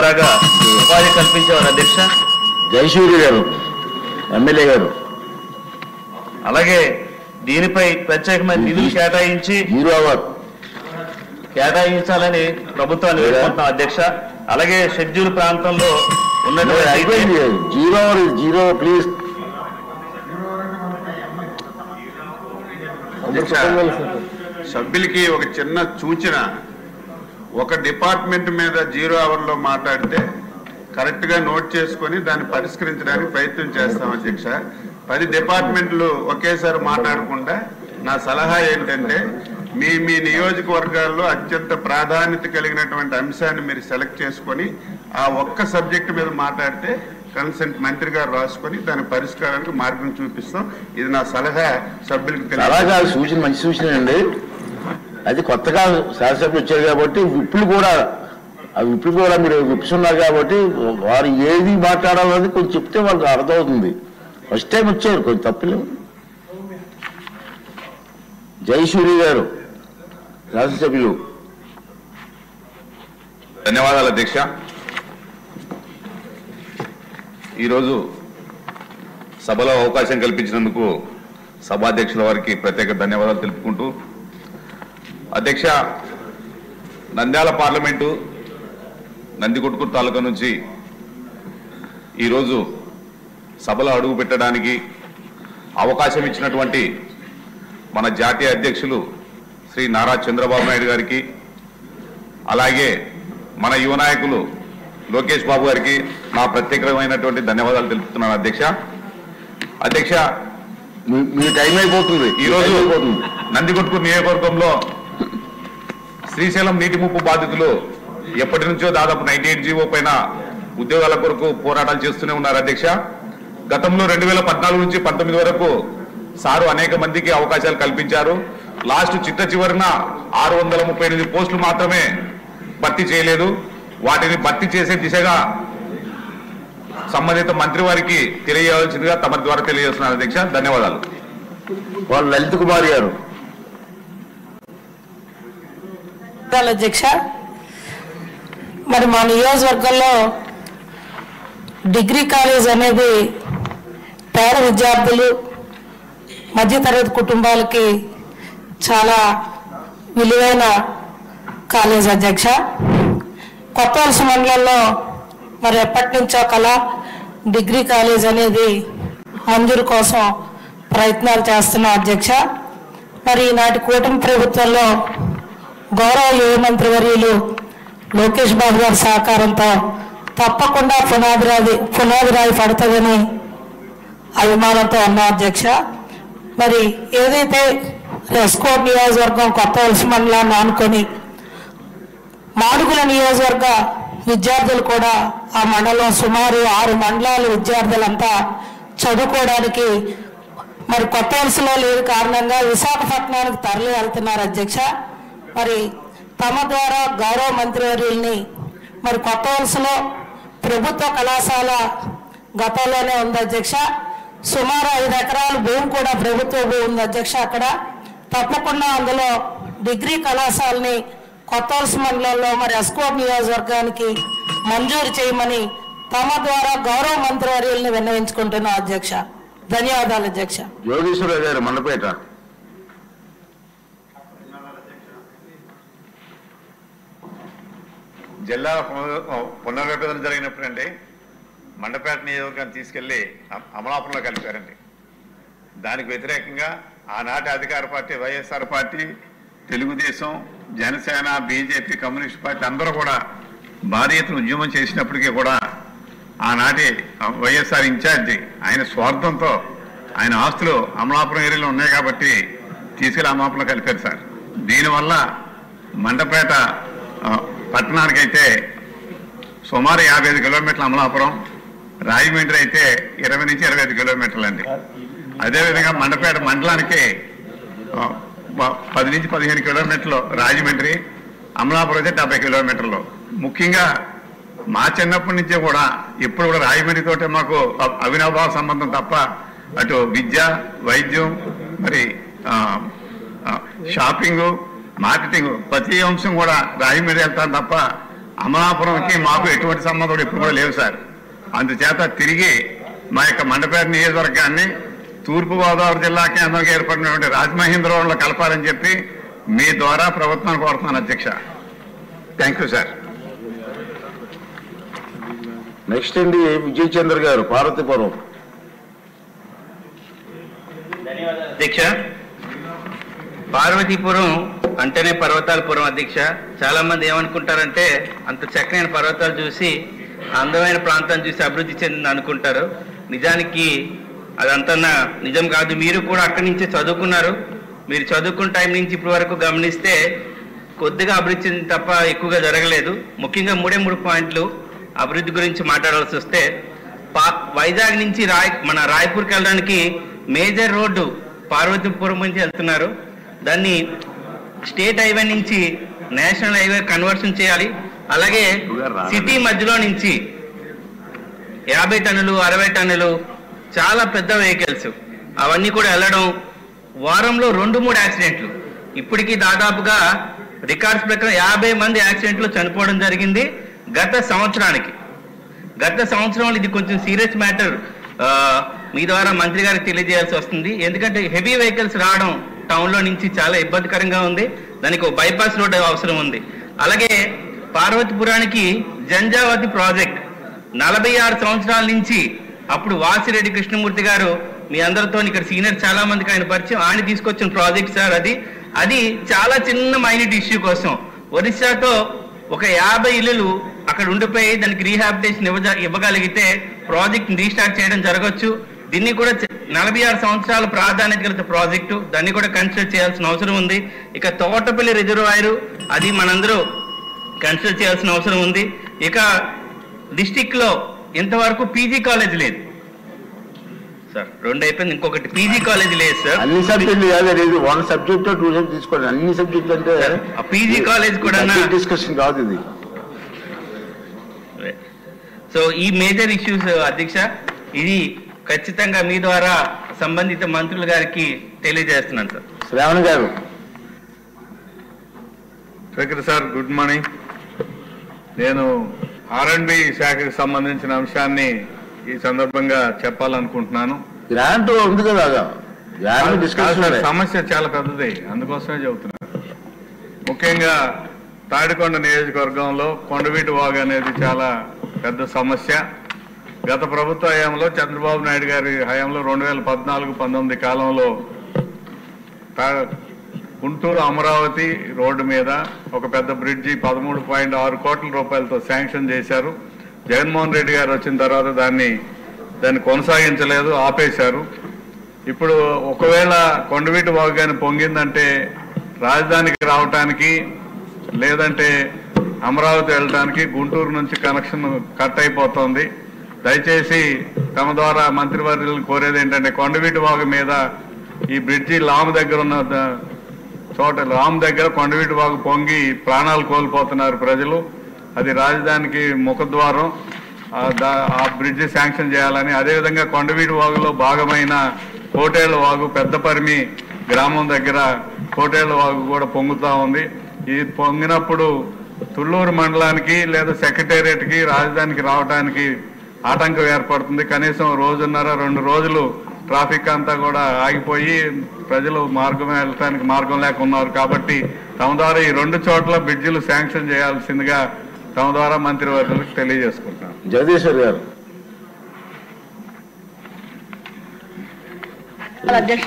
ద్వారాగా ఉపాధి కల్పించేవారు అధ్యక్ష జయసూరి గారు ఎమ్మెల్యే గారు అలాగే దీనిపై ప్రత్యేకమైన నిధులు కేటాయించి జీరో అవర్ కేటాయించాలని ప్రభుత్వాన్ని వేడుకుంటున్నాం అధ్యక్ష అలాగే షెడ్యూల్ ప్రాంతంలో ఉన్నటువంటి అయిపోయింది జీరో అవర్ జీరో ప్లీజ్ అధ్యక్ష, సభ్యులకి ఒక చిన్న సూచన ఒక డిపార్ట్మెంట్ మీద జీరో అవర్ లో మాట్లాడితే కరెక్ట్ గా నోట్ చేసుకొని దాన్ని పరిష్కరించడానికి ప్రయత్నం చేస్తాం అధ్యక్ష పది డిపార్ట్మెంట్లు ఒకేసారి మాట్లాడకుండా నా సలహా ఏంటంటే మీ మీ నియోజకవర్గాల్లో అత్యంత ప్రాధాన్యత కలిగినటువంటి అంశాన్ని మీరు సెలెక్ట్ చేసుకొని ఆ ఒక్క సబ్జెక్ట్ మీద మాట్లాడితే కన్సెంట్ మంత్రి గారు రాసుకొని దాని పరిష్కారానికి మార్గం చూపిస్తాం ఇది నా సలహా సభ్యులకు తెలియజేస్తాను. అలాగా సూచన మంచి సూచన అండి అది కొత్తగా శాసనసభ్యులు వచ్చారు కాబట్టి విప్పులు కూడా ఆ విప్పులు కూడా మీరు విప్పుతున్నారు కాబట్టి వారు ఏది మాట్లాడాలని కొంచెం చెప్తే వాళ్ళకి అర్థమవుతుంది ఫస్ట్ టైం వచ్చారు కొంచెం తప్పులేవు జయసూరి గారు శాసనసభ్యులు ధన్యవాదాలు అధ్యక్ష ఈరోజు సభలో అవకాశం కల్పించినందుకు సభాధ్యక్షుల వారికి ప్రత్యేక ధన్యవాదాలు తెలుపుకుంటూ అధ్యక్ష నంద్యాల పార్లమెంటు నందికొట్కూరు తాలూకా నుంచి ఈరోజు సభలో అడుగు పెట్టడానికి అవకాశం ఇచ్చినటువంటి మన జాతీయ అధ్యక్షులు శ్రీ నారా చంద్రబాబు నాయుడు గారికి అలాగే మన యువ నాయకులు లోకేష్ బాబు గారికి నా ప్రత్యేకమైనటువంటి ధన్యవాదాలు తెలుపుతున్నాను అధ్యక్ష అధ్యక్ష మీ- మీ టైం అయిపోతుంది ఈ రోజు టైం అయిపోతుంది నందికొట్కూరు నియోజకవర్గంలో శ్రీశైలం నీటి ముప్పు బాధితులు ఎప్పటి నుంచో దాదాపు నైన్టీ ఎయిట్ జీవో పైన ఉద్యోగాల కొరకు పోరాటాలు చేస్తూనే ఉన్నారు అధ్యక్ష గతంలో రెండు వేల పద్నాలుగు నుంచి పంతొమ్మిది వరకు సారు అనేక మందికి అవకాశాలు కల్పించారు లాస్ట్ చిట్ట చివరిన ఆరు వందల ముప్పై ఎనిమిది పోస్టులు మాత్రమే భర్తీ చేయలేదు వాటిని భర్తీ చేసే దిశగా సంబంధిత మంత్రి వారికి తెలియజేయాల్సిందిగా తమ ద్వారా తెలియజేస్తున్నాను అధ్యక్ష ధన్యవాదాలు వాళ్ళు లలిత్ కుమార్ గారు ధన్యవాదాలు అధ్యక్ష మరి మా నియోజకవర్గంలో డిగ్రీ కాలేజ్ అనేది పేద విద్యార్థులు మధ్యతరగతి కుటుంబాలకి చాలా విలువైన కాలేజ్ అధ్యక్ష కొత్త వలస మండలంలో మరి ఎప్పటి నుంచో కల డిగ్రీ కాలేజ్ అనేది మంజూరు కోసం ప్రయత్నాలు చేస్తున్నాం అధ్యక్ష మరి ఈనాటి కూటమి ప్రభుత్వంలో గౌరవ యువ మంత్రి వర్యులు లోకేష్ బాబు గారి సహకారంతో తప్పకుండా పునాది రాది పునాది రాయి పడుతుందని అభిమానంతో ఉన్నా అధ్యక్ష మరి ఏదైతే రెస్కోట్ నియోజకవర్గం కొత్త వలస మండలాన్ని ఆనుకొని మాడుగుల నియోజకవర్గ విద్యార్థులు కూడా ఆ మండలం సుమారు ఆరు మండలాల విద్యార్థులంతా చదువుకోవడానికి మరి కొత్త వలసలో లేదు కారణంగా విశాఖపట్నానికి తరలి వెళ్తున్నారు అధ్యక్ష మరి తమ ద్వారా గౌరవ మంత్రివర్యుల్ని మరి కొత్త వలసలో ప్రభుత్వ కళాశాల గతంలోనే ఉంది అధ్యక్ష సుమారు ఐదు ఎకరాల భూమి కూడా ప్రభుత్వ భూమి ఉంది అధ్యక్ష అక్కడ తప్పకుండా అందులో డిగ్రీ కళాశాలని కొత్త వలస మండలంలో మరి ఎస్కోట్ నియోజకవర్గానికి మంజూరు చేయమని తమ ద్వారా గౌరవ మంత్రివర్యుల్ని విన్నవించుకుంటున్నాం అధ్యక్ష ధన్యవాదాలు అధ్యక్ష యోగేశ్వరరావు గారు మండపేట జిల్లా పునర్- పునర్విభజన జరిగినప్పుడండి మండపేట నియోజకవర్గాన్ని తీసుకెళ్లి అమ- అమలాపురంలో కలిపారండి దానికి వ్యతిరేకంగా ఆనాటి అధికార party YSR party Telugu Desam Janasena BJP communist party అందరూ కూడా భారీ ఎత్తున ఉద్యమం చేసినప్పటికీ కూడా ఆనాటి వైఎస్ఆర్ ఇన్ఛార్జి ఆయన స్వార్థంతో ఆయన ఆస్తులు అమలాపురం ఏరియాలో ఉన్నాయి కాబట్టి తీసుకెళ్లి అమలాపురంలో కలిపారు సార్ దీనివల్ల మండపేట ఆ, పట్టణానికైతే సుమారు యాభై ఐదు కిలోమీటర్ల అమలాపురం రాజమండ్రి అయితే ఇరవై నుంచి ఇరవై ఐదు కిలోమీటర్లు అండి అదేవిధంగా మండపేట మండలానికి ఆ, ప- పది నుంచి పదిహేను కిలోమీటర్లు రాజమండ్రి అమలాపురం అయితే డెబ్బై కిలోమీటర్లు ముఖ్యంగా మా చిన్నప్పటి నుంచే కూడా ఇప్పుడు కూడా రాజమండ్రి తోటే మాకు అ- అవినాభావ సంబంధం తప్ప అటు విద్య వైద్యం మరి ఆ, ఆ, షాపింగ్ మార్కెటింగ్ ప్రతి అంశం కూడా రాజమండ్రి వెళ్తాను తప్ప అమలాపురంకి మాకు ఎటువంటి సంబంధం ఇప్పుడు కూడా లేవు సార్ అందుచేత తిరిగి మా యొక్క మండపేట నియోజకవర్గాన్ని తూర్పు గోదావరి జిల్లా కేంద్రంగా ఏర్పడినటువంటి రాజమహేంద్రవరంలో కలపాలని చెప్పి మీ ద్వారా ప్రభుత్వాన్ని కోరుతున్నాను అధ్యక్ష థ్యాంక్ యూ సార్ నెక్స్ట్ అండి విజయ్ చంద్ర గారు పార్వతీపురం అధ్యక్ష పార్వతీపురం అంటేనే పర్వతాలపురం అధ్యక్ష చాలా మంది ఏమనుకుంటారంటే అంత చక్కనైన పర్వతాలు చూసి అందమైన ప్రాంతాన్ని చూసి అభివృద్ధి చెందింది అనుకుంటారు నిజానికి అదంతా నా- నిజం కాదు మీరు కూడా అక్కడి నుంచే చదువుకున్నారు మీరు చదువుకున్న టైం నుంచి ఇప్పటి వరకు గమనిస్తే కొద్దిగా అభివృద్ధి చెందింది తప్ప ఎక్కువగా జరగలేదు ముఖ్యంగా మూడే మూడు పాయింట్లు అభివృద్ధి గురించి మాట్లాడాల్సి వస్తే పా వైజాగ్ నుంచి రాయ్ మన రాయ్పూర్కి వెళ్ళడానికి మేజర్ రోడ్డు పార్వతీపురం నుంచి వెళ్తున్నారు దాన్ని స్టేట్ హైవే నుంచి నేషనల్ హైవే కన్వర్షన్ చేయాలి అలాగే సిటీ మధ్యలో నుంచి యాభై టన్నులు అరవై టన్నులు చాలా పెద్ద వెహికల్స్ అవన్నీ కూడా వెళ్ళడం వారంలో రెండు మూడు యాక్సిడెంట్లు ఇప్పటికీ దాదాపుగా రికార్డ్స్ ప్రకారం యాభై మంది యాక్సిడెంట్లు చనిపోవడం జరిగింది గత సంవత్సరానికి గత సంవత్సరంలో ఇది కొంచెం సీరియస్ మ్యాటర్ మీ ద్వారా మంత్రి గారికి తెలియజేయాల్సి వస్తుంది ఎందుకంటే హెవీ వెహికల్స్ రావడం టౌన్ లో నుంచి చాలా ఇబ్బందికరంగా ఉంది దానికి ఒక బైపాస్ రోడ్ అవసరం ఉంది అలాగే పార్వతీపురానికి జంజావతి ప్రాజెక్ట్ నలభై ఆరు సంవత్సరాల నుంచి అప్పుడు వాసిరెడ్డి కృష్ణమూర్తి గారు మీ అందరితో ఇక్కడ సీనియర్ చాలా మందికి ఆయన పరిచయం ఆయన తీసుకొచ్చిన ప్రాజెక్ట్ సార్ అది అది చాలా చిన్న మైనట్ ఇష్యూ కోసం ఒరిస్సాతో ఒక యాభై ఇల్లులు అక్కడ ఉండిపోయి దానికి రీహాబిటేషన్ ఇవ్వజ ఇవ్వగలిగితే ప్రాజెక్ట్ రీస్టార్ట్ చేయడం జరగచ్చు దీన్ని కూడా చ- నలభై ఆరు సంవత్సరాల ప్రాధాన్యత గల ప్రాజెక్టు దాన్ని కూడా కన్సిడర్ చేయాల్సిన అవసరం ఉంది ఇక తోటపల్లి రిజర్వాయరు అది మనందరూ కన్సిడర్ చేయాల్సిన అవసరం ఉంది ఇక డిస్టిక్ లో ఇంతవరకు పీజీ కాలేజ్ లేదు సార్ రెండు అయిపోయింది ఇంకొకటి పీజీ కాలేజ్ లేదు సార్ అన్ని సబ్జెక్టులు కాదు వన్ సబ్జెక్ట్ టూ సబ్జెక్ట్ తీసుకోండి అన్ని సబ్జెక్టులు అంటే ఆ పీజీ కాలేజ్ కూడా డిస్కషన్ కాదు ఇది సో ఈ మేజర్ ఇష్యూస్ అధ్యక్ష ఇది ఖచ్చితంగా మీ ద్వారా సంబంధిత మంత్రుల గారికి తెలియజేస్తున్నాను సార్ శ్రావణ్ గారు స్పీకర్ సార్ గుడ్ మార్నింగ్ నేను ఆర్ఎండ్బి శాఖకు సంబంధించిన అంశాన్ని ఈ సందర్భంగా చెప్పాలనుకుంటున్నాను గ్రాంట్ ఉంది కదా గ్రాంట్ కాదు డిస్కషన్ సార్, సమస్య చాలా పెద్దది అందుకోసమే చెబుతున్నాను ముఖ్యంగా తాడికొండ నియోజకవర్గంలో కొండవీటి వాగు అనేది చాలా పెద్ద సమస్య గత ప్రభుత్వ హయాంలో చంద్రబాబు నాయుడు గారి హయాంలో రెండు వేల పద్నాలుగు పంతొమ్మిది కాలంలో తా- గుంటూరు అమరావతి రోడ్డు మీద ఒక పెద్ద బ్రిడ్జి పదమూడు పాయింట్ ఆరు కోట్ల రూపాయలతో శాంక్షన్ చేశారు జగన్మోహన్ రెడ్డి గారు వచ్చిన తర్వాత దాన్ని దాన్ని కొనసాగించలేదు ఆపేశారు ఇప్పుడు ఒకవేళ కొండవీటి వాగు కానీ పొంగిందంటే రాజధానికి రావటానికి లేదంటే అమరావతి వెళ్ళడానికి గుంటూరు నుంచి కనెక్షన్ కట్ అయిపోతుంది దయచేసి తమ ద్వారా మంత్రివర్యులను కోరేది ఏంటంటే కొండవీటి వాగు మీద ఈ బ్రిడ్జి లాము దగ్గర ఉన్న ద- చోట రామ్ దగ్గర కొండవీటి వాగు పొంగి ప్రాణాలు కోల్పోతున్నారు ప్రజలు అది రాజధానికి ముఖద్వారం ఆ దా- ఆ బ్రిడ్జి శాంక్షన్ చేయాలని అదేవిధంగా కొండవీటి వాగులో భాగమైన కోటేళ్ల వాగు పెద్దపరిమి గ్రామం దగ్గర కోటేళ్ల వాగు కూడా పొంగుతా ఉంది ఇది పొంగినప్పుడు తుళ్ళూరు మండలానికి లేదా సెక్రటేరియట్కి రాజధానికి రావడానికి ఆటంకం ఏర్పడుతుంది కనీసం రోజున్నర రెండు రోజులు ట్రాఫిక్ అంతా కూడా ఆగిపోయి ప్రజలు మార్గం వెళ్ళటానికి మార్గం లేక ఉన్నారు కాబట్టి తమ ద్వారా ఈ రెండు చోట్ల బ్రిడ్జిలు శాంక్షన్ చేయాల్సిందిగా తమ ద్వారా మంత్రివర్గులకు తెలియజేసుకుంటున్నాను జగదీశ్వర్ గారు అధ్యక్ష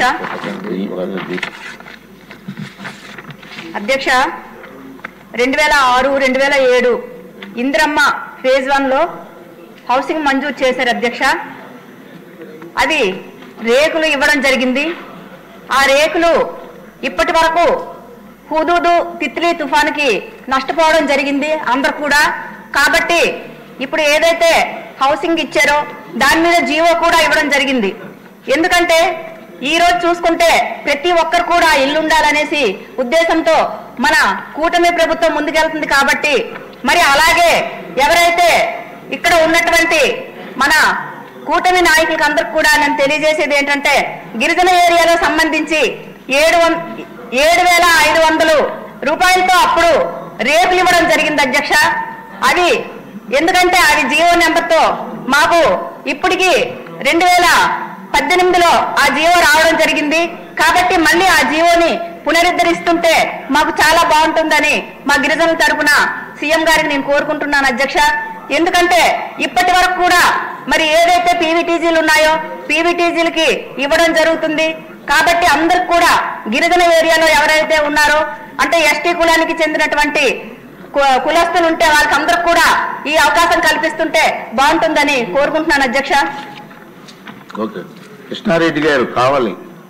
అధ్యక్ష రెండు వేల ఆరు రెండు వేల ఏడు ఇందిరమ్మ ఫేజ్ వన్లో హౌసింగ్ మంజూరు చేశారు అధ్యక్ష అది రేకులు ఇవ్వడం జరిగింది ఆ రేకులు ఇప్పటి వరకు హుదూదు తిత్లీ తుఫానుకి నష్టపోవడం జరిగింది అందరు కూడా కాబట్టి ఇప్పుడు ఏదైతే హౌసింగ్ ఇచ్చారో దాని మీద జీవో కూడా ఇవ్వడం జరిగింది ఎందుకంటే ఈ రోజు చూసుకుంటే ప్రతి ఒక్కరు కూడా ఇల్లు ఉండాలనేసి ఉద్దేశంతో మన కూటమి ప్రభుత్వం ముందుకెళ్తుంది కాబట్టి మరి అలాగే ఎవరైతే ఇక్కడ ఉన్నటువంటి మన కూటమి నాయకులకు అందరికి కూడా నేను తెలియజేసేది ఏంటంటే గిరిజన ఏరియాలో సంబంధించి ఏడు వం- ఏడు వేల ఐదు వందలు రూపాయలతో అప్పుడు రేపులు ఇవ్వడం జరిగింది అధ్యక్ష అది ఎందుకంటే అది జియో నెంబర్తో మాకు ఇప్పటికి రెండు వేల పద్దెనిమిదిలో ఆ జియో రావడం జరిగింది కాబట్టి మళ్ళీ ఆ జియోని పునరుద్ధరిస్తుంటే మాకు చాలా బాగుంటుందని మా గిరిజనుల తరపున సీఎం గారికి నేను కోరుకుంటున్నాను అధ్యక్ష ఎందుకంటే ఇప్పటి వరకు కూడా మరి ఏదైతే పీవీటీజీలు ఉన్నాయో పీవీటీజీలకి ఇవ్వడం జరుగుతుంది కాబట్టి అందరికి కూడా గిరిజన ఏరియాలో ఎవరైతే ఉన్నారో అంటే ఎస్టీ కులానికి చెందినటువంటి కు- కులస్తులు ఉంటే వాళ్ళకి అందరికి కూడా ఈ అవకాశం కల్పిస్తుంటే బాగుంటుందని కోరుకుంటున్నాను అధ్యక్ష ఓకే కృష్ణారెడ్డి గారు కావాలి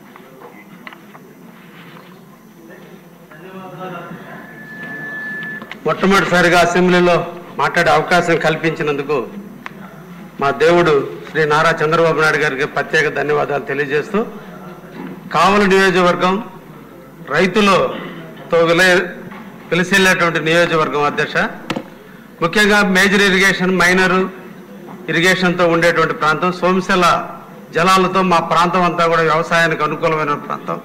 మొట్టమొదటిసారిగా అసెంబ్లీలో మాట్లాడే అవకాశం కల్పించినందుకు మా దేవుడు శ్రీ నారా చంద్రబాబు నాయుడు గారికి ప్రత్యేక ధన్యవాదాలు తెలియజేస్తూ కావలి నియోజకవర్గం రైతులతో విలే పిలిచెళ్ళేటువంటి నియోజకవర్గం అధ్యక్ష ముఖ్యంగా మేజర్ ఇరిగేషన్ మైనర్ ఇరిగేషన్తో ఉండేటువంటి ప్రాంతం సోమశిల జలాలతో మా ప్రాంతం అంతా కూడా వ్యవసాయానికి అనుకూలమైన ప్రాంతం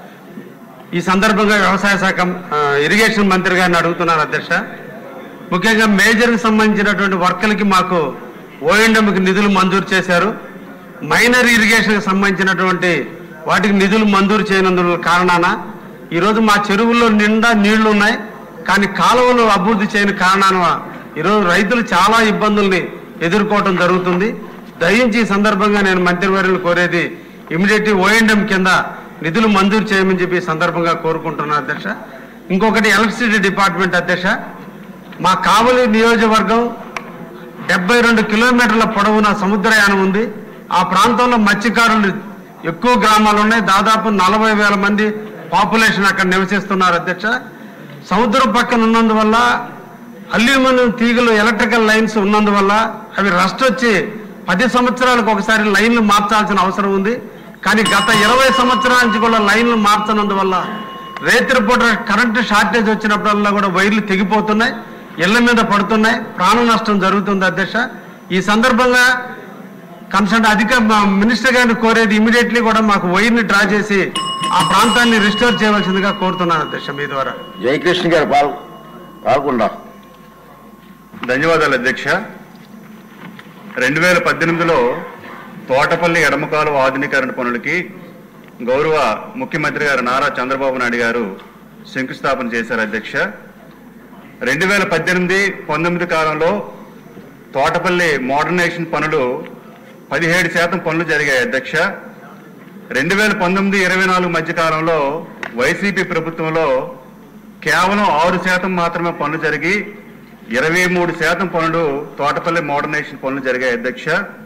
ఈ సందర్భంగా వ్యవసాయ శాఖ ఆ, ఇరిగేషన్ మంత్రి గారిని అడుగుతున్నాను అధ్యక్ష ముఖ్యంగా మేజర్కి సంబంధించినటువంటి వర్కులకి మాకు ఓఎండ్ఎంకి నిధులు మంజూరు చేశారు మైనర్ ఇరిగేషన్కి సంబంధించినటువంటి వాటికి నిధులు మంజూరు చేయనందుల కారణాన ఈరోజు మా చెరువుల్లో నిండా నీళ్లు ఉన్నాయి కానీ కాలువలు అభివృద్ధి చేయని కారణాన ఈరోజు రైతులు చాలా ఇబ్బందుల్ని ఎదుర్కోవటం జరుగుతుంది దయించి ఈ సందర్భంగా నేను మంత్రివర్యులు కోరేది ఇమీడియట్ ఓఎండ్ఎం కింద నిధులు మంజూరు చేయమని చెప్పి ఈ సందర్భంగా కోరుకుంటున్నాను అధ్యక్ష ఇంకొకటి ఎలక్ట్రిసిటీ డిపార్ట్మెంట్ అధ్యక్ష మా కావలి నియోజకవర్గం డెబ్బై రెండు కిలోమీటర్ల పొడవున సముద్రయానం ఉంది ఆ ప్రాంతంలో మత్స్యకారులు ఎక్కువ గ్రామాలు ఉన్నాయి దాదాపు నలభై వేల మంది పాపులేషన్ అక్కడ నివసిస్తున్నారు అధ్యక్ష సముద్రం పక్కన ఉన్నందువల్ల అల్యూమినియం తీగలు ఎలక్ట్రికల్ లైన్స్ ఉన్నందువల్ల అవి రస్ట్ వచ్చి పది సంవత్సరాలకు ఒకసారి లైన్లు మార్చాల్సిన అవసరం ఉంది కానీ గత ఇరవై సంవత్సరాల నుంచి కూడా లైన్లు మార్చనందువల్ల రేతిరి పూట కరెంటు షార్టేజ్ వచ్చినప్పుడల్లా కూడా వైర్లు తెగిపోతున్నాయి ఇళ్ల మీద పడుతున్నాయి ప్రాణ నష్టం జరుగుతుంది అధ్యక్ష ఈ సందర్భంగా కన్సల్ట్ అధిక మా మినిస్టర్ గారిని కోరేది ఇమీడియట్లీ కూడా మాకు వైర్ని డ్రా చేసి ఆ ప్రాంతాన్ని రిస్టోర్ చేయవలసిందిగా కోరుతున్నాను అధ్యక్ష మీ ద్వారా జయకృష్ణ గారు పాల్ పాల్గొండా ధన్యవాదాలు అధ్యక్ష రెండు వేల పద్దెనిమిదిలో తోటపల్లి ఎడమకాలు ఆధునీకరణ పనులకి గౌరవ ముఖ్యమంత్రి గారు నారా చంద్రబాబు నాయుడు గారు శంకుస్థాపన చేశారు అధ్యక్ష రెండు వేల పద్దెనిమిది పంతొమ్మిది కాలంలో తోటపల్లి మోడర్నైజేషన్ పనులు పదిహేడు శాతం పనులు జరిగాయి అధ్యక్ష రెండు వేల పంతొమ్మిది ఇరవై నాలుగు మధ్య కాలంలో వైసీపీ ప్రభుత్వంలో కేవలం ఆరు శాతం మాత్రమే పనులు జరిగి ఇరవై మూడు శాతం పనులు తోటపల్లి మోడర్నైజేషన్ పనులు జరిగాయి అధ్యక్ష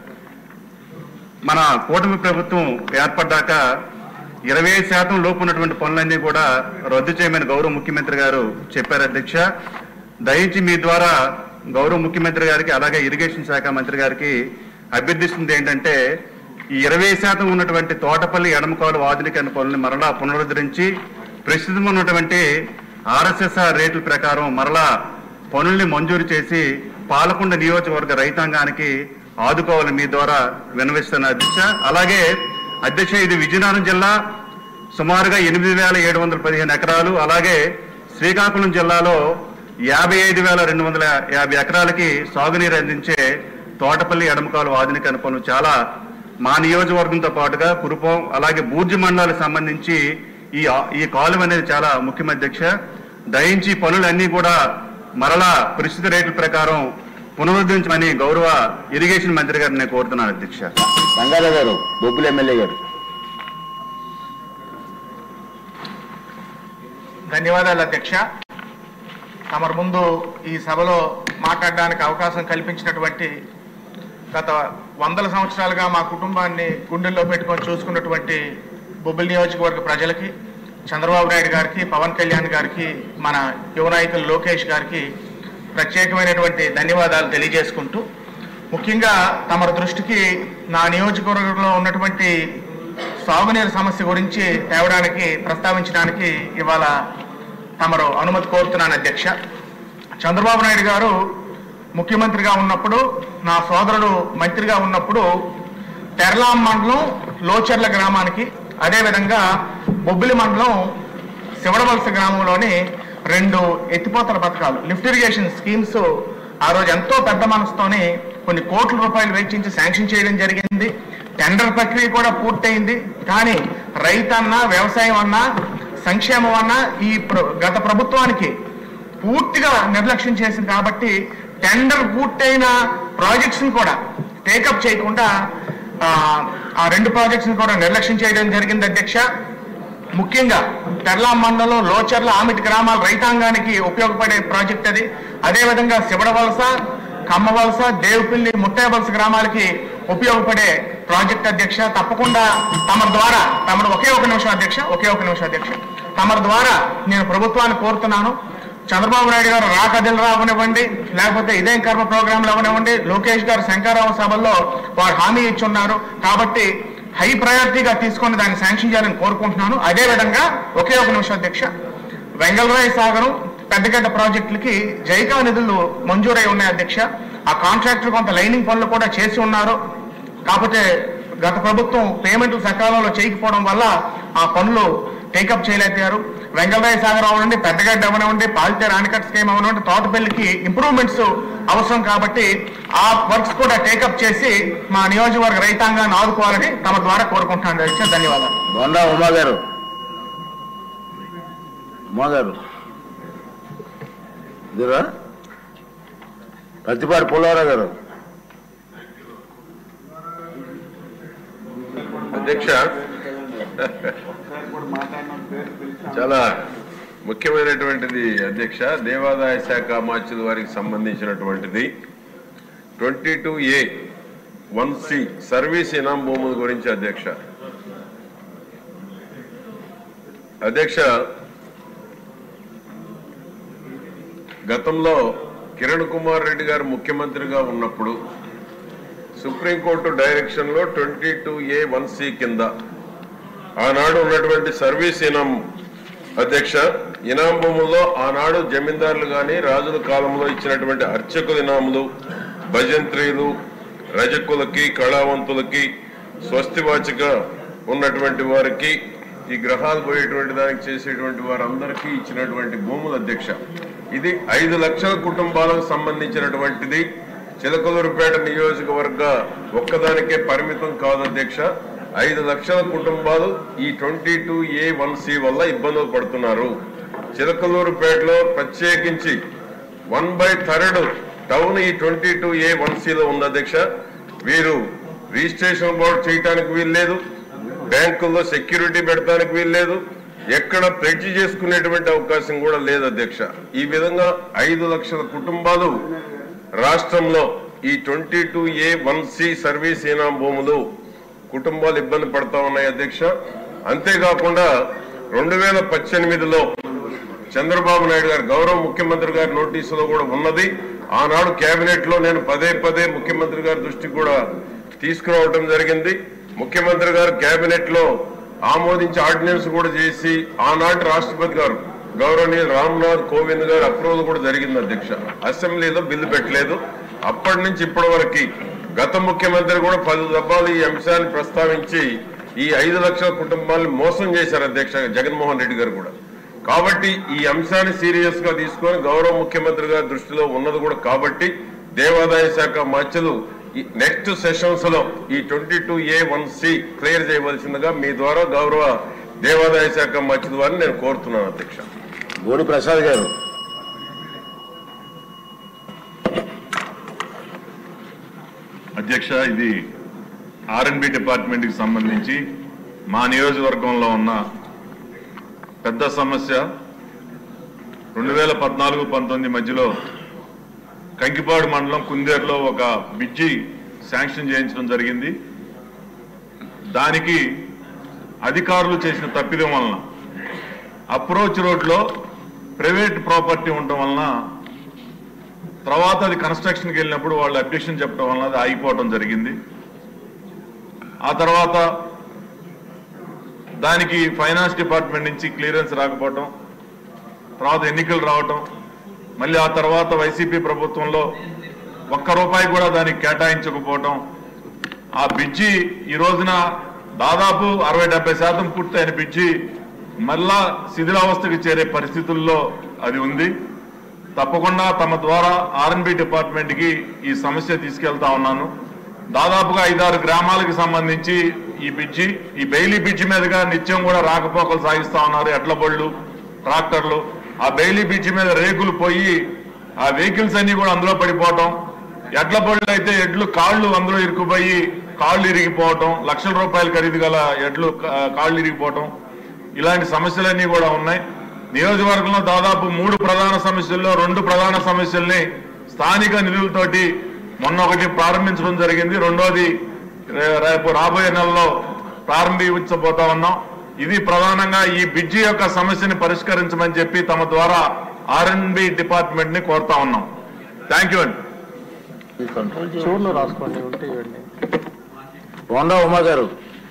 మన కూటమి ప్రభుత్వం ఏర్పడ్డాక ఇరవై ఐదు శాతం లోపు ఉన్నటువంటి పనులన్నీ కూడా రద్దు చేయమని గౌరవ ముఖ్యమంత్రి గారు చెప్పారు అధ్యక్ష దయించి మీ ద్వారా గౌరవ ముఖ్యమంత్రి గారికి అలాగే ఇరిగేషన్ శాఖ మంత్రి గారికి అభ్యర్థిస్తుంది ఏంటంటే ఈ ఇరవై శాతం ఉన్నటువంటి తోటపల్లి ఎడమకాలు ఆధునికరణ పనులను మరలా పునరుద్ధరించి ప్రస్తుతం ఉన్నటువంటి ఆర్ఎస్ఎస్ఆర్ రేట్ల ప్రకారం మరలా పనుల్ని మంజూరు చేసి పాలకొండ నియోజకవర్గ రైతాంగానికి ఆదుకోవాలని మీ ద్వారా విన్నవిస్తున్న అధ్యక్ష అలాగే అధ్యక్ష ఇది విజయనగరం జిల్లా సుమారుగా ఎనిమిది వేల ఏడు వందల పదిహేను ఎకరాలు అలాగే శ్రీకాకుళం జిల్లాలో యాభై ఐదు వేల రెండు వందల యాభై ఎకరాలకి సాగునీరు అందించే తోటపల్లి ఎడమకాలు ఆధునికరణ పనులు చాలా మా నియోజకవర్గంతో పాటుగా కురుపం అలాగే బూర్జి మండలాలకు సంబంధించి ఈ ఈ కాలువ అనేది చాలా ముఖ్యం అధ్యక్ష దయించి పనులన్నీ కూడా మరలా ప్రస్తుత రేట్ల ప్రకారం పునరుద్ధరించమని గౌరవ ఇరిగేషన్ మంత్రి గారిని నేను కోరుతున్నాను అధ్యక్ష రంగారావు గారు బొబ్బులు ఎమ్మెల్యే గారు ధన్యవాదాలు అధ్యక్ష తమరు ముందు ఈ సభలో మాట్లాడడానికి అవకాశం కల్పించినటువంటి గత వందల సంవత్సరాలుగా మా కుటుంబాన్ని గుండెల్లో పెట్టుకొని చూసుకున్నటువంటి బొబ్బిలి నియోజకవర్గ ప్రజలకి చంద్రబాబు నాయుడు గారికి పవన్ కళ్యాణ్ గారికి మన యువ నాయకులు లోకేష్ గారికి ప్రత్యేకమైనటువంటి ధన్యవాదాలు తెలియజేసుకుంటూ ముఖ్యంగా తమరి దృష్టికి నా నియోజకవర్గంలో ఉన్నటువంటి సాగునీరు సమస్య గురించి తేవడానికి ప్రస్తావించడానికి ఇవాళ తమరు అనుమతి కోరుతున్నాను అధ్యక్ష చంద్రబాబు నాయుడు గారు ముఖ్యమంత్రిగా ఉన్నప్పుడు నా సోదరుడు మంత్రిగా ఉన్నప్పుడు తెరలాం మండలం లోచర్ల గ్రామానికి అదేవిధంగా బొబ్బిలి మండలం శివడవలస గ్రామంలోని రెండు ఎత్తిపోతల పథకాలు లిఫ్ట్ ఇరిగేషన్ స్కీమ్స్ ఆ రోజు ఎంతో పెద్ద మనసుతోని కొన్ని కోట్ల రూపాయలు వెచ్చించి శాంక్షన్ చేయడం జరిగింది టెండర్ ప్రక్రియ కూడా పూర్తయింది కానీ రైతన్నా వ్యవసాయం అన్నా సంక్షేమం అన్నా ఈ ప్ర- గత ప్రభుత్వానికి పూర్తిగా నిర్లక్ష్యం చేసింది కాబట్టి టెండర్ పూర్తయిన ప్రాజెక్ట్స్ కూడా టేకప్ చేయకుండా ఆ, ఆ రెండు ప్రాజెక్ట్స్ కూడా నిర్లక్ష్యం చేయడం జరిగింది అధ్యక్ష ముఖ్యంగా పెర్లాం మండలం లోచర్ల ఆమిటి గ్రామాల రైతాంగానికి ఉపయోగపడే ప్రాజెక్ట్ అది అదేవిధంగా శివడవలస కమ్మవలస దేవుపిల్లి ముత్తాయవలస గ్రామాలకి ఉపయోగపడే ప్రాజెక్ట్ అధ్యక్ష తప్పకుండా తమ ద్వారా తమరు ఒకే ఒక నిమిషం అధ్యక్ష ఒకే ఒక నిమిషం అధ్యక్ష తమరి ద్వారా నేను ప్రభుత్వాన్ని కోరుతున్నాను చంద్రబాబు నాయుడు గారు రాకదిలు రావనివ్వండి లేకపోతే ఇదేం కర్మ ప్రోగ్రాంలు అవనివ్వండి లోకేష్ గారు శంకరరావు సభల్లో వారు హామీ ఇచ్చున్నారు కాబట్టి హై ప్రయారిటీగా తీసుకొని దాన్ని శాంక్షన్ చేయాలని కోరుకుంటున్నాను అదే విధంగా ఒకే ఒక నిమిషం అధ్యక్ష వెంగళరాయ సాగరం పెద్దగడ్డ ప్రాజెక్టులకి జైకా నిధులు మంజూరై ఉన్నాయి అధ్యక్ష ఆ కాంట్రాక్టర్ కొంత లైనింగ్ పనులు కూడా చేసి ఉన్నారు కాకపోతే గత ప్రభుత్వం పేమెంట్లు సకాలంలో చేయకపోవడం వల్ల ఆ పనులు టేకప్ చేయలేకపోయారు వెంగళరాయ సాగర్ అవనండి పెద్దగడ్డ అవనివ్వండి పాలితే రాణికట్ స్కీమ్ అవనివ్వండి తోటపల్లికి ఇంప్రూవ్మెంట్స్ అవసరం కాబట్టి ఆ వర్క్స్ కూడా టేకప్ చేసి మా నియోజకవర్గ రైతాంగాన్ని ఆదుకోవాలని తమ ద్వారా కోరుకుంటున్నాను అధ్యక్ష ధన్యవాదాలు బొండా ఉమా గారు ఉమా గారు ఇదిరా ప్రతిపాటి పుల్లారావు గారు అధ్యక్ష చాలా ముఖ్యమైనటువంటిది అధ్యక్ష దేవాదాయ శాఖ మార్చుల వారికి సంబంధించినటువంటిది twenty two A one C service ఇనాం భూముల గురించి అధ్యక్ష అధ్యక్ష గతంలో కిరణ్ కుమార్ రెడ్డి గారు ముఖ్యమంత్రిగా ఉన్నప్పుడు సుప్రీంకోర్టు డైరెక్షన్ లో twenty two A one C కింద ఆనాడు ఉన్నటువంటి సర్వీస్ ఇనాం అధ్యక్ష ఇనాం భూముల్లో ఆనాడు జమీందారులు గాని రాజుల కాలంలో ఇచ్చినటువంటి అర్చకుల ఇనాములు భజంత్రీలు రజకులకి కళావంతులకి స్వస్తివాచిక ఉన్నటువంటి వారికి ఈ గ్రహాలు పోయేటువంటి దానికి చేసేటువంటి వారందరికీ ఇచ్చినటువంటి భూముల అధ్యక్ష ఇది ఐదు లక్షల కుటుంబాలకు సంబంధించినటువంటిది చిలకలూరుపేట నియోజకవర్గ ఒక్కదానికే పరిమితం కాదు అధ్యక్ష ఐదు లక్షల కుటుంబాలు ఈ twenty two A one C వల్ల ఇబ్బందులు పడుతున్నారు చిలకలూరుపేటలో ప్రత్యేకించి వన్ బై థర్డ్ టౌన్ ఈ ట్వంటీ టూ ఏ వన్ సిలో ఉంది అధ్యక్ష వీరు రిజిస్ట్రేషన్ బోర్డు చేయటానికి వీల్లేదు బ్యాంకుల్లో సెక్యూరిటీ పెడతానికి వీల్లేదు ఎక్కడ ప్లెడ్జ్ చేసుకునేటువంటి అవకాశం కూడా లేదు అధ్యక్ష ఈ విధంగా ఐదు లక్షల కుటుంబాలు రాష్ట్రంలో ఈ twenty two A one C service ఇనాం భూములు కుటుంబాలు ఇబ్బంది పడతా ఉన్నాయి అధ్యక్ష అంతేకాకుండా రెండు వేల పద్దెనిమిదిలో చంద్రబాబు నాయుడు గారు గౌరవ ముఖ్యమంత్రి గారి నోటీసులో కూడా ఉన్నది ఆనాడు కేబినెట్ లో నేను పదే పదే ముఖ్యమంత్రి గారి దృష్టికి కూడా తీసుకురావడం జరిగింది ముఖ్యమంత్రి గారు కేబినెట్ లో ఆమోదించి ఆర్డినెన్స్ కూడా చేసి ఆనాటి రాష్ట్రపతి గారు గౌరవనీయులు రామ్నాథ్ కోవింద్ గారు అప్రూవల్ కూడా జరిగింది అధ్యక్ష అసెంబ్లీలో బిల్లు పెట్టలేదు అప్పటి నుంచి ఇప్పటి వరకు గత ముఖ్యమంత్రి కూడా పది దఫాలు ఈ అంశాన్ని ప్రస్తావించి ఈ ఐదు లక్షల కుటుంబాలను మోసం చేశారు అధ్యక్ష జగన్మోహన్ రెడ్డి గారు కూడా కాబట్టి ఈ అంశాన్ని సీరియస్ గా తీసుకొని గౌరవ ముఖ్యమంత్రి గారి దృష్టిలో ఉన్నది కూడా కాబట్టి దేవాదాయ శాఖ మధ్యలు నెక్స్ట్ సెషన్స్ లో ఈ twenty two A one C clear చేయవలసిందిగా మీ ద్వారా గౌరవ దేవాదాయ శాఖ మధ్యల వారిని నేను కోరుతున్నాను అధ్యక్ష గోడి ప్రసాద్ గారు అధ్యక్ష ఇది ఆర్ఎన్బి డిపార్ట్మెంట్ కి సంబంధించి మా నియోజకవర్గంలో ఉన్న పెద్ద సమస్య రెండు వేల పద్నాలుగు పంతొమ్మిది మధ్యలో కంకిపాడు మండలం కుందేరులో ఒక బ్రిడ్జి శాంక్షన్ చేయించడం జరిగింది దానికి అధికారులు చేసిన తప్పిదం వలన అప్రోచ్ రోడ్లో ప్రైవేట్ ప్రాపర్టీ ఉండటం వలన తర్వాత అది కన్స్ట్రక్షన్కి వెళ్ళినప్పుడు వాళ్ళు అబ్జెక్షన్ చెప్పడం వలన అది ఆగిపోవడం జరిగింది ఆ తర్వాత దానికి ఫైనాన్స్ డిపార్ట్మెంట్ నుంచి క్లియరెన్స్ రాకపోవటం తర్వాత ఎన్నికలు రావటం మళ్ళీ ఆ తర్వాత వైసీపీ ప్రభుత్వంలో ఒక్క రూపాయి కూడా దానికి కేటాయించకపోవటం ఆ బ్రిడ్జి ఈ రోజున దాదాపు అరవై డెబ్బై శాతం పూర్తయిన బ్రిడ్జి మళ్ళా శిథిలావస్థకు చేరే పరిస్థితుల్లో అది ఉంది తప్పకుండా తమ ద్వారా ఆర్ఎన్బి డిపార్ట్మెంట్కి ఈ సమస్య తీసుకెళ్తా ఉన్నాను దాదాపుగా ఐదారు గ్రామాలకు సంబంధించి ఈ బ్రిడ్జి ఈ బెయిలీ బ్రిడ్జి మీదుగా నిత్యం కూడా రాకపోకలు సాగిస్తా ఉన్నారు ఎడ్ల బళ్ళు ట్రాక్టర్లు ఆ బెయిలీ బ్రిడ్జి మీద రేకులు పోయి ఆ వెహికల్స్ అన్ని కూడా అందులో పడిపోవటం ఎడ్ల బళ్ళు అయితే ఎడ్లు కాళ్ళు అందులో ఇరుక్కుపోయి కాళ్ళు ఇరిగిపోవటం లక్షల రూపాయలు ఖరీదు గల ఎడ్లు కా- కాళ్ళు ఇరిగిపోవటం ఇలాంటి సమస్యలన్నీ కూడా ఉన్నాయి నియోజకవర్గంలో దాదాపు మూడు ప్రధాన సమస్యల్లో రెండు ప్రధాన సమస్యల్ని స్థానిక నిధులతోటి మొన్న ఒకటి ప్రారంభించడం జరిగింది రెండోది రే- రేపు రాబోయే నెలలో ప్రారంభించబోతా ఉన్నాం ఇది ప్రధానంగా ఈ బ్రిడ్జి యొక్క సమస్యని పరిష్కరించమని చెప్పి తమ ద్వారా ఆర్ఎన్బి డిపార్ట్మెంట్ ని కోరుతా ఉన్నాం థ్యాంక్ యూ అండి చూడు రాసుకోండి ఉంటే బోండా ఉమా గారు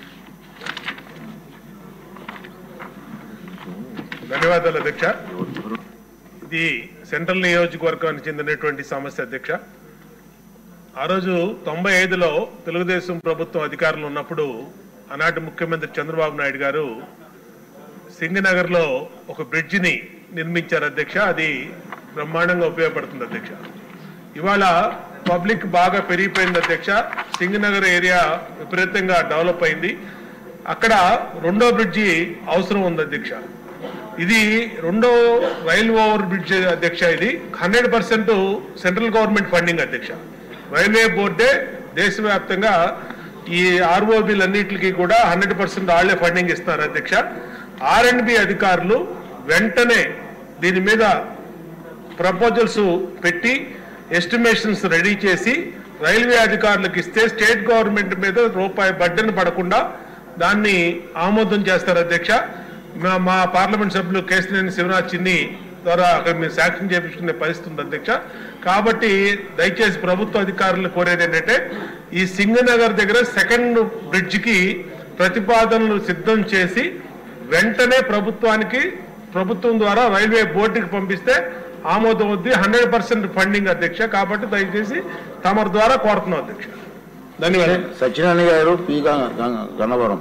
ధన్యవాదాలు అధ్యక్ష ఇది సెంట్రల్ నియోజకవర్గానికి చెందినటువంటి సమస్య అధ్యక్ష ఆ రోజు తొంభై ఐదులో తెలుగుదేశం ప్రభుత్వం అధికారంలో ఉన్నప్పుడు ఆనాటి ముఖ్యమంత్రి చంద్రబాబు నాయుడు గారు సింగనగర్ లో ఒక బ్రిడ్జిని నిర్మించారు అధ్యక్ష అది బ్రహ్మాండంగా ఉపయోగపడుతుంది అధ్యక్ష ఇవాళ పబ్లిక్ బాగా పెరిగిపోయింది అధ్యక్ష సింగనగర్ ఏరియా విపరీతంగా డెవలప్ అయింది అక్కడ రెండో బ్రిడ్జి అవసరం ఉంది అధ్యక్ష ఇది రెండో రైల్ ఓవర్ బ్రిడ్జ్ అధ్యక్ష ఇది hundred percent central government funding అధ్యక్ష రైల్వే బోర్డే దేశవ్యాప్తంగా ఈ ఆర్ఓబీలన్నిటికీ కూడా హండ్రెడ్ పర్సెంట్ వాళ్లే ఫండింగ్ ఇస్తున్నారు అధ్యక్ష ఆర్ అండ్ బి అధికారులు వెంటనే దీని మీద ప్రపోజల్స్ పెట్టి ఎస్టిమేషన్స్ రెడీ చేసి రైల్వే అధికారులకు ఇస్తే స్టేట్ గవర్నమెంట్ మీద రూపాయి బడ్డను పడకుండా దాన్ని ఆమోదం చేస్తారు అధ్యక్ష మా- మా పార్లమెంట్ సభ్యులు కేసినేని శివనాథ్ చిన్ని ద్వారా అక్కడ మీరు శాంక్షన్ చేపించుకునే పరిస్థితి ఉంది అధ్యక్ష కాబట్టి దయచేసి ప్రభుత్వ అధికారులు కోరేది ఏంటంటే ఈ సింగనగర్ దగ్గర సెకండ్ బ్రిడ్జికి ప్రతిపాదనలు సిద్ధం చేసి వెంటనే ప్రభుత్వానికి ప్రభుత్వం ద్వారా రైల్వే బోర్డుకి పంపిస్తే ఆమోదం వద్ది హండ్రెడ్ పర్సెంట్ ఫండింగ్ అధ్యక్ష కాబట్టి దయచేసి తమరి ద్వారా కోరుతున్నాం అధ్యక్ష ధన్యవాదాలు సత్యనారాయణ గారు పి గంగ- గంగ- గన్నవరం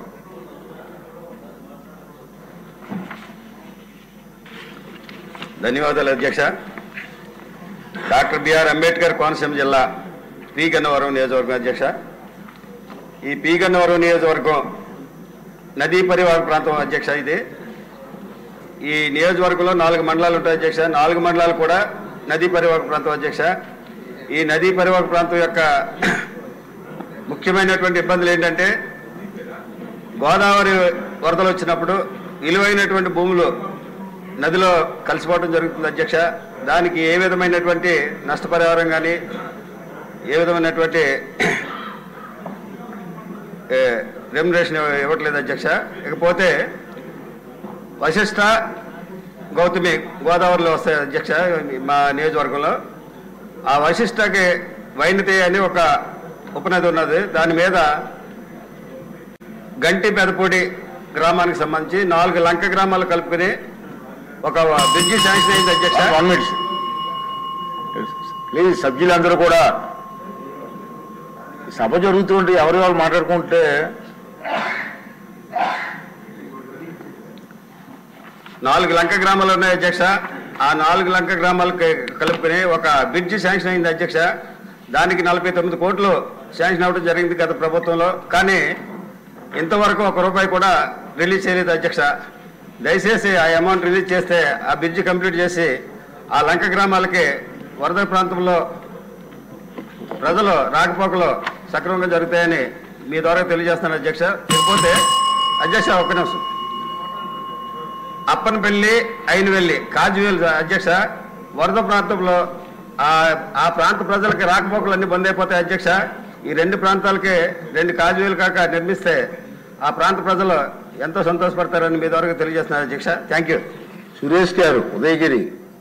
ధన్యవాదాలు అధ్యక్ష డాక్టర్ బిఆర్ అంబేద్కర్ కోనసీమ జిల్లా పి గన్నవరం నియోజకవర్గం అధ్యక్ష ఈ పి గన్నవరం నియోజకవర్గం నదీ పరివాహక ప్రాంతం అధ్యక్ష ఇది ఈ నియోజకవర్గంలో నాలుగు మండలాలు ఉంటాయి అధ్యక్ష నాలుగు మండలాలు కూడా నదీ పరివాహక ప్రాంతం అధ్యక్ష ఈ నదీ పరివాహక ప్రాంతం యొక్క ముఖ్యమైనటువంటి ఇబ్బందులు ఏంటంటే గోదావరి వరదలు వచ్చినప్పుడు విలువైనటువంటి భూములు నదిలో కలిసిపోవడం జరుగుతుంది అధ్యక్ష దానికి ఏ విధమైనటువంటి నష్టపరిహారం కానీ ఏ విధమైనటువంటి రెమ్యునరేషన్ ఇవ్వట్లేదు అధ్యక్ష ఇకపోతే వశిష్ట గౌతమి గోదావరిలో వస్తాయి అధ్యక్ష మా నియోజకవర్గంలో ఆ వశిష్టకి వైనతి అని ఒక ఉపనది ఉన్నది దాని మీద గంటి పెదపూడి గ్రామానికి సంబంధించి నాలుగు లంక గ్రామాలు కలుపుకుని ఒక బ్రిడ్జి శాంక్షన్ అయింది అధ్యక్ష వన్ మినిట్ ప్లీజ్ సభ్యులందరూ కూడా సభ జరుగుతుంటే ఎవరి వాళ్ళు మాట్లాడుకుంటే నాలుగు లంక గ్రామాలు ఉన్నాయి అధ్యక్ష ఆ నాలుగు లంక గ్రామాలకు కలుపుకుని ఒక బ్రిడ్జి శాంక్షన్ అయింది అధ్యక్ష దానికి నలభై తొమ్మిది కోట్లు శాంక్షన్ అవ్వడం జరిగింది గత ప్రభుత్వంలో కానీ ఇంతవరకు ఒక రూపాయి కూడా రిలీజ్ చేయలేదు అధ్యక్ష దయచేసి ఆ అమౌంట్ రిలీజ్ చేస్తే ఆ బ్రిడ్జి కంప్లీట్ చేసి ఆ లంక గ్రామాలకి వరద ప్రాంతంలో ప్రజలు రాకపోకలు సక్రమంగా జరుగుతాయని మీ ద్వారా తెలియజేస్తాను అధ్యక్ష లేకపోతే అధ్యక్ష ఒక్క నిమిషం అప్పనపల్లి అయినవెల్లి కాజువేల్ అధ్యక్ష వరద ప్రాంతంలో ఆ ఆ ప్రాంత ప్రజలకి రాకపోకలు అన్ని బంద్ అయిపోతాయి అధ్యక్ష ఈ రెండు ప్రాంతాలకి రెండు కాజువేలు కాక నిర్మిస్తే ఆ ప్రాంత ప్రజలు ఎంతో సంతోషపడతారని మీ ద్వారా తెలియజేస్తున్నారు అధ్యక్ష థ్యాంక్ యూ సురేష్ గారు ఉదయగిరి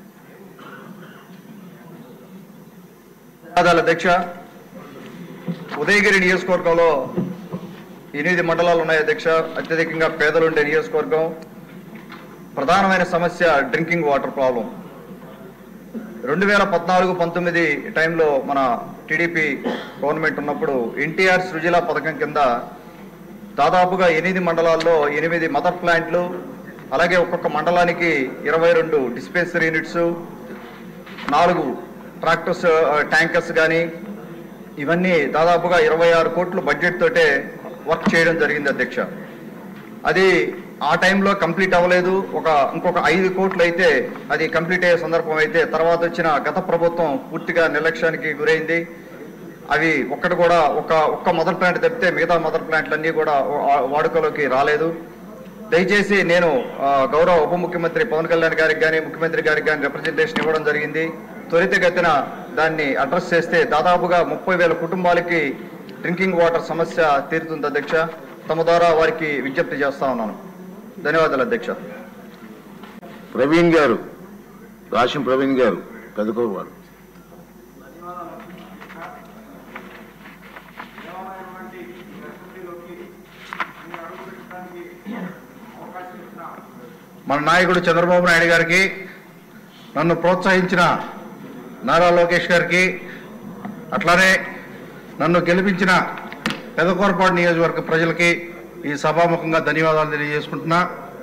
ధన్యవాదాలు అధ్యక్ష ఉదయగిరి నియోజకవర్గంలో ఎనిమిది మండలాలు ఉన్నాయి అధ్యక్ష అత్యధికంగా పేదలు ఉండే నియోజకవర్గం ప్రధానమైన సమస్య డ్రింకింగ్ వాటర్ ప్రాబ్లం రెండు వేల పద్నాలుగు పంతొమ్మిది టైంలో మన టీడీపీ గవర్నమెంట్ ఉన్నప్పుడు ఎన్టీఆర్ సృజల పథకం కింద దాదాపుగా ఎనిమిది మండలాల్లో ఎనిమిది మదర్ ప్లాంట్లు అలాగే ఒక్కొక్క మండలానికి ఇరవై రెండు డిస్పెన్సరీ యూనిట్స్ నాలుగు ట్రాక్టర్స్ ఆ, ట్యాంకర్స్ కానీ ఇవన్నీ దాదాపుగా ఇరవై ఆరు కోట్లు బడ్జెట్ తోటే వర్క్ చేయడం జరిగింది అధ్యక్ష అది ఆ టైంలో కంప్లీట్ అవ్వలేదు ఒక ఇంకొక ఐదు కోట్లు అయితే అది కంప్లీట్ అయ్యే సందర్భం అయితే తర్వాత వచ్చిన గత ప్రభుత్వం పూర్తిగా నిర్లక్ష్యానికి గురైంది అవి ఒక్కటి కూడా ఒక ఒక్క మదర్ ప్లాంట్ తప్పితే మిగతా మదర్ ప్లాంట్లన్నీ కూడా వా- వాడుకలోకి రాలేదు దయచేసి నేను ఆ, గౌరవ ఉప ముఖ్యమంత్రి పవన్ కళ్యాణ్ గారికి కానీ ముఖ్యమంత్రి గారికి కానీ రిప్రజెంటేషన్ ఇవ్వడం జరిగింది త్వరితగతిన దాన్ని అడ్రస్ చేస్తే దాదాపుగా ముప్పై వేల కుటుంబాలకి డ్రింకింగ్ వాటర్ సమస్య తీరుతుంది అధ్యక్ష తమ ద్వారా వారికి విజ్ఞప్తి చేస్తా ఉన్నాను ధన్యవాదాలు అధ్యక్ష ప్రవీణ్ గారు రాశిం ప్రవీణ్ గారు పెదకోవారు మన నాయకుడు చంద్రబాబు నాయుడు గారికి నన్ను ప్రోత్సహించిన నారా లోకేష్ గారికి అట్లానే నన్ను గెలిపించిన పెదకూరపాడు నియోజకవర్గ ప్రజలకి ఈ సభాముఖంగా ధన్యవాదాలు తెలియజేసుకుంటున్నా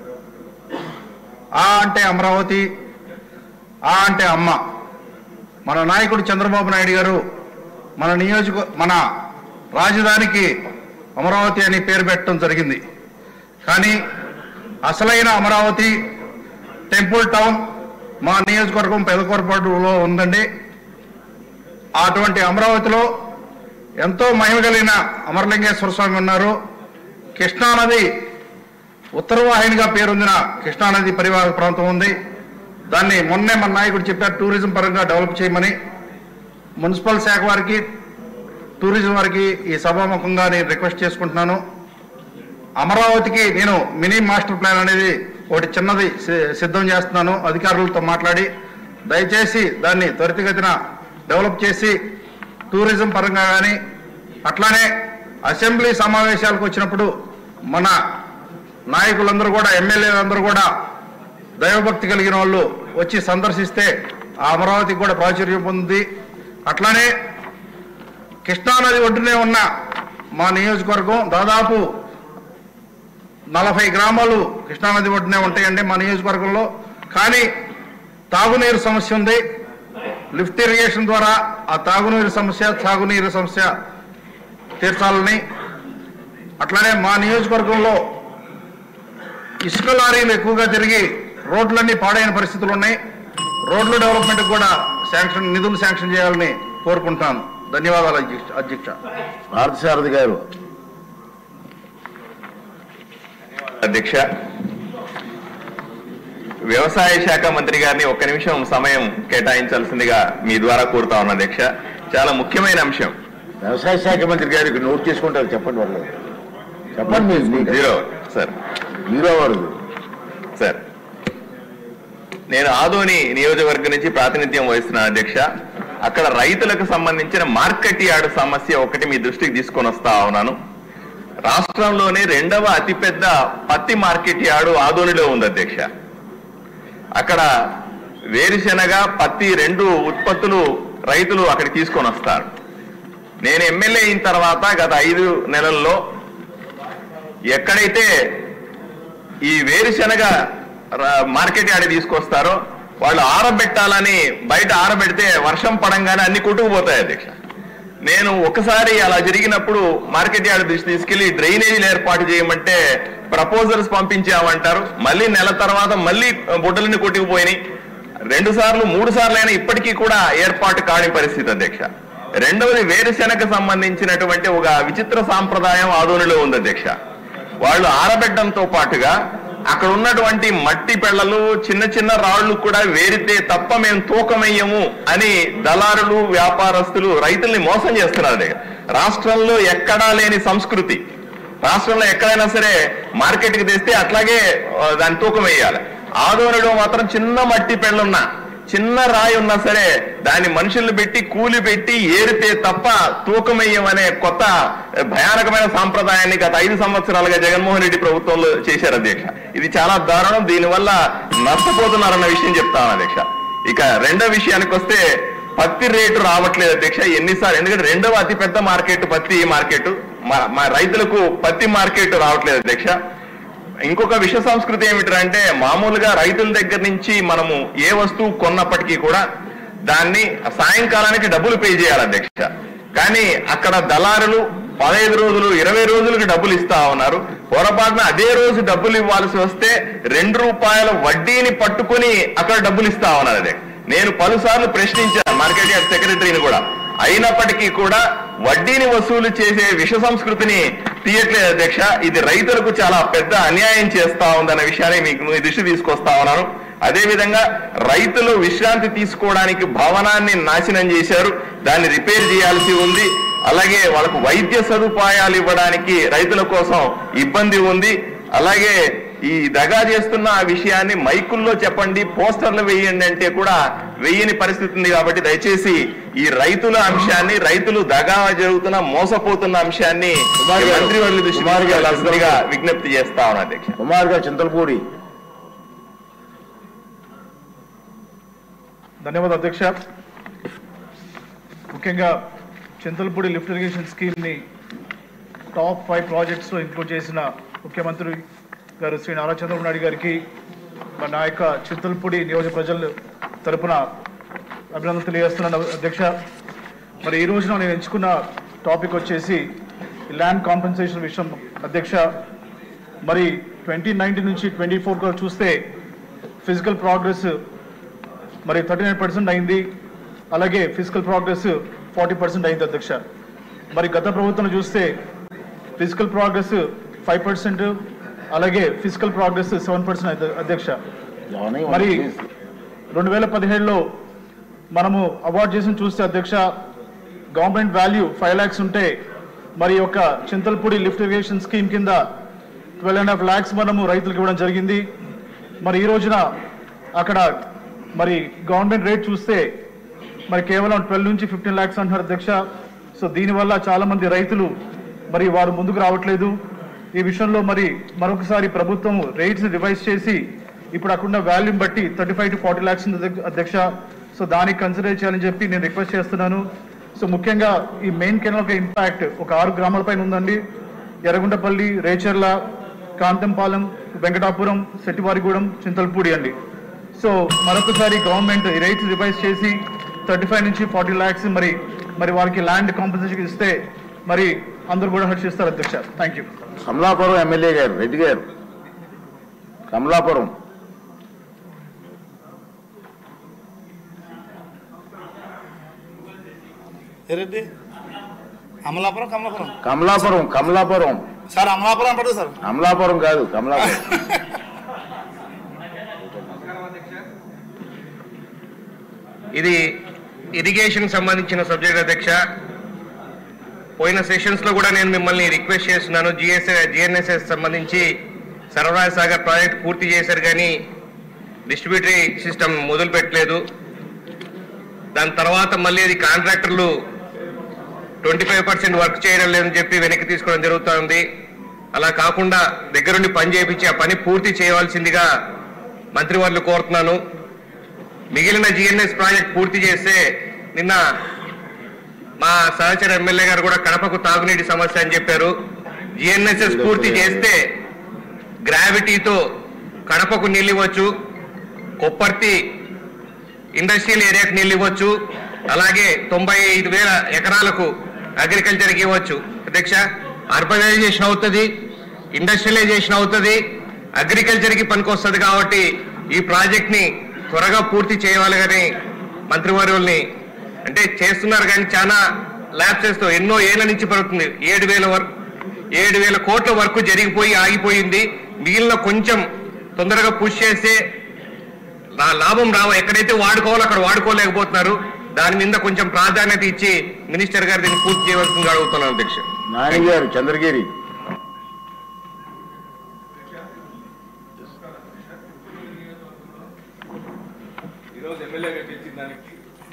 ఆ అంటే అమరావతి ఆ అంటే అమ్మ మన నాయకుడు చంద్రబాబు నాయుడు గారు మన నియోజక మన రాజధానికి అమరావతి అని పేరు పెట్టడం జరిగింది కానీ అసలైన అమరావతి టెంపుల్ టౌన్ మా నియోజకవర్గం పెదకూరపాటులో ఉందండి అటువంటి అమరావతిలో ఎంతో మహిమ కలిగిన అమరలింగేశ్వర స్వామి ఉన్నారు కృష్ణానది ఉత్తరవాహినిగా పేరొందిన కృష్ణానది పరివాహక ప్రాంతం ఉంది దాన్ని మొన్నే మన నాయకుడు చెప్పారు టూరిజం పరంగా డెవలప్ చేయమని మున్సిపల్ శాఖ వారికి టూరిజం వారికి ఈ సభాముఖంగా నేను రిక్వెస్ట్ చేసుకుంటున్నాను అమరావతికి నేను మినీ మాస్టర్ ప్లాన్ అనేది ఒకటి చిన్నది సి- సిద్ధం చేస్తున్నాను అధికారులతో మాట్లాడి దయచేసి దాన్ని త్వరితగతిన డెవలప్ చేసి టూరిజం పరంగా కానీ అట్లానే అసెంబ్లీ సమావేశాలకు వచ్చినప్పుడు మన నాయకులందరూ కూడా ఎమ్మెల్యేలందరూ కూడా దైవభక్తి కలిగిన వాళ్ళు వచ్చి సందర్శిస్తే ఆ అమరావతికి కూడా ప్రాచుర్యం పొందుతుంది అట్లానే కృష్ణానది ఒడ్డునే ఉన్న మా నియోజకవర్గం దాదాపు నలభై గ్రామాలు కృష్ణానది ఒడ్డునే ఉంటాయండి మా నియోజకవర్గంలో కానీ తాగునీరు సమస్య ఉంది లిఫ్ట్ ఇరిగేషన్ ద్వారా ఆ తాగునీరు సమస్య తాగునీరు సమస్య తీర్చాలని అట్లానే మా నియోజకవర్గంలో ఇసుక లారీలు ఎక్కువగా తిరిగి రోడ్లన్నీ పాడైన పరిస్థితులు ఉన్నాయి రోడ్ల డెవలప్మెంట్ కూడా శాంక్షన్ నిధులు శాంక్షన్ చేయాలని కోరుకుంటాను ధన్యవాదాలు అధ్యక్ష అధ్యక్ష పార్థసారథి గారు అధ్యక్ష వ్యవసాయ శాఖ మంత్రి గారిని ఒక్క నిమిషం సమయం కేటాయించాల్సిందిగా మీ ద్వారా కోరుతా ఉన్నా అధ్యక్ష చాలా ముఖ్యమైన అంశం వ్యవసాయ శాఖ మంత్రి గారికి నోట్ చేసుకుంటారు చెప్పండి వాళ్ళు చెప్పండి మీరు మీకు. జీరో సార్ జీరో వారు సార్ నేను ఆదోని నియోజకవర్గం నుంచి ప్రాతినిధ్యం వహిస్తున్నాను అధ్యక్ష అక్కడ రైతులకు సంబంధించిన మార్కెట్ యార్డ్ సమస్య ఒకటి మీ దృష్టికి తీసుకొని వస్తా ఉన్నాను రాష్ట్రంలోనే రెండవ అతిపెద్ద పత్తి మార్కెట్ యార్డు ఆదోనిలో ఉంది అధ్యక్ష అక్కడ వేరుశెనగ పత్తి రెండు ఉత్పత్తులు రైతులు అక్కడికి తీసుకొని వస్తారు నేను ఎమ్మెల్యే అయిన తర్వాత గత ఐదు నెలల్లో ఎక్కడైతే ఈ వేరుశెనగ ర- మార్కెట్ యార్డ్ తీసుకొస్తారో వాళ్ళు ఆరబెట్టాలని బయట ఆరబెడితే వర్షం పడంగానే అన్ని కొట్టుకుపోతాయి అధ్యక్ష నేను ఒకసారి అలా జరిగినప్పుడు మార్కెట్ యార్డ్ దృష్టి తీసుకెళ్లి డ్రైనేజీలు ఏర్పాటు చేయమంటే ప్రపోజల్స్ పంపించామంటారు మళ్ళీ నెల తర్వాత మళ్ళీ బుడ్డలన్నీ కొట్టుకుపోయినాయి రెండు సార్లు మూడు సార్లు అయినా ఇప్పటికీ కూడా ఏర్పాటు కాని పరిస్థితి అధ్యక్ష రెండవది వేరుశెనగ సంబంధించినటువంటి ఒక విచిత్ర సాంప్రదాయం ఆదోనిలో ఉంది అధ్యక్ష వాళ్ళు ఆరబెట్టడంతో పాటుగా అక్కడ ఉన్నటువంటి మట్టి పెళ్లలు చిన్న చిన్న రాళ్లు కూడా వేరితే తప్ప మేము తూకమయ్యము అని దళారులు వ్యాపారస్తులు రైతుల్ని మోసం చేస్తున్నారు దగ్గర రాష్ట్రంలో ఎక్కడా లేని సంస్కృతి రాష్ట్రంలో ఎక్కడైనా సరే మార్కెట్కి తెస్తే అట్లాగే ఆ, దాన్ని తూకం వేయాలి ఆదోనిలో మాత్రం చిన్న మట్టి పెళ్ళున్నా చిన్న రాయి ఉన్నా సరే దాన్ని మనుషుల్ని పెట్టి కూలి పెట్టి ఏరితే తప్ప తూకమయ్యమనే కొత్త భయానకమైన సాంప్రదాయాన్ని గత ఐదు సంవత్సరాలుగా జగన్మోహన్ రెడ్డి ప్రభుత్వంలో చేశారు అధ్యక్ష ఇది చాలా దారుణం దీనివల్ల నష్టపోతున్నారన్న విషయం చెప్తాను అధ్యక్ష ఇక రెండో విషయానికి వస్తే పత్తి రేటు రావట్లేదు అధ్యక్ష ఎన్నిసార్లు ఎందుకంటే రెండవ అతిపెద్ద మార్కెట్ పత్తి మార్కెట్ మా మా రైతులకు పత్తి మార్కెట్ రావట్లేదు అధ్యక్ష ఇంకొక విష సంస్కృతి ఏమిటంటే మామూలుగా రైతుల దగ్గర నుంచి మనము ఏ వస్తువు కొన్నప్పటికీ కూడా దాన్ని సాయంకాలానికి డబ్బులు పే చేయాలి అధ్యక్ష కానీ అక్కడ దళారులు పదహైదు రోజులు ఇరవై రోజులకి డబ్బులు ఇస్తా ఉన్నారు పొరపాటున అదే రోజు డబ్బులు ఇవ్వాల్సి వస్తే రెండు రూపాయల వడ్డీని పట్టుకుని అక్కడ డబ్బులు ఇస్తా ఉన్నారు అదే నేను పలుసార్లు ప్రశ్నించాను మార్కెట్ యార్డ్ సెక్రటరీని కూడా అయినప్పటికీ కూడా వడ్డీని వసూలు చేసే విష సంస్కృతిని తీయట్లేదు అధ్యక్ష ఇది రైతులకు చాలా పెద్ద అన్యాయం చేస్తా ఉందన్న విషయాన్ని మీకు మీ దృష్టి తీసుకొస్తా ఉన్నాను అదే విధంగా రైతులు విశ్రాంతి తీసుకోవడానికి భవనాన్ని నాశనం చేశారు దాన్ని రిపేర్ చేయాల్సి ఉంది అలాగే వాళ్ళకు వైద్య సదుపాయాలు ఇవ్వడానికి రైతుల కోసం ఇబ్బంది ఉంది అలాగే ఈ దగా చేస్తున్న ఆ విషయాన్ని మైకుల్లో చెప్పండి పోస్టర్లు వేయండి అంటే కూడా వేయని పరిస్థితి ఉంది కాబట్టి దయచేసి ఈ రైతుల అంశాన్ని రైతులు దగా జరుగుతున్న మోసపోతున్న అంశాన్ని మంత్రివర్యుల దృష్టికి తీసుకెళ్లాల్సిందిగా విజ్ఞప్తి చేస్తా ఉన్నా అధ్యక్ష కుమార్ గారు చింతలపూడి ధన్యవాదాలు అధ్యక్ష ముఖ్యంగా చింతలపూడి లిఫ్ట్ ఇరిగేషన్ స్కీమ్ని టాప్ ఫైవ్ ప్రాజెక్ట్స్లో ఇంక్లూడ్ చేసిన ముఖ్యమంత్రి గారు శ్రీ నారా చంద్రబాబు నాయుడు గారికి మన నా యొక్క చింతలపూడి నియోజక ప్రజల తరపున అభినందనలు తెలియజేస్తున్నాను అధ్యక్ష మరి ఈ రోజున నేను ఎంచుకున్న టాపిక్ వచ్చేసి ల్యాండ్ కాంపెన్సేషన్ విషయం అధ్యక్ష మరి ట్వంటీ నైన్టీన్ నుంచి ట్వంటీ ఫోర్ చూస్తే ఫిజికల్ ప్రోగ్రెస్ మరి థర్టీ నైన్ పర్సెంట్ అయింది అలాగే ఫిజికల్ ప్రోగ్రెస్ ఫార్టీ పర్సెంట్ అయింది అధ్యక్ష మరి గత ప్రభుత్వం చూస్తే ఫిజికల్ ప్రోగ్రెస్ ఫైవ్ పర్సెంట్ అలాగే ఫిజికల్ ప్రోగ్రెస్ సెవెన్ పర్సెంట్ అధ్యక్ష మరి రెండు వేల పదిహేడులో మనము అవార్డు చేసిన చూస్తే అధ్యక్ష గవర్నమెంట్ వాల్యూ ఫైవ్ ల్యాక్స్ ఉంటే మరి యొక్క చింతల్పూడి లిఫ్ట్ ఇరిగేషన్ స్కీమ్ కింద ట్వెల్వ్ అండ్ హాఫ్ ల్యాక్స్ మనము రైతులకు ఇవ్వడం జరిగింది మరి ఈ రోజున అక్కడ మరి గవర్నమెంట్ రేట్ చూస్తే మరి కేవలం ట్వెల్వ్ నుంచి ఫిఫ్టీన్ ల్యాక్స్ అంటున్నారు అధ్యక్ష సో దీనివల్ల చాలా మంది రైతులు మరి వారు ముందుకు రావట్లేదు ఈ విషయంలో మరి మరొకసారి ప్రభుత్వం రేట్స్ రివైజ్ చేసి ఇప్పుడు అక్కడ వాల్యూమ్ బట్టి thirty five to forty lakhs ఉంది అధ్య- అధ్యక్ష సో దానికి కన్సిడర్ చేయాలని చెప్పి నేను రిక్వెస్ట్ చేస్తున్నాను సో ముఖ్యంగా ఈ మెయిన్ కెనాల్ యొక్క ఇంపాక్ట్ ఒక ఆరు గ్రామాల పైన ఉందండి ఎర్రగుంటపల్లి రేచర్ల కాంతంపాలెం వెంకటాపురం సెట్టివారిగూడెం చింతలపూడి అండి సో మరొకసారి గవర్నమెంట్ ఈ రేట్స్ రివైజ్ చేసి థర్టీ ఫైవ్ నుంచి ఫార్టీ ల్యాక్స్ మరి మరి వారికి ల్యాండ్ కాంపెన్సేషన్ ఇస్తే మరి అందరూ కూడా హర్షిస్తారు అధ్యక్ష థ్యాంక్ యూ కమలాపురం ఎమ్మెల్యే గారు రెడ్డి గారు కమలాపురం రెడ్డి అమలాపురం కమలాపురం కమలాపురం కమలాపురం సార్ అమలాపురం పడుతుంది సార్ అమలాపురం కాదు కమలాపురం ఇది ఇరిగేషన్ సంబంధించిన సబ్జెక్ట్ అధ్యక్ష పోయిన సెషన్స్ లో కూడా నేను మిమ్మల్ని రిక్వెస్ట్ చేస్తున్నాను జిఎస్ఏ జిఎన్ఎస్ఎస్ సంబంధించి సరఫరా సాగర్ ప్రాజెక్ట్ పూర్తి చేశారు కానీ డిస్ట్రిబ్యూటరీ సిస్టమ్ మొదలు పెట్టలేదు దాని తర్వాత మళ్ళీ అది కాంట్రాక్టర్లు ట్వంటీ ఫైవ్ పర్సెంట్ వర్క్ చేయడం లేదని చెప్పి వెనక్కి తీసుకోవడం జరుగుతోంది అలా కాకుండా దగ్గరుండి పని చేయించి ఆ పని పూర్తి చేయవలసిందిగా మంత్రివర్లు కోరుతున్నాను మిగిలిన జిఎన్ఎస్ ప్రాజెక్ట్ పూర్తి చేస్తే నిన్న మా సహచర ఎమ్మెల్యే గారు కూడా కడపకు తాగునీటి సమస్య అని చెప్పారు జిఎన్ఎస్ఎస్ పూర్తి చేస్తే గ్రావిటీతో కడపకు నీళ్ళు ఇవ్వచ్చు కొప్పర్తి ఇండస్ట్రియల్ ఏరియాకు నీళ్ళు ఇవ్వచ్చు అలాగే తొంభై ఐదు వేల ఎకరాలకు అగ్రికల్చర్కి ఇవ్వచ్చు అధ్యక్ష అర్బనైజేషన్ అవుతుంది ఇండస్ట్రియలైజేషన్ అవుతుంది అగ్రికల్చర్కి పనికొస్తుంది కాబట్టి ఈ ప్రాజెక్ట్ని త్వరగా పూర్తి చేయాలని మంత్రివర్యుల్ని అంటే చేస్తున్నారు కానీ చాలా ల్యాబ్సెస్ తో ఎన్నో ఏళ్ల నుంచి పడుతుంది ఏడు వేల వరకు ఏడు వేల కోట్ల వరకు జరిగిపోయి ఆగిపోయింది మిగిలిన కొంచెం తొందరగా పుష్ చేస్తే నా లాభం రావ ఎక్కడైతే వాడుకోవాలో అక్కడ వాడుకోలేకపోతున్నారు దాని మీద కొంచెం ప్రాధాన్యత ఇచ్చి మినిస్టర్ గారు దీన్ని పూర్తి చేయవలసిందిగా అడుగుతున్నాను అధ్యక్ష నాని గారు చంద్రగిరి ఈరోజు ఎమ్మెల్యే గారికి ఇచ్చిన దానికి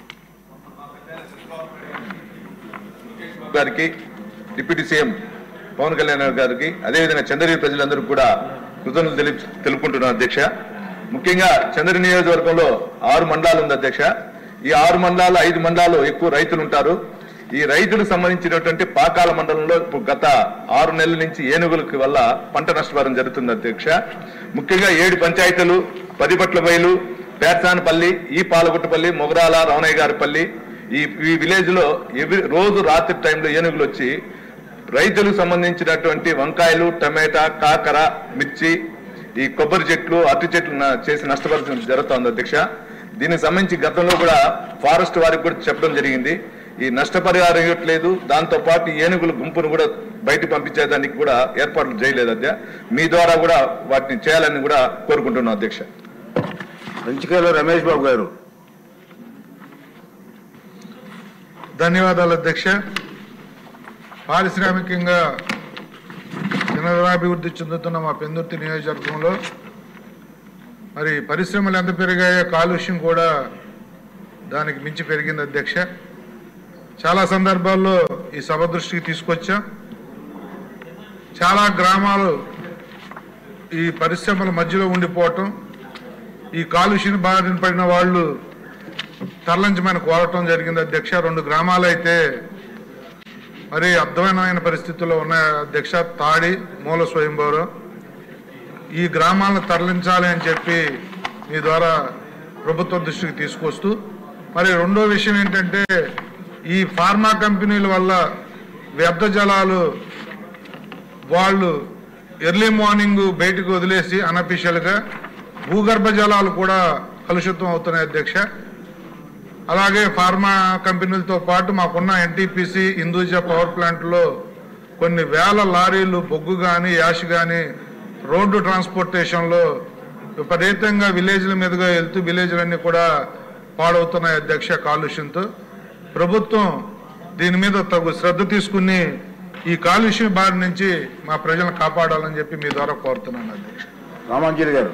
గారికి డిప్యూటీ సీఎం పవన్ కళ్యాణ్ గారికి అదేవిధంగా చంద్రగిరి ప్రజలందరూ కూడా కృతజ్ఞతలు తెలుపు తెలుపుకుంటున్నాను అధ్యక్ష ముఖ్యంగా చంద్ర నియోజకవర్గంలో ఆరు మండలాలు ఉంది అధ్యక్ష ఈ ఆరు మండలాలు ఐదు మండలాలు ఎక్కువ రైతులు ఉంటారు ఈ రైతులకు సంబంధించినటువంటి పాకాల మండలంలో ఇప్పుడు గత ఆరు నెలల నుంచి ఏనుగులకి వల్ల పంట నష్టపరం జరుగుతుంది అధ్యక్ష ముఖ్యంగా ఏడు పంచాయతీలు పది పట్ల బయలు పేర్చానపల్లి ఈ పాలగుట్టపల్లి మొగరాల రమణయ్య గారిపల్లి ఈ ఈ విలేజ్ లో ఎవ్రీ రోజు రాత్రి టైంలో ఏనుగులు వచ్చి రైతులకు సంబంధించినటువంటి వంకాయలు టమాటా కాకర మిర్చి ఈ కొబ్బరి చెట్లు అరటి చెట్లు న- చేసి నష్టపరచడం జరుగుతోంది అధ్యక్ష దీనికి సంబంధించి గతంలో కూడా ఫారెస్ట్ వారికి కూడా చెప్పడం జరిగింది ఈ నష్టపరిహారం ఇవ్వట్లేదు దాంతో పాటు ఈ ఏనుగుల గుంపును కూడా బయట పంపించేదానికి కూడా ఏర్పాట్లు చేయలేదు అధ్యక్ష మీ ద్వారా కూడా వాటిని చేయాలని కూడా కోరుకుంటున్నాం అధ్యక్ష పంచకాల రమేష్ బాబు గారు ధన్యవాదాలు అధ్యక్ష పారిశ్రామికంగా పునరాభివృద్ధి చెందుతున్న మా పెందుర్తి నియోజకవర్గంలో మరి పరిశ్రమలు ఎంత పెరిగాయో కాలుష్యం కూడా దానికి మించి పెరిగింది అధ్యక్ష చాలా సందర్భాల్లో ఈ సభ దృష్టికి తీసుకొచ్చాం చాలా గ్రామాలు ఈ పరిశ్రమల మధ్యలో ఉండిపోవటం ఈ కాలుష్యం బారిన పడిన వాళ్ళు తరలించమని కోరటం జరిగింది అధ్యక్ష రెండు గ్రామాలు అయితే మరి అర్థమైన పరిస్థితుల్లో ఉన్న అధ్యక్ష తాడి మూల స్వయంభవరం ఈ గ్రామాలను తరలించాలి అని చెప్పి మీ ద్వారా ప్రభుత్వ దృష్టికి తీసుకొస్తూ మరి రెండో విషయం ఏంటంటే ఈ ఫార్మా కంపెనీల వల్ల వ్యర్థ జలాలు వాళ్ళు ఎర్లీ మార్నింగ్ బయటకు వదిలేసి అనఫిషియల్గా భూగర్భ జలాలు కూడా కలుషితం అవుతున్నాయి అధ్యక్ష అలాగే ఫార్మా కంపెనీలతో పాటు మాకున్న ఎన్టీపీసీ హిందూజా పవర్ ప్లాంట్లో కొన్ని వేల లారీలు బొగ్గు కానీ యాష్ కానీ రోడ్డు ట్రాన్స్పోర్టేషన్లో విపరీతంగా విలేజ్ల మీదుగా వెళ్తూ విలేజ్లన్నీ కూడా పాడవుతున్నాయి అధ్యక్ష కాలుష్యంతో ప్రభుత్వం దీని మీద తగు శ్రద్ధ తీసుకుని ఈ కాలుష్యం బారి నుంచి మా ప్రజలను కాపాడాలని చెప్పి మీ ద్వారా కోరుతున్నాను అధ్యక్ష రామాంజలి గారు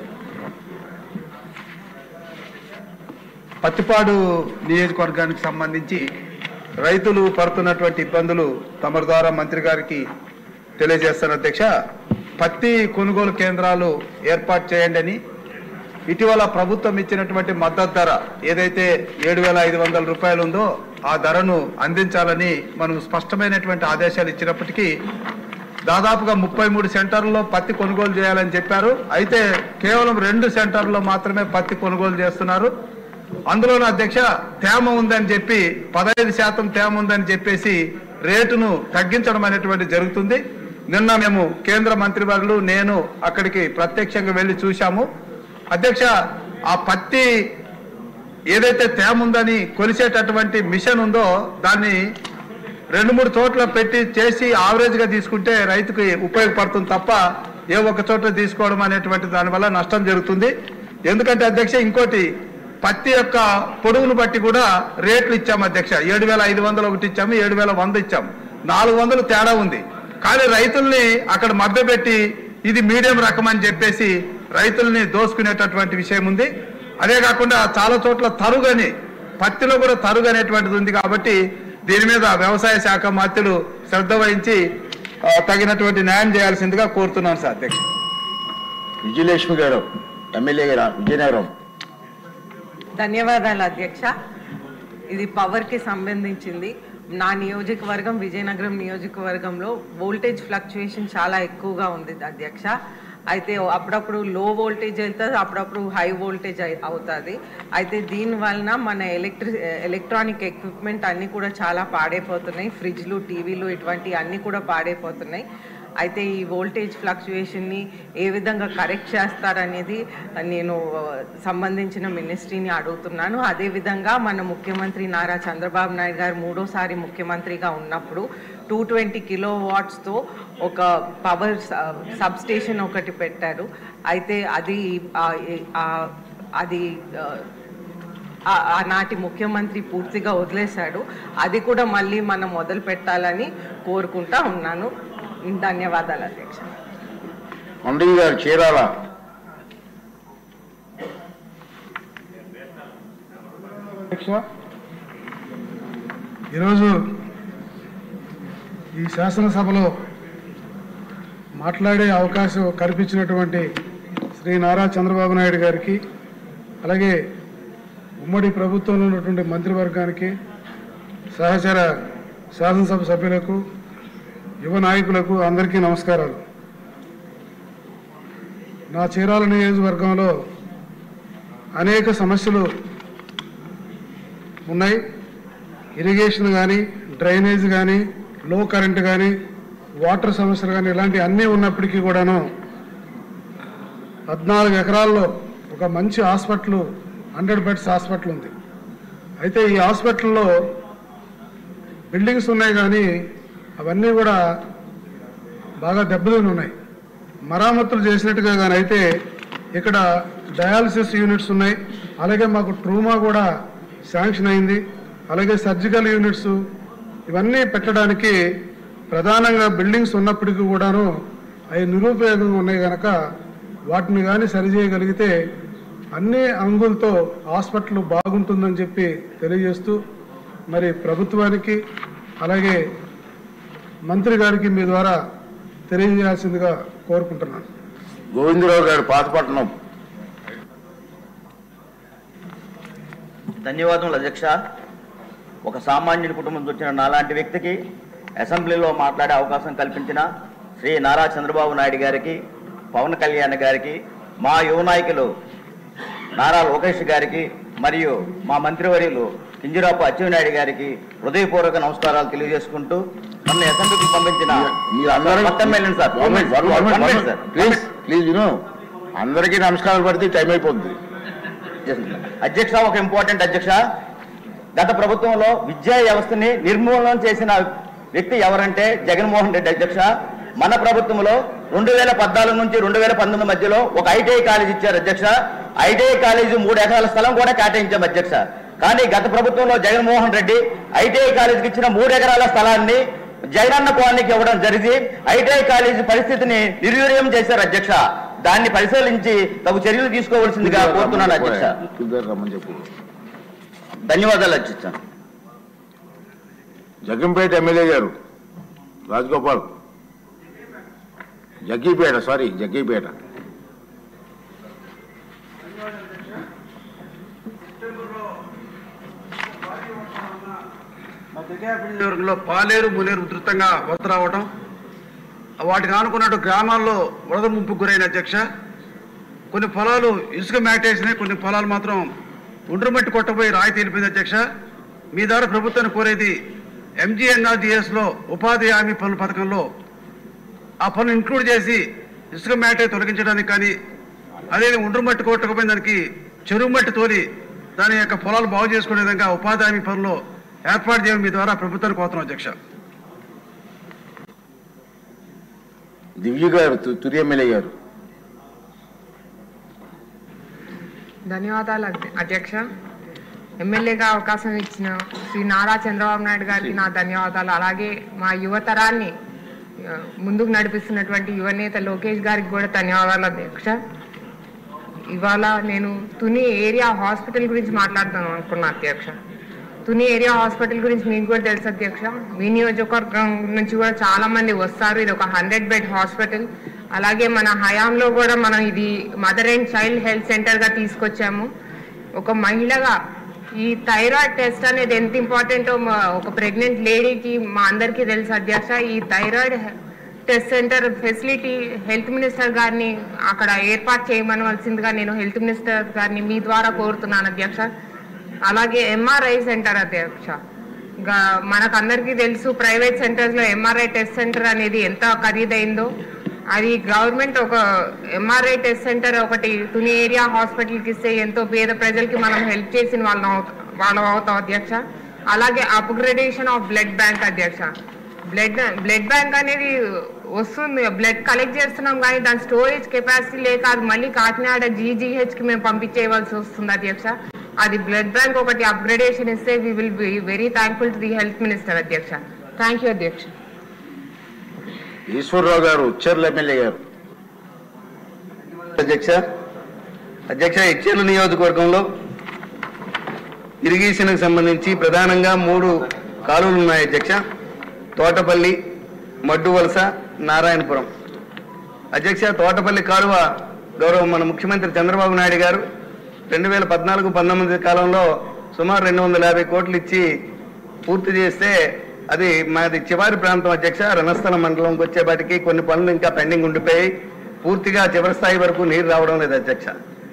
పత్తిపాడు నియోజకవర్గానికి సంబంధించి రైతులు పడుతున్నటువంటి ఇబ్బందులు తమ ద్వారా మంత్రి గారికి తెలియజేస్తాను అధ్యక్ష పత్తి కొనుగోలు కేంద్రాలు ఏర్పాటు చేయండి అని ఇటీవల ప్రభుత్వం ఇచ్చినటువంటి మద్దతు ధర ఏదైతే ఏడు వేల ఐదు వందల రూపాయలు ఉందో ఆ ధరను అందించాలని మనం స్పష్టమైనటువంటి ఆదేశాలు ఇచ్చినప్పటికీ దాదాపుగా ముప్పై మూడు సెంటర్లలో పత్తి కొనుగోలు చేయాలని చెప్పారు అయితే కేవలం రెండు సెంటర్లో మాత్రమే పత్తి కొనుగోలు చేస్తున్నారు అందులోనూ అధ్యక్ష తేమ ఉందని చెప్పి పదహైదు శాతం తేమ ఉందని చెప్పేసి రేటును తగ్గించడం అనేటువంటి జరుగుతుంది నిన్న మేము కేంద్ర మంత్రివర్యులు నేను అక్కడికి ప్రత్యక్షంగా వెళ్ళి చూశాము అధ్యక్ష ఆ పత్తి ఏదైతే తేమ ఉందని కొలిసేటటువంటి మిషన్ ఉందో దాన్ని రెండు మూడు చోట్ల పెట్టి చేసి ఆవరేజ్ గా తీసుకుంటే రైతుకి ఉపయోగపడుతుంది తప్ప ఏ ఒక్క చోట తీసుకోవడం అనేటువంటి దానివల్ల నష్టం జరుగుతుంది ఎందుకంటే అధ్యక్ష ఇంకోటి పత్తి యొక్క పొడుగును బట్టి కూడా రేట్లు ఇచ్చాము అధ్యక్ష ఏడు వేల ఐదు వందలు ఒకటి ఇచ్చాము ఏడు వేల వంద ఇచ్చాము నాలుగు వందలు తేడా ఉంది కానీ రైతుల్ని అక్కడ మభ్యపెట్టి ఇది మీడియం రకం అని చెప్పేసి రైతుల్ని దోసుకునేటటువంటి విషయం ఉంది అదే కాకుండా చాలా చోట్ల తరుగని పత్తిలో కూడా తరుగు అనేటువంటిది ఉంది కాబట్టి దీని మీద వ్యవసాయ శాఖ మంత్రులు శ్రద్ధ వహించి ఆ, తగినటువంటి న్యాయం చేయాల్సిందిగా కోరుతున్నాను సార్ అధ్యక్ష విజయలక్ష్మి గారు ఎమ్మెల్యే గారు విజయనగరం ధన్యవాదాలు అధ్యక్ష ఇది పవర్కి సంబంధించింది నా నియోజకవర్గం విజయనగరం నియోజకవర్గంలో వోల్టేజ్ ఫ్లక్చుయేషన్ చాలా ఎక్కువగా ఉంది అధ్యక్ష అయితే అప్పుడప్పుడు లో వోల్టేజ్ అవుతుంది అప్పుడప్పుడు హై వోల్టేజ్ అవుతుంది అయితే దీని వలన మన ఎలక్ట్రి ఎలక్ట్రానిక్ ఎక్విప్మెంట్ అన్నీ కూడా చాలా పాడైపోతున్నాయి ఫ్రిడ్జ్లు టీవీలు ఇటువంటి అన్నీ కూడా పాడైపోతున్నాయి అయితే ఈ వోల్టేజ్ ఫ్లక్చుయేషన్ని ఏ విధంగా కరెక్ట్ చేస్తారనేది నేను ఆ, సంబంధించిన మినిస్ట్రీని అడుగుతున్నాను అదేవిధంగా మన ముఖ్యమంత్రి నారా చంద్రబాబు నాయుడు గారు మూడోసారి ముఖ్యమంత్రిగా ఉన్నప్పుడు టూ ట్వంటీ కిలో వాట్స్తో ఒక పవర్ సబ్ స్టేషన్ ఒకటి పెట్టారు అయితే అది ఆ, ఆ, అది ఆ, ఆ- ఆనాటి ముఖ్యమంత్రి పూర్తిగా వదిలేశాడు అది కూడా మళ్ళీ మనం మొదలు పెట్టాలని కోరుకుంటా ఉన్నాను ధన్యవాదాలు అధ్యక్ష కొండయ్య గారు చీరాల అధ్యక్ష ఈరోజు ఈ శాసనసభలో మాట్లాడే అవకాశం కల్పించినటువంటి శ్రీ నారా చంద్రబాబు నాయుడు గారికి అలాగే ఉమ్మడి ప్రభుత్వంలో ఉన్నటువంటి మంత్రివర్గానికి సహచర శాసనసభ సభ్యులకు యువ నాయకులకు అందరికీ నమస్కారాలు నా చీరాల నియోజకవర్గంలో అనేక సమస్యలు ఉన్నాయి ఇరిగేషన్ కానీ డ్రైనేజ్ కానీ లో కరెంట్ కానీ వాటర్ సమస్యలు కానీ ఇలాంటి అన్నీ ఉన్నప్పటికీ కూడాను పద్నాలుగు ఎకరాల్లో ఒక మంచి హాస్పిటల్ హండ్రెడ్ బెడ్స్ హాస్పిటల్ ఉంది అయితే ఈ హాస్పిటల్లో బిల్డింగ్స్ ఉన్నాయి కానీ అవన్నీ కూడా బాగా దెబ్బతిని ఉన్నాయి మరామతులు చేసినట్టుగా కానీ అయితే ఇక్కడ డయాలసిస్ యూనిట్స్ ఉన్నాయి అలాగే మాకు ట్రూమా కూడా శాంక్షన్ అయింది అలాగే సర్జికల్ యూనిట్స్ ఇవన్నీ పెట్టడానికి ప్రధానంగా బిల్డింగ్స్ ఉన్నప్పటికీ కూడాను అవి నిరుపయోగంగా ఉన్నాయి కనుక వాటిని కానీ సరిచేయగలిగితే అన్ని అంగులతో హాస్పిటల్ బాగుంటుందని చెప్పి తెలియజేస్తూ మరి ప్రభుత్వానికి అలాగే మంత్రి గారికి మీ ద్వారా తెలియజేయాల్సిందిగా కోరుకుంటున్నాను గోవిందరావు గారు పాతపట్నం ధన్యవాదములు అధ్యక్ష ఒక సామాన్యుడి కుటుంబం నుంచి వచ్చిన నాలాంటి వ్యక్తికి అసెంబ్లీలో మాట్లాడే అవకాశం కల్పించిన శ్రీ నారా చంద్రబాబు నాయుడు గారికి పవన్ కళ్యాణ్ గారికి మా యువ నాయకులు నారా లోకేష్ గారికి మరియు మా మంత్రివర్యులు కింజరాపు అచ్చెన్నాయుడు గారికి హృదయపూర్వక నమస్కారాలు తెలియజేసుకుంటూ నన్ను అసెంబ్లీకి పంపించిన మీరందరూ మొత్తం వెళ్ళండి sir One minute, one minute, One one minute, minute. Sir please please విను అందరికీ నమస్కారాలు పడితే టైం అయిపోద్ది అధ్యక్ష ఒక ఇంపార్టెంట్ అధ్యక్ష గత ప్రభుత్వంలో విద్యా వ్యవస్థని నిర్మూలన చేసిన వ్యక్తి ఎవరంటే జగన్మోహన్ రెడ్డి అధ్యక్ష మన ప్రభుత్వంలో రెండు వేల పద్నాలుగు నుంచి రెండు వేల పంతొమ్మిది మధ్యలో ఒక ఐటీఐ కాలేజ్ ఇచ్చారు అధ్యక్ష ఐటీఐ కాలేజ్ మూడు ఎకరాల స్థలం కూడా కేటాయించాం అధ్యక్ష కానీ గత ప్రభుత్వంలో జగన్మోహన్ రెడ్డి ఐటీఐ కాలేజీకి ఇచ్చిన మూడు ఎకరాల స్థలాన్ని జగనన్న కాలనీకి ఇవ్వడం జరిగి ఐటీఐ కాలేజీ పరిస్థితిని నిర్వీర్యం చేశారు అధ్యక్ష దాన్ని పరిశీలించి తగు చర్యలు తీసుకోవాల్సిందిగా కోరుతున్నాను అధ్యక్ష ఇద్దరు రమ్మని చెప్పు ధన్యవాదాలు అధ్యక్ష జగ్గంపేట ఎమ్మెల్యే గారు రాజగోపాల్ జగ్గీపేట సారీ జగ్గీపేట నియోజకవర్గంలో పాలేరు ములేరు ఉధృతంగా వరద రావడం వాటికి ఆనుకున్నట్టు గ్రామాల్లో వరద ముంపు గురైన అధ్యక్ష కొన్ని పొలాలు ఇసుక మేటేసినాయి కొన్ని పొలాలు మాత్రం ఒండ్రు మట్టి కొట్టబోయి రాయి తెలిపింది అధ్యక్ష మీ ద్వారా ప్రభుత్వాన్ని కోరేది ఎంజీఎన్ఆర్డిఎస్ లో ఉపాధి హామీ పనుల పథకంలో ఆ పనులు ఇంక్లూడ్ చేసి ఇసుక మేటే తొలగించడానికి కానీ అదే ఒండ్రు మట్టి కొట్టకపోయిన దానికి చెరువు మట్టి తోలి దాని యొక్క పొలాలు బాగు చేసుకునే విధంగా ఉపాధి హామీ పనులు ఏర్పాటు చేయడం మీ ద్వారా ప్రభుత్వానికి కోరుతున్నాం అధ్యక్ష దివ్య గారు తు- తురి ఎమ్మెల్యే గారు ధన్యవాదాలు అధ్య- అధ్యక్ష ఎమ్మెల్యేగా అవకాశం ఇచ్చిన శ్రీ నారా చంద్రబాబు నాయుడు గారికి నా ధన్యవాదాలు అలాగే మా యువతరాన్ని ఆ, ముందుకు నడిపిస్తున్నటువంటి యువనేత లోకేష్ గారికి కూడా ధన్యవాదాలు అధ్యక్ష ఇవాళ నేను తుని ఏరియా హాస్పిటల్ గురించి మాట్లాడతాను అనుకున్నా అధ్యక్ష తుని ఏరియా హాస్పిటల్ గురించి మీకు కూడా తెలుసు అధ్యక్ష మీ నియోజకవర్గం నుంచి కూడా చాలా మంది వస్తారు ఇది ఒక హండ్రెడ్ బెడ్ హాస్పిటల్ అలాగే మన హయాంలో కూడా మనం ఇది mother and child health centre గా తీసుకొచ్చాము ఒక మహిళగా ఈ థైరాయిడ్ టెస్ట్ అనేది ఎంత ఇంపార్టెంటో మా- ఒక ప్రెగ్నెంట్ లేడీకి మా అందరికీ తెలుసు అధ్యక్ష ఈ thyroid test centre facility health minister గారిని అక్కడ ఏర్పాటు చేయమనవలసిందిగా నేను హెల్త్ మినిస్టర్ గారిని మీ ద్వారా కోరుతున్నాను అధ్యక్ష అలాగే ఎంఆర్ఐ సెంటర్ అధ్యక్ష ఇంకా మనకందరికీ తెలుసు ప్రైవేట్ సెంటర్స్ లో ఎంఆర్ఐ టెస్ట్ సెంటర్ అనేది ఎంత ఖరీదైందో అది గవర్నమెంట్ ఒక ఎంఆర్ఐ టెస్ట్ సెంటర్ ఒకటి తుని ఏరియా హాస్పిటల్కి ఇస్తే ఎంతో పేద ప్రజలకి మనం హెల్ప్ చేసిన వాళ్ళం అవుత- వాళ్ళం అవుతాం అధ్యక్ష అలాగే అప్గ్రేడేషన్ ఆఫ్ బ్లడ్ బ్యాంక్ అధ్యక్ష బ్లడ్ బ్లడ్ బ్యాంక్ అనేది వస్తుంది బ్లడ్ కలెక్ట్ చేస్తున్నాం కానీ దాని స్టోరేజ్ కెపాసిటీ లేక అది మళ్ళీ కాకినాడ జీజీహెచ్ కి మేము పంపించేయవలసి వస్తుంది అధ్యక్ష అది బ్లడ్ బ్యాంక్ ఒకటి అప్గ్రేడేషన్ ఇస్తే we will be very thankful to the health minister అధ్యక్ష థ్యాంక్ యూ అధ్యక్ష ఈశ్వరరావు గారు ఉచ్చర్ల ఎమ్మెల్యే గారు అధ్యక్ష అధ్యక్ష ఇచ్చేలు నియోజకవర్గంలో ఇరిగేషన్కి సంబంధించి ప్రధానంగా మూడు కాలువలు ఉన్నాయి అధ్యక్ష తోటపల్లి మడ్డు వలస నారాయణపురం అధ్యక్ష తోటపల్లి కాలువ గౌరవ మన ముఖ్యమంత్రి చంద్రబాబు నాయుడు గారు రెండు వేల పద్నాలుగు పంతొమ్మిది కాలంలో సుమారు రెండు వందల యాభై కోట్లు ఇచ్చి పూర్తి చేస్తే అది మాది చివరి ప్రాంతం అధ్యక్ష రణస్థలం మండలంకి వచ్చేపాటికి కొన్ని పనులు ఇంకా పెండింగ్ ఉండిపోయి పూర్తిగా చివరి స్థాయి వరకు నీరు రావడం లేదు అధ్యక్ష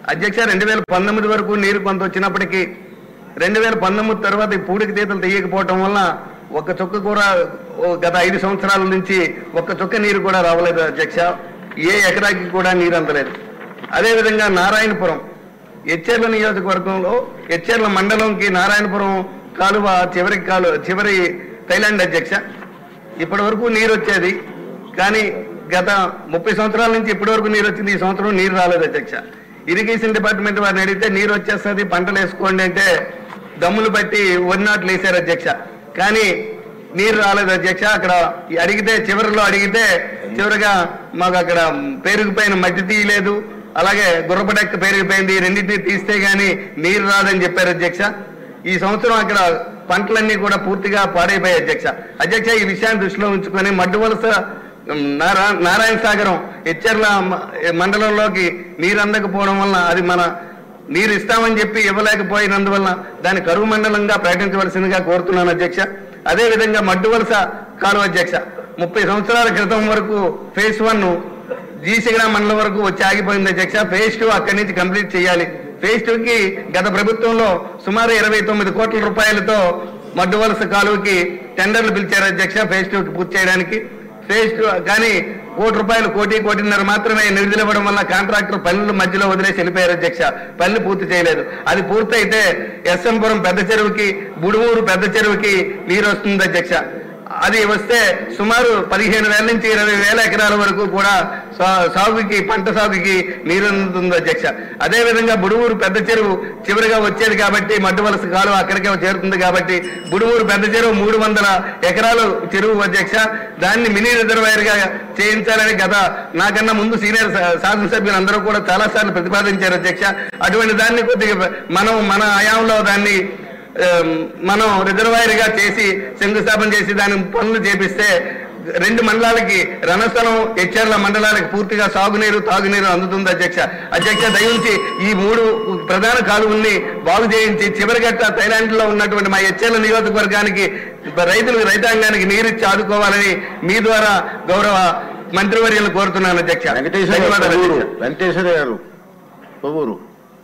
అధ్యక్ష రెండు వేల పంతొమ్మిది వరకు నీరు కొంత వచ్చినప్పటికీ రెండు వేల పంతొమ్మిది తర్వాత ఈ పూడికి తీతలు తీయకపోవటం వల్ల ఒక్క చుక్క కూడా ఓ గత ఐదు సంవత్సరాల నుంచి ఒక్క చుక్క నీరు కూడా రావలేదు అధ్యక్ష ఏ ఎకరాకి కూడా నీరు అందలేదు అదేవిధంగా నారాయణపురం ఎచ్చెర్ల నియోజకవర్గంలో ఎచ్చెర్ల మండలంకి నారాయణపురం కాలువ చివరి కాలు చివరి థైలాండ్ అధ్యక్ష ఇప్పటి వరకు నీరు వచ్చేది కానీ గత ముప్పై సంవత్సరాల నుంచి ఇప్పటి వరకు నీరు వచ్చింది ఈ సంవత్సరం నీరు రాలేదు అధ్యక్ష ఇరిగేషన్ డిపార్ట్మెంట్ వారిని అడిగితే నీరు వచ్చేస్తుంది పంటలు వేసుకోండి అంటే దమ్ములు బట్టి వరి నాట్లు వేశారు అధ్యక్ష కానీ నీరు రాలేదు అధ్యక్ష అక్కడ ఈ అడిగితే చివరిలో అడిగితే చివరిగా మాకు అక్కడ పేరుకుపోయిన మట్టి తీయలేదు అలాగే గుర్రపడెక్క పేరుకుపోయింది ఈ రెండింటిని తీస్తే గానీ నీరు రాదని చెప్పారు అధ్యక్ష ఈ సంవత్సరం అక్కడ పంటలన్నీ కూడా పూర్తిగా పాడైపోయాయి అధ్యక్ష అధ్యక్ష ఈ విషయాన్ని దృష్టిలో ఉంచుకొని మడ్డు వలస ఉమ్, నారా నారాయణ సాగరం హెచ్చర్ల మ- మండలంలోకి నీరు అందకపోవడం వలన అది మన నీరు ఇస్తామని చెప్పి ఇవ్వలేకపోయినందువలన దాన్ని కరువు మండలంగా ప్రకటించవలసిందిగా కోరుతున్నాను అధ్యక్ష అదే విధంగా మడ్డు వలస కాలువ అధ్యక్ష ముప్పై సంవత్సరాల క్రితం వరకు ఫేజ్ వన్ జీసిగడ మండలం వరకు వచ్చి ఆగిపోయింది అధ్యక్ష ఫేజ్ టూ అక్కడి నుంచి కంప్లీట్ చేయాలి ఫేజ్ టూ కి గత ప్రభుత్వంలో సుమారు ఇరవై తొమ్మిది కోట్ల రూపాయలతో మడ్డు వలస కాలువకి టెండర్లు పిలిచారు అధ్యక్ష ఫేజ్ టూ కి పూర్తి చేయడానికి ఫేజ్ టూ కానీ కోటి రూపాయలు కోటి కోటిన్నర మాత్రమే నిధులు ఇవ్వడం వల్ల కాంట్రాక్టర్ పనులు మధ్యలో వదిలేసి వెళ్ళిపోయారు అధ్యక్ష పనులు పూర్తి చేయలేదు అది పూర్తయితే ఎస్ఎంపురం పెద్ద చెరువుకి బుడుమూరు పెద్ద చెరువుకి నీరు వస్తుంది అధ్యక్ష అది వస్తే సుమారు పదిహేను వేల నుంచి ఇరవై వేల ఎకరాల వరకు కూడా సా- సాగుకి పంట సాగుకి నీరు అందుతుంది అధ్యక్ష అదే విధంగా బుడుమూరు పెద్ద చెరువు చివరిగా వచ్చేది కాబట్టి మడ్డు వలస కాలువ అక్కడికే చేరుతుంది కాబట్టి బుడుమూరు పెద్ద చెరువు మూడు వందల ఎకరాలు చెరువు అధ్యక్ష దాన్ని మినీ రిజర్వాయర్ గా చేయించాలని గత నాకన్నా ముందు సీనియర్ శా- శాసనసభ్యులు అందరూ కూడా చాలా సార్లు ప్రతిపాదించారు అధ్యక్ష అటువంటి దాన్ని కొద్దిగా మనం మన హయాంలో దాన్ని ఆమ్, మనం రిజర్వాయర్ గా చేసి శంకుస్థాపన చేసి దాని పనులు చేపిస్తే రెండు మండలాలకి రణస్థలం హెచ్చర్ల మండలాలకు పూర్తిగా సాగునీరు తాగునీరు అందుతుంది అధ్యక్ష అధ్యక్ష దయించి ఈ మూడు ప్రధాన కాలువల్ని బాగు చేయించి చివరిగట్ట థైలాండ్ లో ఉన్నటువంటి మా హెచ్చర్ల నియోజకవర్గానికి రైతులకు రైతాంగానికి నీరిచ్చి ఆదుకోవాలని మీ ద్వారా గౌరవ మంత్రివర్యులు కోరుతున్నాను అధ్యక్ష ధన్యవాదాలు కొవ్వూరు అధ్యక్ష. వెంకటేశ్వర గారు కొవ్వూరు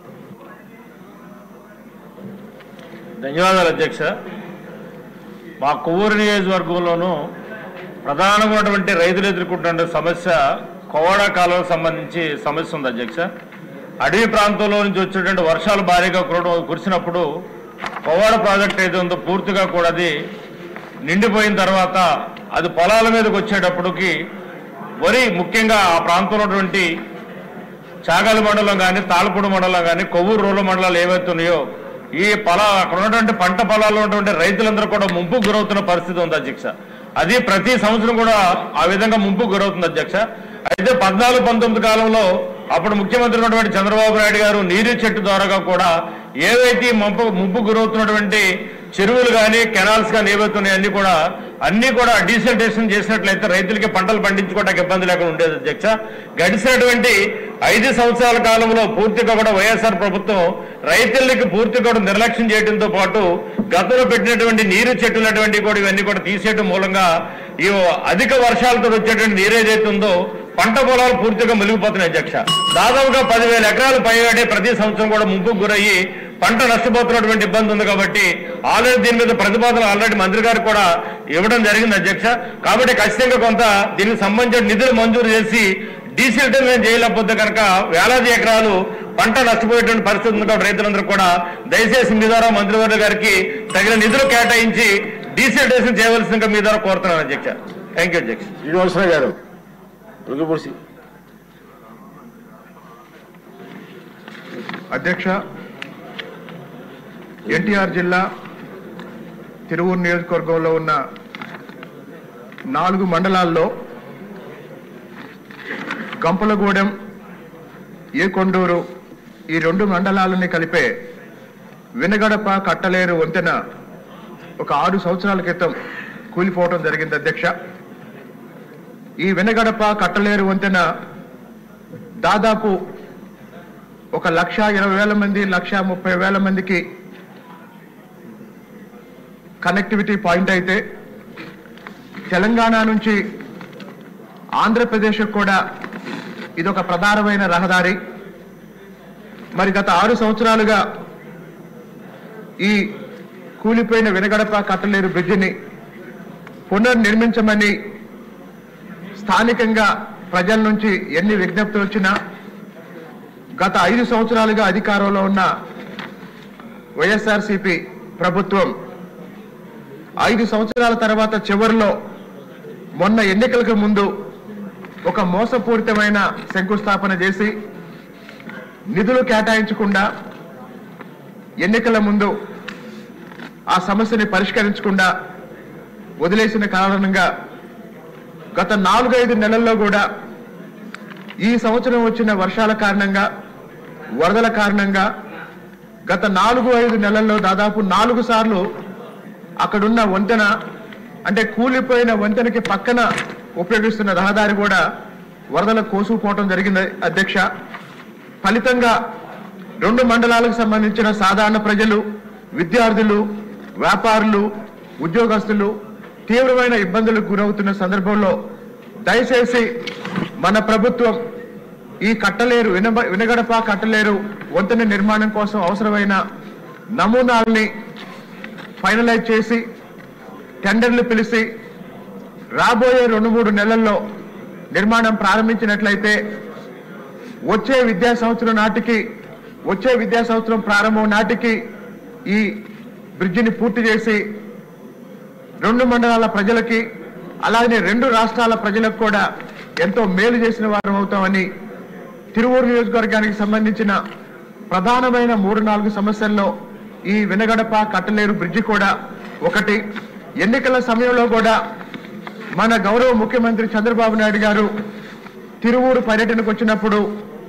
ధన్యవాదాలు అధ్యక్ష మా కొవ్వూరు నియోజకవర్గంలోనూ ప్రధానమైనటువంటి రైతులు ఎదుర్కొంటున్న సమస్య కోవడ కాలువకు సంబంధించి సమస్య ఉంది అధ్యక్ష అడవి ప్రాంతంలో నుంచి వచ్చేటువంటి వర్షాలు భారీగా కురవడం కురిసినప్పుడు కోవాడ ప్రాజెక్ట్ ఏది ఉందో పూర్తిగా కూడా అది నిండిపోయిన తర్వాత అది పొలాల మీదకి వచ్చేటప్పటికి వరి ముఖ్యంగా ఆ ప్రాంతంలో ఉన్నటువంటి చాగల మండలం కానీ తాళపూడి మండలం కానీ కొవ్వూరు రూల మండలాలు ఏవైతే ఉన్నాయో ఈ పొల అక్కడ ఉన్నటువంటి పంట పొలాల్లో ఉన్నటువంటి రైతులందరూ కూడా ముంపుకు గురవుతున్న పరిస్థితి ఉంది అధ్యక్ష అది ప్రతి సంవత్సరం కూడా ఆ విధంగా ముంపుకు గురవుతుంది అధ్యక్ష అయితే పద్నాలుగు పంతొమ్మిది కాలంలో అప్పుడు ముఖ్యమంత్రి ఉన్నటువంటి చంద్రబాబు నాయుడు గారు నీరు చెట్టు ద్వారాగా కూడా ఏవైతే ఈ ముంపు ముంపు గురవుతున్నటువంటి చెరువులు కానీ కెనాల్స్ కానీ ఏవైతే ఉన్నాయో అన్ని కూడా అన్ని కూడా డీసెంటేషన్ చేసినట్లయితే రైతులకి పంటలు పండించుకోవడానికి ఇబ్బంది లేకుండా ఉండేది అధ్యక్ష గడిచినటువంటి ఐదు సంవత్సరాల కాలంలో పూర్తిగా కూడా వైఎస్ఆర్ ప్రభుత్వం రైతులకి పూర్తిగా కూడా నిర్లక్ష్యం చేయడంతో పాటు గతంలో పెట్టినటువంటి నీరు చెట్టున్నటువంటి కూడా ఇవన్నీ కూడా తీసేయడం మూలంగా ఈ అధిక వర్షాలతో వచ్చేటువంటి నీరు ఏదైతే ఉందో పంట పొలాలు పూర్తిగా మునిగిపోతున్నాయి అధ్యక్ష దాదాపుగా పదివేల ఎకరాలు పైగానే ప్రతి సంవత్సరం కూడా ముంపుకు గురయ్యి పంట నష్టపోతున్నటువంటి ఇబ్బంది ఉంది కాబట్టి ఆల్రెడీ దీని మీద ప్రతిపాదన ఆల్రెడీ మంత్రి గారు కూడా ఇవ్వడం జరిగింది అధ్యక్ష కాబట్టి ఖచ్చితంగా కొంత దీనికి సంబంధించిన నిధులు మంజూరు చేసి డీసిల్టైజేషన్ చేయలేకపోతే కనుక వేలాది ఎకరాలు పంట నష్టపోయేటువంటి పరిస్థితి ఉంది కాబట్టి రైతులందరూ కూడా దయచేసి మీ ద్వారా మంత్రివర్గ గారికి తగిన నిధులు కేటాయించి డీసిల్టేషన్ చేయవలసిందిగా మీ ద్వారా కోరుతున్నాను అధ్యక్ష థ్యాంక్ యూ అధ్యక్ష శ్రీనివాసరావు గారు ఉలిగిపూడి అధ్యక్ష ఎన్టీఆర్ జిల్లా తిరువూరు నియోజకవర్గంలో ఉన్న నాలుగు మండలాల్లో గంపలగూడెం ఏకొండూరు ఈ రెండు మండలాలని కలిపే వినగడప కట్టలేరు వంతెన ఒక ఆరు సంవత్సరాల క్రితం కూలిపోవడం జరిగింది అధ్యక్ష ఈ వినగడప కట్టలేరు వంతెన దాదాపు ఒక లక్ష ఇరవై వేల మంది లక్ష ముప్పై వేల మందికి కనెక్టివిటీ పాయింట్ అయితే తెలంగాణ నుంచి ఆంధ్రప్రదేశ్ కూడా ఇదొక ప్రధానమైన రహదారి మరి గత ఆరు సంవత్సరాలుగా ఈ కూలిపోయిన వెనగడప కట్టలేరు బ్రిడ్జిని పునర్నిర్మించమని స్థానికంగా ప్రజల నుంచి ఎన్ని విజ్ఞప్తులు వచ్చినా గత ఐదు సంవత్సరాలుగా అధికారంలో ఉన్న వైఎస్ఆర్సిపి ప్రభుత్వం ఐదు సంవత్సరాల తర్వాత చివరిలో మొన్న ఎన్నికలకు ముందు ఒక మోసపూరితమైన శంకుస్థాపన చేసి నిధులు కేటాయించకుండా ఎన్నికల ముందు ఆ సమస్యని పరిష్కరించకుండా వదిలేసిన కారణంగా గత నాలుగైదు నెలల్లో కూడా ఈ సంవత్సరం వచ్చిన వర్షాల కారణంగా వరదల కారణంగా గత నాలుగు ఐదు నెలల్లో దాదాపు నాలుగు సార్లు అక్కడున్న వంతెన అంటే కూలిపోయిన వంతెనకి పక్కన ఉపయోగిస్తున్న రహదారి కూడా వరదల కోసుకుపోవటం జరిగింది అధ్యక్ష ఫలితంగా రెండు మండలాలకు సంబంధించిన సాధారణ ప్రజలు విద్యార్థులు వ్యాపారులు ఉద్యోగస్తులు తీవ్రమైన ఇబ్బందులకు గురవుతున్న సందర్భంలో దయచేసి మన ప్రభుత్వం ఈ కట్టలేరు వినబ వినగడప కట్టలేరు వంతెన నిర్మాణం కోసం అవసరమైన నమూనాల్ని ఫైనలైజ్ చేసి టెండర్లు పిలిచి రాబోయే రెండు మూడు నెలల్లో నిర్మాణం ప్రారంభించినట్లయితే వచ్చే విద్యా సంవత్సరం నాటికి వచ్చే విద్యా సంవత్సరం ప్రారంభం నాటికి ఈ బ్రిడ్జిని పూర్తి చేసి రెండు మండలాల ప్రజలకి అలాగే రెండు రాష్ట్రాల ప్రజలకు కూడా ఎంతో మేలు చేసిన వారం అవుతామని తిరువూరు నియోజకవర్గానికి సంబంధించిన ప్రధానమైన మూడు నాలుగు సమస్యల్లో ఈ వినగడప కట్టలేరు బ్రిడ్జి కూడా ఒకటి ఎన్నికల సమయంలో కూడా మన గౌరవ ముఖ్యమంత్రి చంద్రబాబు నాయుడు గారు తిరువూరు పర్యటనకు వచ్చినప్పుడు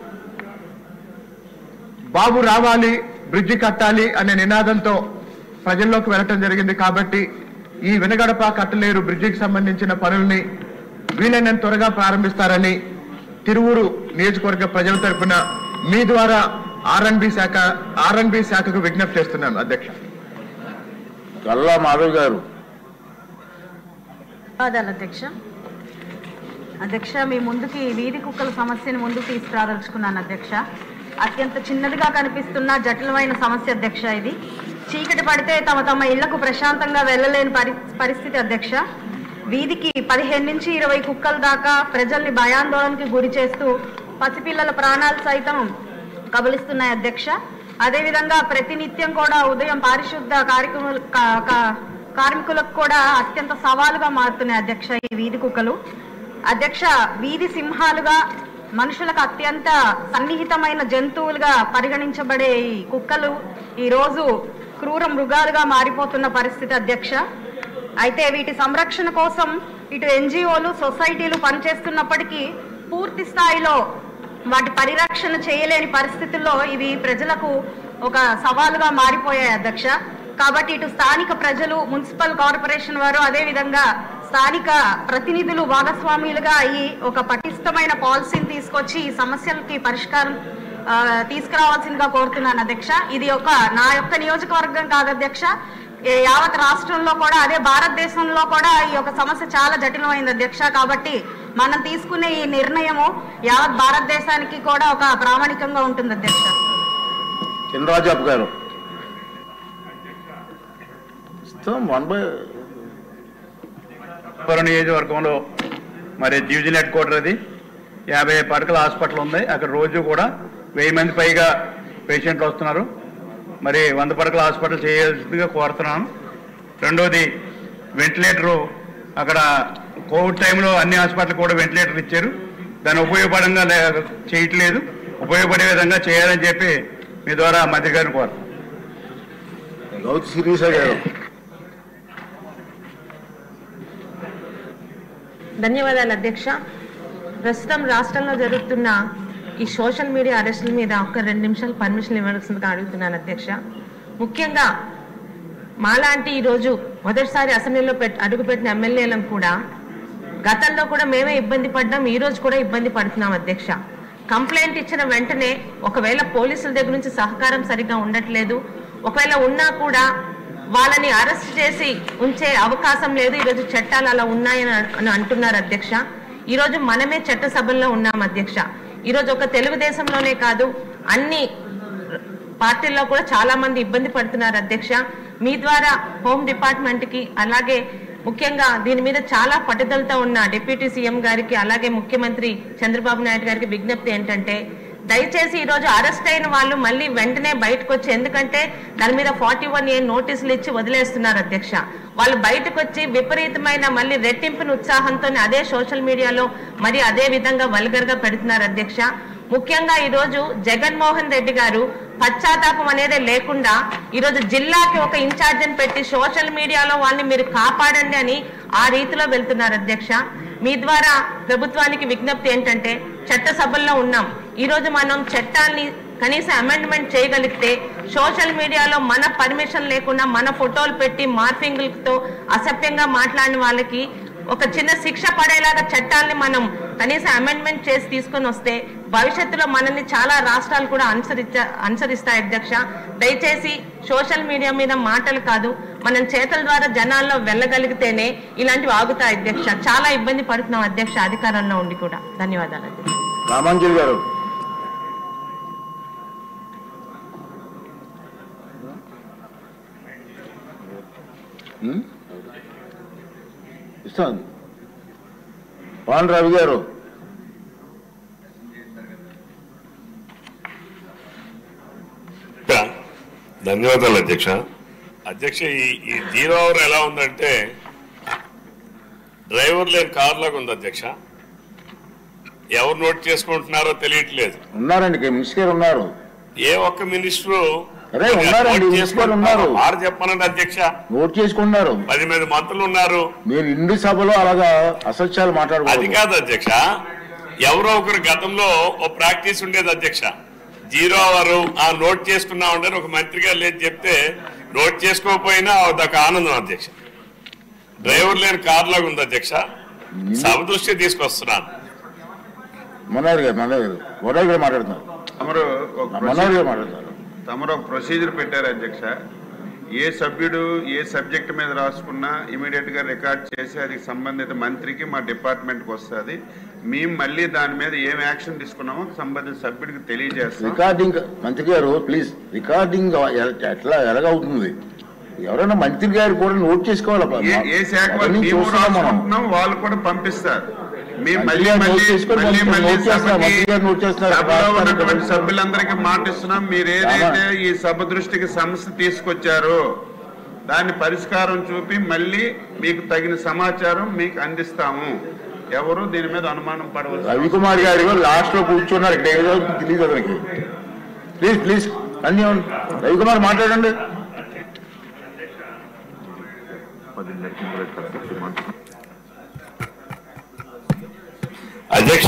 బాబు రావాలి బ్రిడ్జి కట్టాలి అనే నినాదంతో ప్రజల్లోకి వెళ్ళటం జరిగింది కాబట్టి ఈ వినగడప కట్టలేరు బ్రిడ్జికి సంబంధించిన పనుల్ని వీలైనంత త్వరగా ప్రారంభిస్తారని తిరువూరు నియోజకవర్గ ప్రజల తరపున మీ ద్వారా ఆర్ఎన్బి శాఖ ఆర్ఎన్బి శాఖకు విజ్ఞప్తి చేస్తున్నాను అధ్యక్ష కల్లా మాధవ్ గారు ధన్యవాదాలు అధ్యక్ష అధ్యక్ష మీ ముందుకి వీధి కుక్కల సమస్యను ముందుకు తీసుకురాదలుచుకున్నాను అధ్యక్ష అత్యంత చిన్నదిగా కనిపిస్తున్న జటిలమైన సమస్య అధ్యక్ష ఇది చీకటి పడితే తమ తమ ఇళ్లకు ప్రశాంతంగా వెళ్ళలేని పరి పరిస్థితి అధ్యక్ష వీధికి పదిహేను నుంచి ఇరవై కుక్కల దాకా ప్రజల్ని భయాందోళనకి గురి చేస్తూ పసిపిల్లల ప్రాణాలు సైతం కబలిస్తున్నాయి అధ్యక్ష అదేవిధంగా ప్రతినిత్యం కూడా ఉదయం పారిశుద్ధ కార్యక్రమాలు కా- కా- కార్మికులకు కూడా అత్యంత సవాలుగా మారుతున్నాయి అధ్యక్ష ఈ వీధి కుక్కలు అధ్యక్ష వీధి సింహాలుగా మనుషులకు అత్యంత సన్నిహితమైన జంతువులుగా పరిగణించబడే ఈ కుక్కలు ఈ రోజు క్రూర మృగాలుగా మారిపోతున్న పరిస్థితి అధ్యక్ష అయితే వీటి సంరక్షణ కోసం ఇటు ఎన్జిఓలు సొసైటీలు పనిచేస్తున్నప్పటికీ పూర్తి స్థాయిలో వాటి పరిరక్షణ చేయలేని పరిస్థితుల్లో ఇవి ప్రజలకు ఒక సవాలుగా మారిపోయాయి అధ్యక్ష కాబట్టి ఇటు స్థానిక ప్రజలు మున్సిపల్ కార్పొరేషన్ వారు అదేవిధంగా స్థానిక ప్రతినిధులు భాగస్వాములుగా అయ్యి ఒక పటిష్టమైన పాలసీని తీసుకొచ్చి ఈ సమస్యలకి పరిష్కారం ఆ, తీసుకురావాల్సిందిగా కోరుతున్నాను అధ్యక్ష ఇది ఒక నా యొక్క నియోజకవర్గం కాదు అధ్యక్ష ఏ యావత్ రాష్ట్రంలో కూడా అదే భారతదేశంలో కూడా ఈ యొక్క సమస్య చాలా జటిలమైంది అధ్యక్ష కాబట్టి మనం తీసుకునే ఈ నిర్ణయము యావత్ భారతదేశానికి కూడా ఒక ప్రామాణికంగా ఉంటుంది అధ్యక్ష చినరాజాపు గారు ఇస్తాం వన్ బై పురం నియోజకవర్గంలో మరి డివిజన్ హెడ్ క్వార్టర్ అది యాభై పడకల హాస్పిటల్ ఉంది అక్కడ రోజు కూడా వెయ్యి మంది పైగా పేషెంట్లు వస్తున్నారు మరి వంద పడకల హాస్పిటల్ చేయాల్సిందిగా కోరుతున్నాను రెండోది వెంటిలేటరు అక్కడ కోవిడ్ టైంలో అన్ని హాస్పిటల్ కూడా వెంటిలేటర్ ఇచ్చారు దాని ఉపయోగపడంగా లే- చేయట్లేదు ఉపయోగపడే విధంగా చేయాలని చెప్పి మీ ద్వారా మంత్రి గారిని కోరు గౌతు శిరీష గారు ధన్యవాదాలు అధ్యక్ష ప్రస్తుతం రాష్ట్రంలో జరుగుతున్న ఈ సోషల్ మీడియా అరెస్టుల మీద ఒక రెండు నిమిషాలు పర్మిషన్ ఇవ్వాల్సిందిగా అడుగుతున్నాను అధ్యక్ష ముఖ్యంగా మాలాంటి ఈరోజు మొదటిసారి అసెంబ్లీలో పెట్ అడుగుపెట్టిన ఎమ్మెల్యేలను కూడా గతంలో కూడా మేమే ఇబ్బంది పడ్డాం ఈ రోజు కూడా ఇబ్బంది పడుతున్నాం అధ్యక్ష కంప్లైంట్ ఇచ్చిన వెంటనే ఒకవేళ పోలీసుల దగ్గర నుంచి సహకారం సరిగ్గా ఉండట్లేదు ఒకవేళ ఉన్నా కూడా వాళ్ళని అరెస్ట్ చేసి ఉంచే అవకాశం లేదు ఈరోజు చట్టాలు అలా ఉన్నాయని అన్- అని అంటున్నారు అధ్యక్ష ఈరోజు మనమే చట్టసభల్లో ఉన్నాం అధ్యక్ష ఈరోజు ఒక తెలుగుదేశంలోనే కాదు అన్ని పార్టీల్లో కూడా చాలా మంది ఇబ్బంది పడుతున్నారు అధ్యక్ష మీ ద్వారా హోమ్ డిపార్ట్మెంట్ కి అలాగే ముఖ్యంగా దీని మీద చాలా పట్టుదలతో ఉన్న డిప్యూటీ సీఎం గారికి అలాగే ముఖ్యమంత్రి చంద్రబాబు నాయుడు గారికి విజ్ఞప్తి ఏంటంటే దయచేసి ఈ రోజు అరెస్ట్ అయిన వాళ్ళు మళ్ళీ వెంటనే బయటకు వచ్చి ఎందుకంటే దాని మీద ఫార్టీ వన్ ఏ నోటీసులు ఇచ్చి వదిలేస్తున్నారు అధ్యక్ష వాళ్ళు బయటకు వచ్చి విపరీతమైన మళ్ళీ రెట్టింపుని ఉత్సాహంతో అదే సోషల్ మీడియాలో మరి అదే విధంగా వల్గర్ గా పెడుతున్నారు అధ్యక్ష ముఖ్యంగా ఈ రోజు జగన్మోహన్ రెడ్డి గారు పశ్చాత్తాపం అనేది లేకుండా ఈరోజు జిల్లాకి ఒక ఇన్ఛార్జిని పెట్టి సోషల్ మీడియాలో వాళ్ళని మీరు కాపాడండి అని ఆ రీతిలో వెళ్తున్నారు అధ్యక్ష మీ ద్వారా ప్రభుత్వానికి విజ్ఞప్తి ఏంటంటే చట్టసభల్లో ఉన్నాం ఈ రోజు మనం చట్టాన్ని కనీసం అమెండ్మెంట్ చేయగలిగితే సోషల్ మీడియాలో మన పర్మిషన్ లేకుండా మన ఫోటోలు పెట్టి మార్ఫింగ్లతో అసభ్యంగా మాట్లాడిన వాళ్ళకి ఒక చిన్న శిక్ష పడేలాగా చట్టాల్ని మనం కనీసం అమెండ్మెంట్ చేసి తీసుకొని వస్తే భవిష్యత్తులో మనల్ని చాలా రాష్ట్రాలు కూడా అనుసరించ అనుసరిస్తాయి అధ్యక్ష దయచేసి సోషల్ మీడియా మీద మాటలు కాదు మనం చేతల ద్వారా జనాల్లో వెళ్ళగలిగితేనే ఇలాంటివి ఆగుతాయి అధ్యక్ష చాలా ఇబ్బంది పడుతున్నాం అధ్యక్ష అధికారంలో ఉండి కూడా ధన్యవాదాలు అధ్యక్ష రామాంజలి గారు ఉమ్? ఇస్తాను పవన్ రవి గారు ధన్యవాదాలు అధ్యక్ష అధ్యక్ష ఈ ఈ జీరో అవర్ ఎలా ఉందంటే డ్రైవర్ లేని కార్ లాగా ఉంది అధ్యక్ష ఎవరు నోట్ చేసుకుంటున్నారో తెలియట్లేదు ఉన్నారండి ఇక్కడ మినిస్టర్ ఉన్నారు ఏ ఒక్క మినిస్టరు అరే ఉన్నారండి నోట్ మినిస్టర్ ఉన్నారు వారు చెప్పనండి అధ్యక్ష నోట్ చేసుకున్నారు పది మంది మంత్రులు ఉన్నారు మీరు ఇండి సభలో అలాగా అసత్యాలు అది మాట్లాడకూడదు కాదు అధ్యక్ష ఎవరో ఒకరు గతంలో ఓ ప్రాక్టీస్ ఉండేది అధ్యక్ష జీరో అవర్ ఆ నోట్ చేసుకున్నా ఉండని ఒక మంత్రి గారు లేదు చెప్తే నోట్ చేసుకోకపోయినా అదొక ఆనందం అధ్యక్ష డ్రైవర్ లేని కార్ లాగా ఉంది అధ్యక్ష సభ దృష్టి తీసుకొస్తున్నాను మనోహర్ గారు మనోహర్ గారు మనోహర్ గారు మాట్లాడుతున్నారు తమరు ఒక మనోహర్ గారు ప్రొసీజర్ మాట్లాడుతున్నారు తమరు ఒక ప్రొసీజర్ పెట్టారు అధ్యక్ష ఏ సభ్యుడు ఏ సబ్జెక్ట్ మీద రాసుకున్నా ఇమీడియట్ గా రికార్డ్ చేసి అది సంబంధిత మంత్రికి మా డిపార్ట్మెంట్కి వస్తుంది మేము మళ్ళీ దాని మీద ఏం యాక్షన్ తీసుకున్నామో సంబంధిత సభ్యుడికి తెలియజేస్తాం రికార్డింగ్ మంత్రి గారు ప్లీజ్ రికార్డింగ్ ఎ- ఎట్లా ఎలాగవుతుంది ఎవరైనా మంత్రి గారు కూడా నోట్ చేసుకోవాలి ఏ ఏ శాఖ వాళ్ళు అవన్నీ మేము చూస్తున్నాం మనం రాసుకుంటున్నాం వాళ్ళు కూడా పంపిస్తారు మేము మంత్రి మళ్ళీ గారు నోట్ మళ్ళీ చేసుకొని మళ్ళీ పంపిస్తారు. మళ్ళీ నోట్ చేస్తున్నారు. సభకి మంత్రి గారు నోట్ చేస్తున్నారు. సభలో రాస్తారు. ఉన్నటువంటి సభ్యులందరికీ మాటిస్తున్నాం మీరు ఏదైతే ఈ సభ దృష్టికి సమస్య తీసుకొచ్చారో దాన్ని పరిష్కారం చూపి మళ్ళీ మీకు తగిన సమాచారం మీకు అందిస్తాము ఎవరు దీని మీద అనుమానం పడవచ్చు రవికుమార్ గారు లాస్ట్ లో కూర్చున్నారు ఇక్కడ ఏదో తెలియదు అతనికి ప్లీజ్ ప్లీజ్ అన్ని రవికుమార్ మాట్లాడండి అధ్యక్ష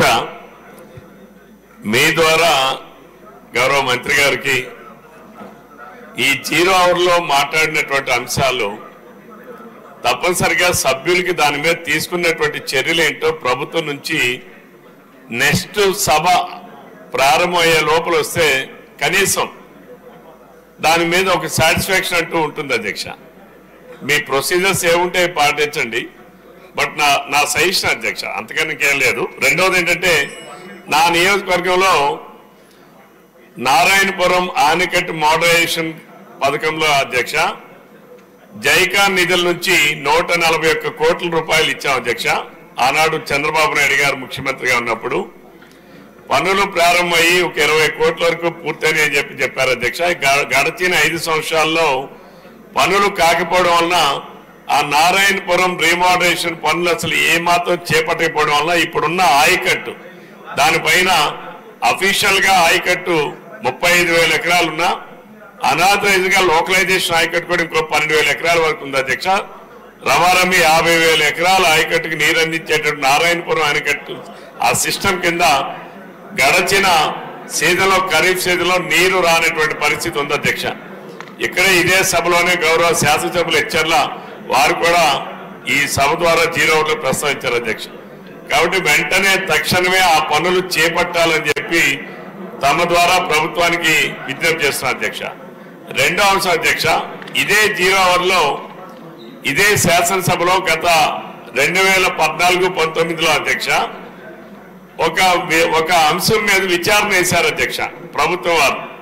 మీ ద్వారా గౌరవ మంత్రి గారికి ఈ జీరో అవర్ లో మాట్లాడినటువంటి అంశాలు తప్పనిసరిగా సభ్యులకి దాని మీద తీసుకున్నటువంటి చర్యలు ఏంటో ప్రభుత్వం నుంచి నెక్స్ట్ సభ ప్రారంభమయ్యే లోపల వస్తే కనీసం దాని మీద ఒక సాటిస్ఫాక్షన్ అంటూ ఉంటుంది అధ్యక్ష మీ ప్రొసీజర్స్ ఏముంటే అవి పాటించండి బట్ నా నా సజెషన్ అధ్యక్ష అంతకన్నా ఇంకేం లేదు రెండవది ఏంటంటే నా నియోజకవర్గంలో నారాయణపురం ఆనకట్టు మోడరేషన్ పథకంలో అధ్యక్ష జైకా నిధుల నుంచి నూట నలభై ఒక్క కోట్ల రూపాయలు ఇచ్చాం అధ్యక్ష ఆనాడు చంద్రబాబు నాయుడు గారు ముఖ్యమంత్రిగా ఉన్నప్పుడు పనులు ప్రారంభమయ్యి ఒక ఇరవై కోట్ల వరకు పూర్తయినాయి అని చెప్పి చెప్పారు అధ్యక్ష గ- గడిచిన ఐదు సంవత్సరాల్లో పనులు కాకపోవడం వలన ఆ నారాయణపురం రీమోడరేషన్ పనులు అసలు ఏమాత్రం చేపట్టకపోవడం వల్ల ఇప్పుడున్న ఆయకట్టు దానిపైన అఫీషియల్ గా ఆయకట్టు ముప్పై ఐదు వేల ఎకరాలున్నా అనాథరైజ్ గా లోకలైజేషన్ ఆయకట్టు కూడా ఇంకో పన్నెండు వేల ఎకరాల వరకు ఉంది అధ్యక్ష రమారమి యాభై వేల ఎకరాల ఆయకట్టుకి నీరు అందించేటట్టు నారాయణపురం ఆయకట్టు ఆ సిస్టమ్ కింద గడచిన సీజన్లో ఖరీఫ్ సీజన్లో నీరు రానటువంటి పరిస్థితి ఉంది అధ్యక్ష ఇక్కడ ఇదే సభలోనే గౌరవ శాసనసభ్యులు హెచ్చర్ల వారు కూడా ఈ సభ ద్వారా జీరో ఒకటి ప్రస్తావించారు అధ్యక్ష కాబట్టి వెంటనే తక్షణమే ఆ పనులు చేపట్టాలని చెప్పి తమ ద్వారా ప్రభుత్వానికి విజ్ఞప్తి చేస్తున్నారు అధ్యక్ష రెండో అంశం అధ్యక్ష ఇదే జీరో అవర్ లో ఇదే శాసనసభలో గత రెండు వేల పద్నాలుగు పంతొమ్మిదిలో అధ్యక్ష ఒక వి- ఒక అంశం మీద విచారణ వేశారు అధ్యక్ష ప్రభుత్వం వారు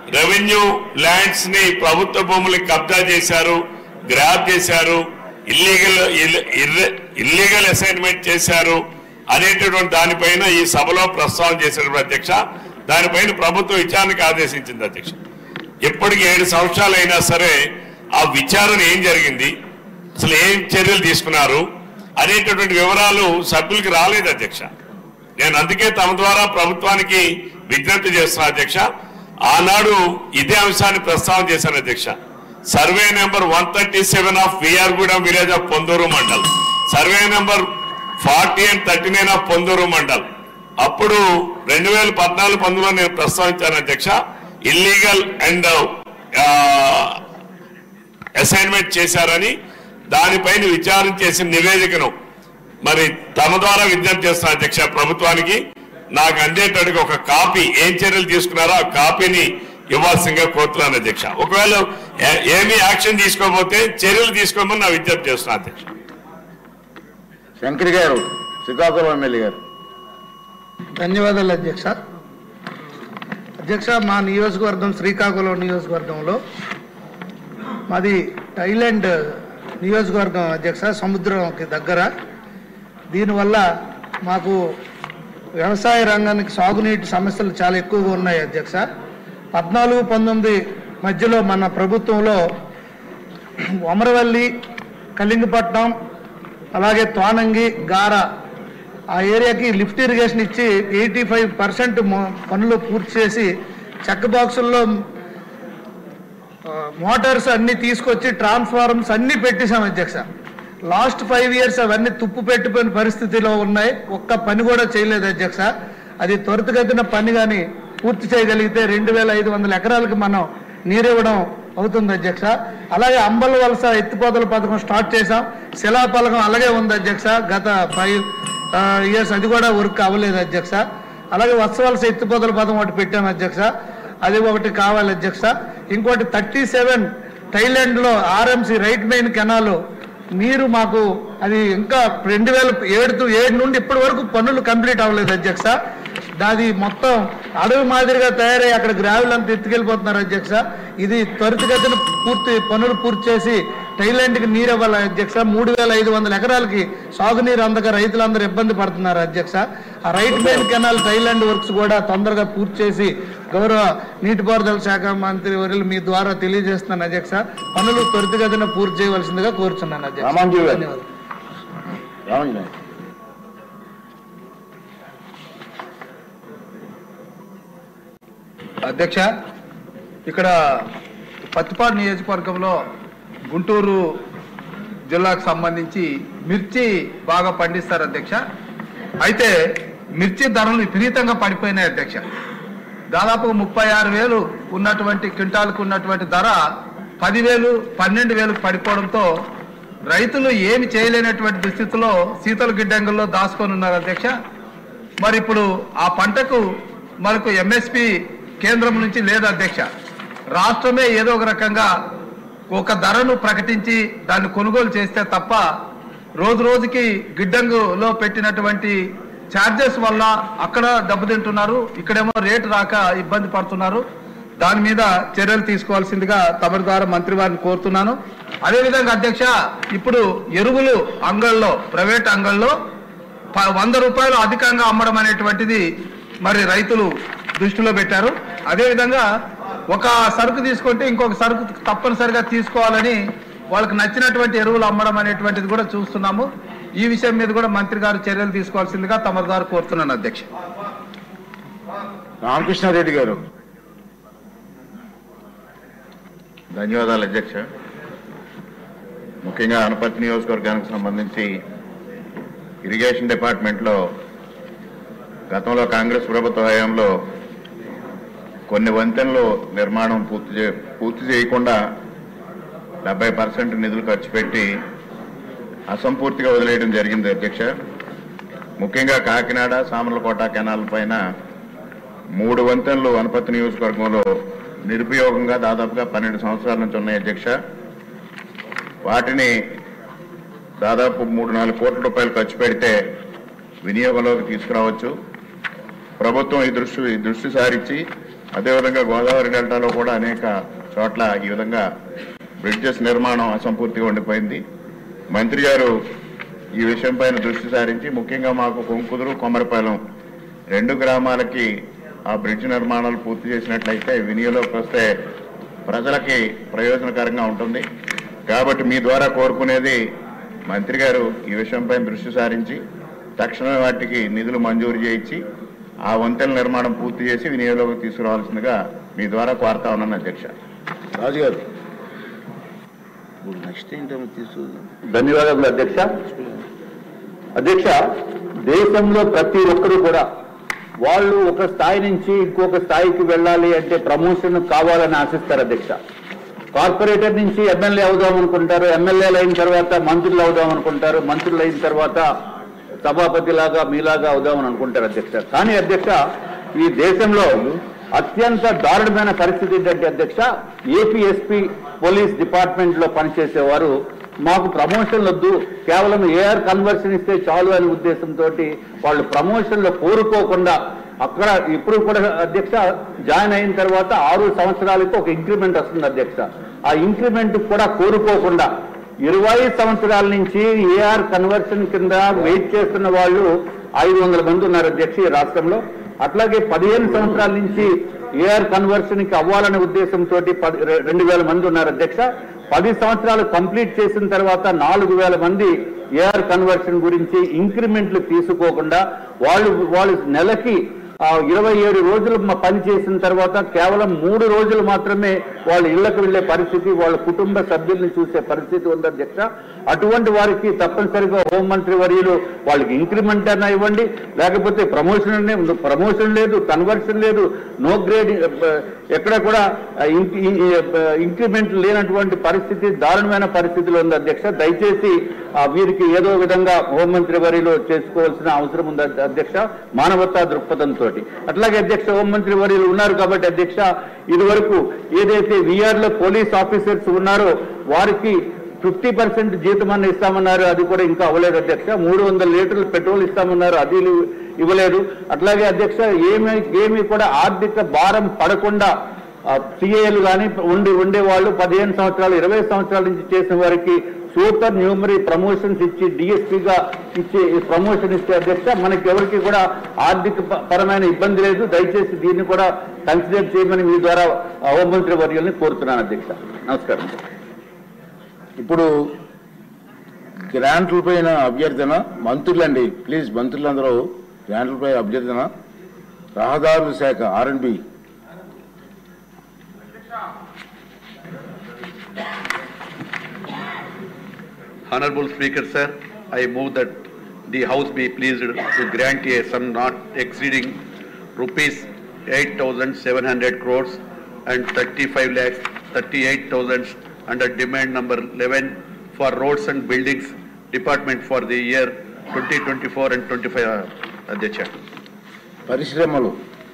రెవెన్యూ ల్యాండ్స్ ని ప్రభుత్వ భూములు కబ్జా చేశారు గ్రాప్ చేశారు ఇల్లీగల్ ఇల్లీగల్ అసైన్మెంట్ చేశారు అనేటటువంటి దానిపైన ఈ సభలో ప్రస్తావన చేసినప్పుడు అధ్యక్ష దానిపైన ప్రభుత్వం విచారణకు ఆదేశించింది అధ్యక్ష ఇప్పటికి ఏడు సంవత్సరాలు అయినా సరే ఆ విచారణ ఏం జరిగింది అసలు ఏం చర్యలు తీసుకున్నారు అనేటటువంటి వివరాలు సభ్యులకి రాలేదు అధ్యక్ష నేను అందుకే తమ ద్వారా ప్రభుత్వానికి విజ్ఞప్తి చేస్తున్నా అధ్యక్ష ఆనాడు ఇదే అంశాన్ని ప్రస్తావన చేశాను అధ్యక్ష survey number one thirty seven of V R Gudem village of Ponduru mandal survey number forty and thirty nine of Ponduru mandal అప్పుడు రెండు వేల పద్నాలుగు పంతొమ్మిదిలో నేను ప్రస్తావించాను అధ్యక్ష ఇల్లీగల్ అండ్ అసైన్మెంట్ చేశారని దానిపైన విచారణ చేసిన నివేదికను మరి తమ ద్వారా విజ్ఞప్తి చేస్తున్న అధ్యక్ష ప్రభుత్వానికి నాకు అందేటట్టుగా ఒక కాపీ ఏం చర్యలు తీసుకున్నారో ఆ కాపీని ఇవ్వాల్సిందిగా కోరుతున్నాను అధ్యక్ష ఒకవేళ ఏ- ఏమీ యాక్షన్ తీసుకోకపోతే చర్యలు తీసుకోమని నా విజ్ఞప్తి చేస్తున్నాను అధ్యక్ష శంకర్ గారు శ్రీకాకుళం ఎమ్మెల్యే గారు ధన్యవాదాలు అధ్యక్ష అధ్యక్ష మా నియోజకవర్గం శ్రీకాకుళం నియోజకవర్గంలో మాది థైలాండ్ నియోజకవర్గం అధ్యక్ష సముద్రంకి దగ్గర దీనివల్ల మాకు వ్యవసాయ రంగానికి సాగునీటి సమస్యలు చాలా ఎక్కువగా ఉన్నాయి అధ్యక్ష పద్నాలుగు పంతొమ్మిది మధ్యలో మన ప్రభుత్వంలో అమరవల్లి కళింగపట్నం అలాగే తోనంగి గార ఆ ఏరియాకి లిఫ్ట్ ఇరిగేషన్ ఇచ్చి ఎయిటీ ఫైవ్ పర్సెంట్ పనులు పూర్తి చేసి చెక్క బాక్సుల్లో ఆ, మోటార్స్ అన్ని తీసుకొచ్చి ట్రాన్స్ఫార్మర్స్ అన్ని పెట్టేశాం అధ్యక్ష లాస్ట్ ఫైవ్ ఇయర్స్ అవన్నీ తుప్పు పెట్టిపోయిన పరిస్థితిలో ఉన్నాయి ఒక్క పని కూడా చేయలేదు అధ్యక్ష అది త్వరితగతిన పని కానీ పూర్తి చేయగలిగితే రెండు వేల ఐదు వందల ఎకరాలకు మనం నీరివ్వడం అవుతుంది అధ్యక్ష అలాగే అంబల వలస ఎత్తిపోతల పథకం స్టార్ట్ చేశాం శిలాపలకం అలాగే ఉంది అధ్యక్ష గత ఫైవ్ ఇయర్స్ అది కూడా వర్క్ అవ్వలేదు అధ్యక్ష అలాగే వత్సవలస ఎత్తిపోతల పథకం ఒకటి పెట్టాం అధ్యక్ష అది ఒకటి కావాలి అధ్యక్ష ఇంకోటి థర్టీ సెవెన్ థైలాండ్లో ఆర్ఎంసి రైట్ మెయిన్ కెనాల్ నీరు మాకు అది ఇంకా రెండు వేల ఏడు ఏడు నుండి ఇప్పటి వరకు పనులు కంప్లీట్ అవ్వలేదు అధ్యక్ష దాది మొత్తం అడవి మాదిరిగా తయారై అక్కడ గ్రావెల్ అంతా ఎత్తుకెళ్ళిపోతున్నారు అధ్యక్ష ఇది త్వరితగతిన పూర్తి పనులు పూర్తి చేసి థైలాండ్కి నీరు ఇవ్వాలి అధ్యక్ష మూడు వేల ఐదు వందల ఎకరాలకి సాగునీరు అందక రైతులందరూ ఇబ్బంది పడుతున్నారు అధ్యక్ష ఆ right main canal tail end works కూడా తొందరగా పూర్తి చేసి గౌరవ నీటిపారుదల శాఖ మంత్రి వర్యులు మీ ద్వారా తెలియజేస్తున్నాను అధ్యక్ష పనులు త్వరితగతిన పూర్తి చేయవలసిందిగా కోరుచున్నాను అధ్యక్ష రామాంజీ గారు. ధన్యవాదాలు రామంజీ అధ్యక్ష ఇక్కడ పత్తిపాడు నియోజకవర్గంలో గుంటూరు జిల్లాకు సంబంధించి మిర్చి బాగా పండిస్తారు అధ్యక్ష అయితే మిర్చి ధరలు విపరీతంగా పడిపోయినాయి అధ్యక్ష దాదాపు ముప్పై ఆరు వేలు ఉన్నటువంటి క్వింటాల్కు ఉన్నటువంటి ధర పదివేలు పన్నెండు వేలకు పడిపోవడంతో రైతులు ఏమి చేయలేనటువంటి దుస్థితిలో శీతల గిడ్డంగుల్లో దాచుకొని ఉన్నారు అధ్యక్ష మరి ఇప్పుడు ఆ పంటకు మనకు ఎంఎస్పి కేంద్రం నుంచి లేదు అధ్యక్ష రాష్ట్రమే ఏదో ఒక రకంగా ఒక ధరను ప్రకటించి దాన్ని కొనుగోలు చేస్తే తప్ప రోజు రోజుకి గిడ్డంగులో పెట్టినటువంటి ఛార్జెస్ వల్ల అక్కడ దెబ్బతింటున్నారు ఇక్కడేమో రేటు రాక ఇబ్బంది పడుతున్నారు దాని మీద చర్యలు తీసుకోవాల్సిందిగా తమరి ద్వారా మంత్రి వారిని కోరుతున్నాను అదేవిధంగా అధ్యక్ష ఇప్పుడు ఎరువులు అంగళ్ళలో ప్రైవేట్ అంగళ్ళలో ప- వంద రూపాయలు అధికంగా అమ్మడం అనేటువంటిది మరి రైతులు దృష్టిలో పెట్టారు అదేవిధంగా ఒక సరుకు తీసుకుంటే ఇంకొక సరుకు తప్పనిసరిగా తీసుకోవాలని వాళ్ళకి నచ్చినటువంటి ఎరువులు అమ్మడం అనేటువంటిది కూడా చూస్తున్నాము ఈ విషయం మీద కూడా మంత్రి గారు చర్యలు తీసుకోవాల్సిందిగా తమ ద్వారా కోరుతున్నాను అధ్యక్ష రామకృష్ణారెడ్డి గారు ధన్యవాదాలు అధ్యక్ష ముఖ్యంగా అనపర్తి నియోజకవర్గానికి సంబంధించి ఇరిగేషన్ డిపార్ట్మెంట్లో గతంలో కాంగ్రెస్ ప్రభుత్వ హయాంలో కొన్ని వంతెనలు నిర్మాణం పూర్తి చే పూర్తి చేయకుండా డెబ్బై పర్సెంట్ నిధులు ఖర్చు పెట్టి అసంపూర్తిగా వదిలేయడం జరిగింది అధ్యక్ష ముఖ్యంగా కాకినాడ సామర్లకోట కెనాల్ పైన మూడు వంతెనలు వనపర్తి నియోజకవర్గంలో నిరుపయోగంగా దాదాపుగా పన్నెండు సంవత్సరాల నుంచి ఉన్నాయి అధ్యక్ష వాటిని దాదాపు మూడు నాలుగు కోట్ల రూపాయలు ఖర్చు పెడితే వినియోగంలోకి తీసుకురావచ్చు ప్రభుత్వం ఈ దృష్టి ఈ దృష్టి సారించి అదేవిధంగా గోదావరి డెల్టాలో కూడా అనేక చోట్ల ఈ విధంగా బ్రిడ్జెస్ నిర్మాణం అసంపూర్తిగా ఉండిపోయింది మంత్రి గారు ఈ విషయం పైన దృష్టి సారించి ముఖ్యంగా మాకు కొంకుదురు కొమరపాలెం రెండు గ్రామాలకి ఆ బ్రిడ్జ్ నిర్మాణాలు పూర్తి చేసినట్లయితే వినియోగంలోకి వస్తే ప్రజలకి ప్రయోజనకరంగా ఉంటుంది కాబట్టి మీ ద్వారా కోరుకునేది మంత్రి గారు ఈ విషయంపై దృష్టి సారించి తక్షణమే వాటికి నిధులు మంజూరు చేయించి ఆ వంతెన నిర్మాణం పూర్తి చేసి వినియోగంలోకి తీసుకురావాల్సిందిగా మీ ద్వారా కోరుతా ఉన్నాను అధ్యక్ష రాజు గారు ఇప్పుడు నెక్స్ట్ ఏంటో తీసు ధన్యవాదాలు అధ్యక్ష అధ్యక్ష దేశంలో ప్రతి ఒక్కరూ కూడా వాళ్ళు ఒక స్థాయి నుంచి ఇంకొక స్థాయికి వెళ్ళాలి అంటే ప్రమోషన్ కావాలని ఆశిస్తారు అధ్యక్ష కార్పొరేటర్ నుంచి ఎమ్మెల్యే అవుదాం అనుకుంటారు ఎమ్మెల్యేలు అయిన తర్వాత మంత్రులు అవుదాం అనుకుంటారు మంత్రులు అయిన తర్వాత సభాపతి లాగా మీలాగా అవుదామని అనుకుంటారు అధ్యక్ష కానీ అధ్యక్ష ఈ దేశంలో అత్యంత దారుణమైన పరిస్థితి ఏంటంటే అధ్యక్ష ఏపీఎస్పీ పోలీస్ డిపార్ట్మెంట్ లో పనిచేసేవారు మాకు ప్రమోషన్లు వద్దు కేవలం ఏఆర్ కన్వర్షన్ ఇస్తే చాలు అనే ఉద్దేశంతో వాళ్ళు ప్రమోషన్లు కోరుకోకుండా అక్కడ ఇప్పుడు కూడా అధ్యక్ష జాయిన్ అయిన తర్వాత ఆరు సంవత్సరాలకు ఒక ఇంక్రిమెంట్ వస్తుంది అధ్యక్ష ఆ ఇంక్రిమెంట్ కూడా కోరుకోకుండా ఇరవై సంవత్సరాల నుంచి ఏఆర్ కన్వర్షన్ కింద వెయిట్ చేస్తున్న వాళ్ళు ఐదు వందల మంది ఉన్నారు అధ్యక్ష ఈ రాష్ట్రంలో అట్లాగే పదిహేను సంవత్సరాల నుంచి ఏఆర్ కన్వర్షన్ కి అవ్వాలనే ఉద్దేశంతో రెండు వేల మంది ఉన్నారు అధ్యక్ష పది సంవత్సరాలు కంప్లీట్ చేసిన తర్వాత నాలుగు వేల మంది ఏఆర్ కన్వర్షన్ గురించి ఇంక్రిమెంట్లు తీసుకోకుండా వాళ్ళు వాళ్ళు నెలకి ఆ, ఇరవై ఏడు రోజులు మ- పని చేసిన తర్వాత కేవలం మూడు రోజులు మాత్రమే వాళ్ళ ఇళ్లకు వెళ్లే పరిస్థితి వాళ్ళ కుటుంబ సభ్యుల్ని చూసే పరిస్థితి ఉంది అధ్యక్ష అటువంటి వారికి తప్పనిసరిగా హోంమంత్రి వర్యులు వాళ్ళకి ఇంక్రిమెంట్ అన్నా ఇవ్వండి లేకపోతే ప్రమోషన్ అనే ప్రమోషన్ లేదు కన్వర్షన్ లేదు నో గ్రేడ్ ఎక్కడ కూడా ఇంక్రిమెంట్ లేనటువంటి పరిస్థితి దారుణమైన పరిస్థితిలో ఉంది అధ్యక్ష దయచేసి ఆ, వీరికి ఏదో విధంగా హోంమంత్రి వర్యులు చేసుకోవాల్సిన అవసరం ఉంది అధ్య- అధ్యక్ష మానవతా దృక్పథంతో అట్లాగే అధ్యక్ష హోంమంత్రి వర్యులు ఉన్నారు కాబట్టి అధ్యక్ష ఇదివరకు ఏదైతే విఆర్ లో పోలీస్ ఆఫీసర్స్ ఉన్నారో వారికి ఫిఫ్టీ పర్సెంట్ జీతం అన్న ఇస్తామన్నారు అది కూడా ఇంకా అవ్వలేదు అధ్యక్ష మూడు వందల లీటర్లు పెట్రోల్ ఇస్తామన్నారు అది ఇవ్వలేదు అట్లాగే అధ్యక్ష ఏమి ఏమి కూడా ఆర్థిక భారం పడకుండా సిఏలు కానీ ఉండి ఉండేవాళ్ళు పదిహేను సంవత్సరాలు ఇరవై సంవత్సరాల నుంచి చేసిన వారికి సూపర్ న్యూమరీ ప్రమోషన్స్ ఇచ్చి డిఎస్పీగా ఇచ్చి ప్రమోషన్ ఇచ్చే అధ్యక్ష మనకి ఎవరికి కూడా ఆర్థిక ప- పరమైన ఇబ్బంది లేదు దయచేసి దీన్ని కూడా కన్సిడర్ చేయమని మీ ద్వారా ఆ, హోంమంత్రి వర్యుల్ని కోరుతున్నాను అధ్యక్ష నమస్కారం ఇప్పుడు గ్రాంట్ల పైన అభ్యర్థన మంత్రులండి ప్లీజ్ మంత్రులందరూ గ్రాంట్లపై అభ్యర్థన రహదారుల శాఖ ఆర్ఎండ్బి Honorable Speaker, sir, I move that the House be pleased to grant a sum not exceeding rupees 8,700 crores and 35 lakhs 38,000 under demand number 11 for roads and buildings department for the year 2024 and 25, uh, Adhyaksha. పరిశ్రమలు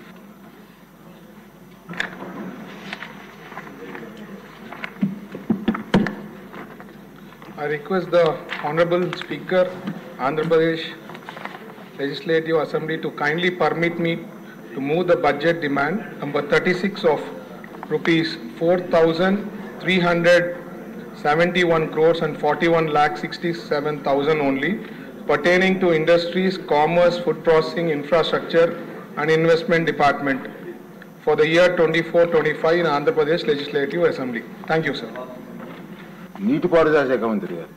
I request the Honorable Speaker, Andhra Pradesh Legislative Assembly to kindly permit me to move the budget demand number 36 of rupees 4,371 crores and 41 lakh 67,000 only pertaining to industries, commerce, food processing, infrastructure and investment department for the year 24-25 in Andhra Pradesh Legislative Assembly. Thank you, sir. నీటిపారుదల శాఖ మంత్రి గారు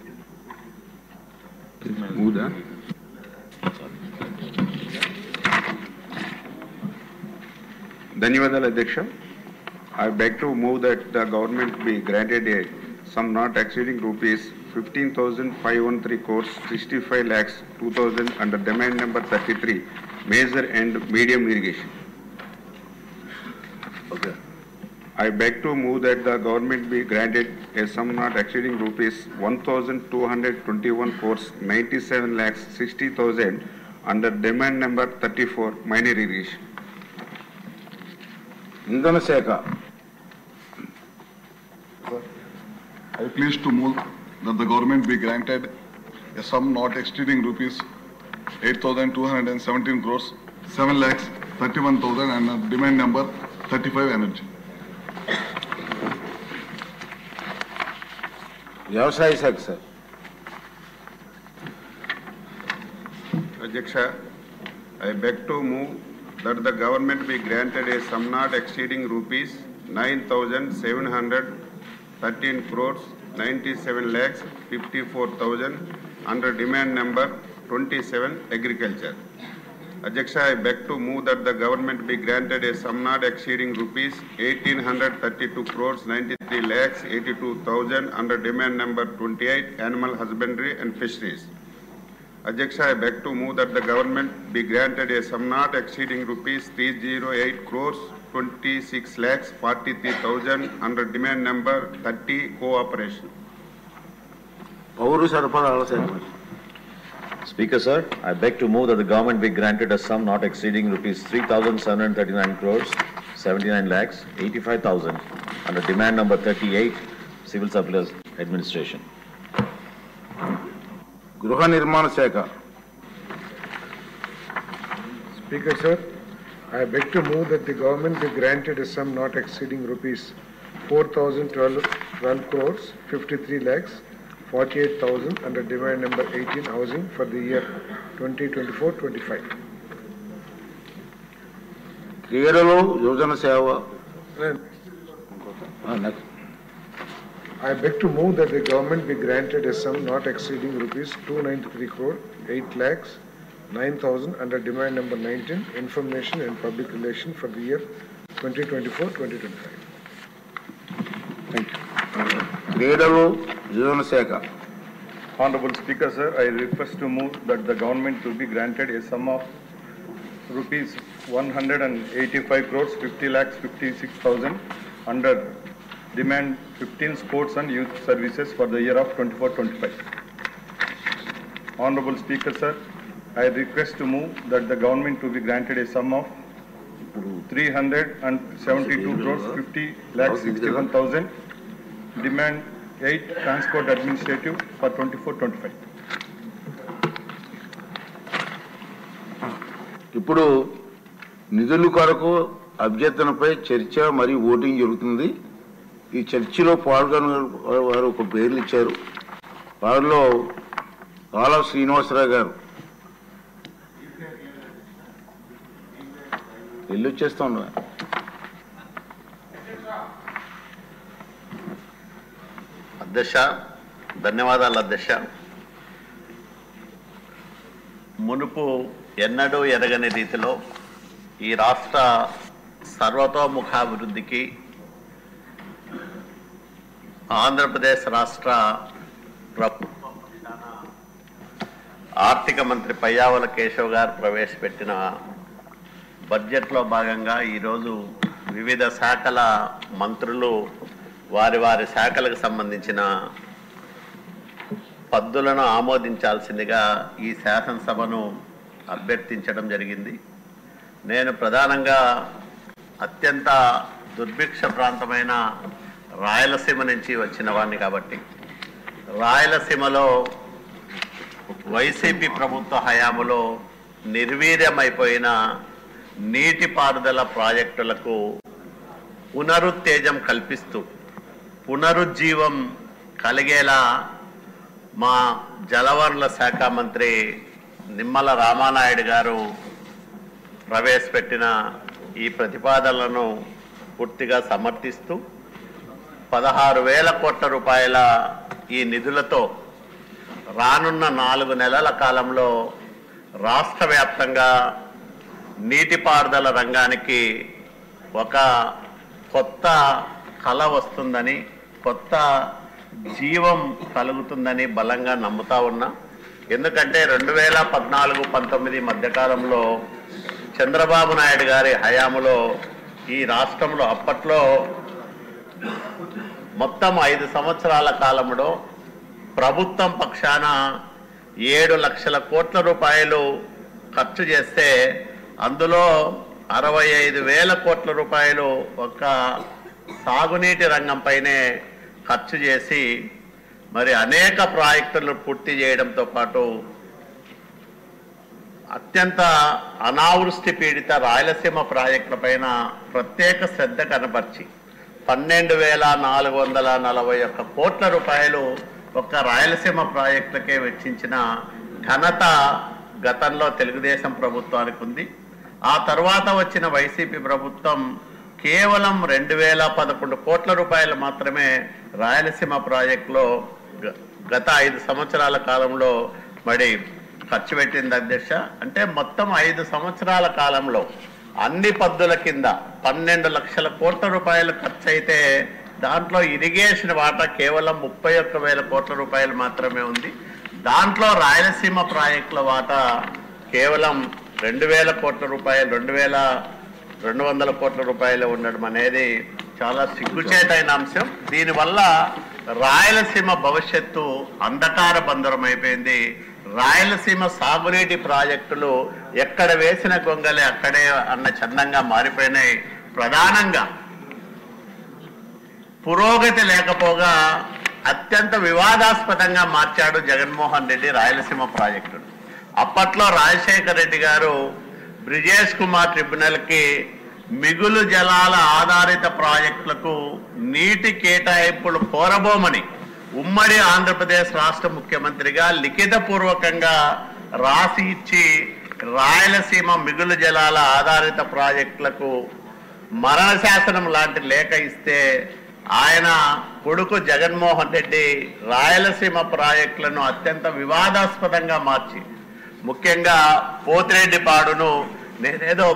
ధన్యవాదాలు అధ్యక్ష I beg to move that the government be granted a sum not exceeding rupees fifteen thousand five one three crores sixty five lakhs two thousand under demand number thirty three major and medium irrigation okay I beg to move that the government be granted a sum not exceeding rupees 1,221 crores 97 lakhs 60,000 under demand number 34 minor irrigation. ఇంధన శాఖ I please to move that the government be granted a sum not exceeding rupees 8,217 crores, 7 lakhs 31,000 and a demand number 35 energy. వ్యవసాయ శాఖ sir Adyaksha, I beg to move that the government be granted a sum not exceeding rupees 9,713 crores 97 lakhs 54,000 under demand number 27 agriculture. Adyaksha, I beg to move that the government be granted a sum not exceeding rupees 1,832 crores 93 lakhs 82,000 under demand number 28 animal husbandry and fisheries. Adyaksha, I beg to move that the government be granted a sum not exceeding rupees 308 crores 26 lakhs 43,000 under demand number 30 cooperation. పౌరు సరఫరాల శాఖ మంత్రి Speaker, sir, I beg to move that the government be granted a sum not exceeding rupees 3,739 crores, 79 lakhs, 85,000 under demand number 38, Civil Supplies Administration. గృహ నిర్మాణ శాఖ Speaker, sir, I beg to move that the government be granted a sum not exceeding rupees 4,012 12 crores, 53 lakhs, 48,000 under demand number 18 housing for the year 2024-25. క్రీడలు యువజన సేవ ఆ, next. I beg to move that the government be granted a sum not exceeding rupees 293 crore, 8 lakhs, 9,000 under demand number 19, information and public relation for the year 2024-2025. క్రీడలు యువజన శాఖ Honorable Speaker, sir, I request to move that the government to be granted a sum of rupees 185 crores, 50 lakhs, 56,000 under demand 15 sports and youth services for the year of 24-25. Honorable Speaker, sir, I request to move that the government to be granted a sum of 372 crores, 50 lakhs, 61,000 demand 8 transport administrative for 24-25. ఇప్పుడు నిధుల కొరకు అభ్యర్థనపై చర్చ మరియు voting జరుగుతుంది ఈ చర్చలో పాల్గొన్న వారు ఒక పేర్లు ఇచ్చారు వారిలో కాలవ శ్రీనివాసరావు గారు వెళ్ళి వచ్చేస్తా ఉన్నా అధ్యక్ష ధన్యవాదాలు అధ్యక్ష మునుపు ఎన్నడూ ఎరగని రీతిలో ఈ రాష్ట్ర సర్వతోముఖాభివృద్ధికి ఆంధ్రప్రదేశ్ రాష్ట్ర ప్రభుత్వం ఆర్థిక మంత్రి పయ్యావుల కేశవ్ గారు ప్రవేశపెట్టిన బడ్జెట్లో భాగంగా ఈరోజు వివిధ శాఖల మంత్రులు వారి వారి శాఖలకు సంబంధించిన పద్దులను ఆమోదించాల్సిందిగా ఈ శాసనసభను అభ్యర్థించడం జరిగింది నేను ప్రధానంగా అత్యంత దుర్భిక్ష ప్రాంతమైన రాయలసీమ నుంచి వచ్చిన వాడిని కాబట్టి రాయలసీమలో వైసీపీ ప్రభుత్వ హయాములో నిర్వీర్యమైపోయిన నీటిపారుదల ప్రాజెక్టులకు పునరుత్తేజం కల్పిస్తూ పునరుజ్జీవం కలిగేలా మా జలవనరుల శాఖ మంత్రి నిమ్మల రామానాయుడు గారు ప్రవేశపెట్టిన ఈ ప్రతిపాదనలను పూర్తిగా సమర్థిస్తూ పదహారు వేల కోట్ల రూపాయల ఈ నిధులతో రానున్న నాలుగు నెలల కాలంలో రాష్ట్ర వ్యాప్తంగా నీటిపారుదల రంగానికి ఒక కొత్త కళ వస్తుందని కొత్త జీవం కలుగుతుందని బలంగా నమ్ముతా ఉన్నా ఎందుకంటే రెండు వేల పద్నాలుగు పంతొమ్మిది మధ్యకాలంలో చంద్రబాబు నాయుడు గారి హయాములో ఈ రాష్ట్రంలో అప్పట్లో మొత్తం ఐదు సంవత్సరాల కాలంలో ప్రభుత్వం పక్షాన ఏడు లక్షల కోట్ల రూపాయలు ఖర్చు చేస్తే అందులో అరవై ఐదు వేల కోట్ల రూపాయలు ఒక సాగునీటి రంగంపైనే ఖర్చు చేసి మరి అనేక ప్రాజెక్టులు పూర్తి చేయడంతో పాటు అత్యంత అనావృష్టి పీడిత రాయలసీమ ప్రాజెక్టుల పైన ప్రత్యేక శ్రద్ధ కనపరిచి పన్నెండు వేల నాలుగు వందల నలభై ఒక్క కోట్ల రూపాయలు ఒక్క రాయలసీమ ప్రాజెక్టులకే వెచ్చించిన ఘనత గతంలో తెలుగుదేశం ప్రభుత్వానికి ఉంది ఆ తర్వాత వచ్చిన వైసీపీ ప్రభుత్వం కేవలం రెండు వేల పదకొండు కోట్ల రూపాయలు మాత్రమే రాయలసీమ ప్రాజెక్టులో గ- గత ఐదు సంవత్సరాల కాలంలో మరి ఖర్చు పెట్టింది అధ్యక్ష అంటే మొత్తం ఐదు సంవత్సరాల కాలంలో అన్ని పద్దుల కింద పన్నెండు లక్షల కోట్ల రూపాయలు ఖర్చు అయితే దాంట్లో ఇరిగేషన్ వాటా కేవలం ముప్పై ఒక్క వేల కోట్ల రూపాయలు మాత్రమే ఉంది దాంట్లో రాయలసీమ ప్రాజెక్టుల వాటా కేవలం రెండు వేల కోట్ల రూపాయలు రెండు వేల రెండు వందల కోట్ల రూపాయలు ఉండడం అనేది చాలా సిగ్గుచేటైన అంశం దీనివల్ల రాయలసీమ భవిష్యత్తు అంధకార బంధరం అయిపోయింది రాయలసీమ సాగునీటి ప్రాజెక్టులు ఎక్కడ వేసిన గొంగలే అక్కడే అన్న చందంగా మారిపోయినాయి ప్రధానంగా పురోగతి లేకపోగా అత్యంత వివాదాస్పదంగా మార్చాడు జగన్మోహన్ రెడ్డి రాయలసీమ ప్రాజెక్టును అప్పట్లో రాజశేఖర రెడ్డి గారు బ్రిజేష్ కుమార్ ట్రిబ్యునల్కి మిగులు జలాల ఆధారిత ప్రాజెక్టులకు నీటి కేటాయింపులు కోరబోమని ఉమ్మడి ఆంధ్రప్రదేశ్ రాష్ట్ర ముఖ్యమంత్రిగా లిఖితపూర్వకంగా రాసి ఇచ్చి రాయలసీమ మిగులు జలాల ఆధారిత ప్రాజెక్టులకు మరణ శాసనం లాంటి లేఖ ఇస్తే ఆయన కొడుకు జగన్మోహన్ రెడ్డి రాయలసీమ ప్రాజెక్టులను అత్యంత వివాదాస్పదంగా మార్చి ముఖ్యంగా పోతిరెడ్డి పాడును నేనేదో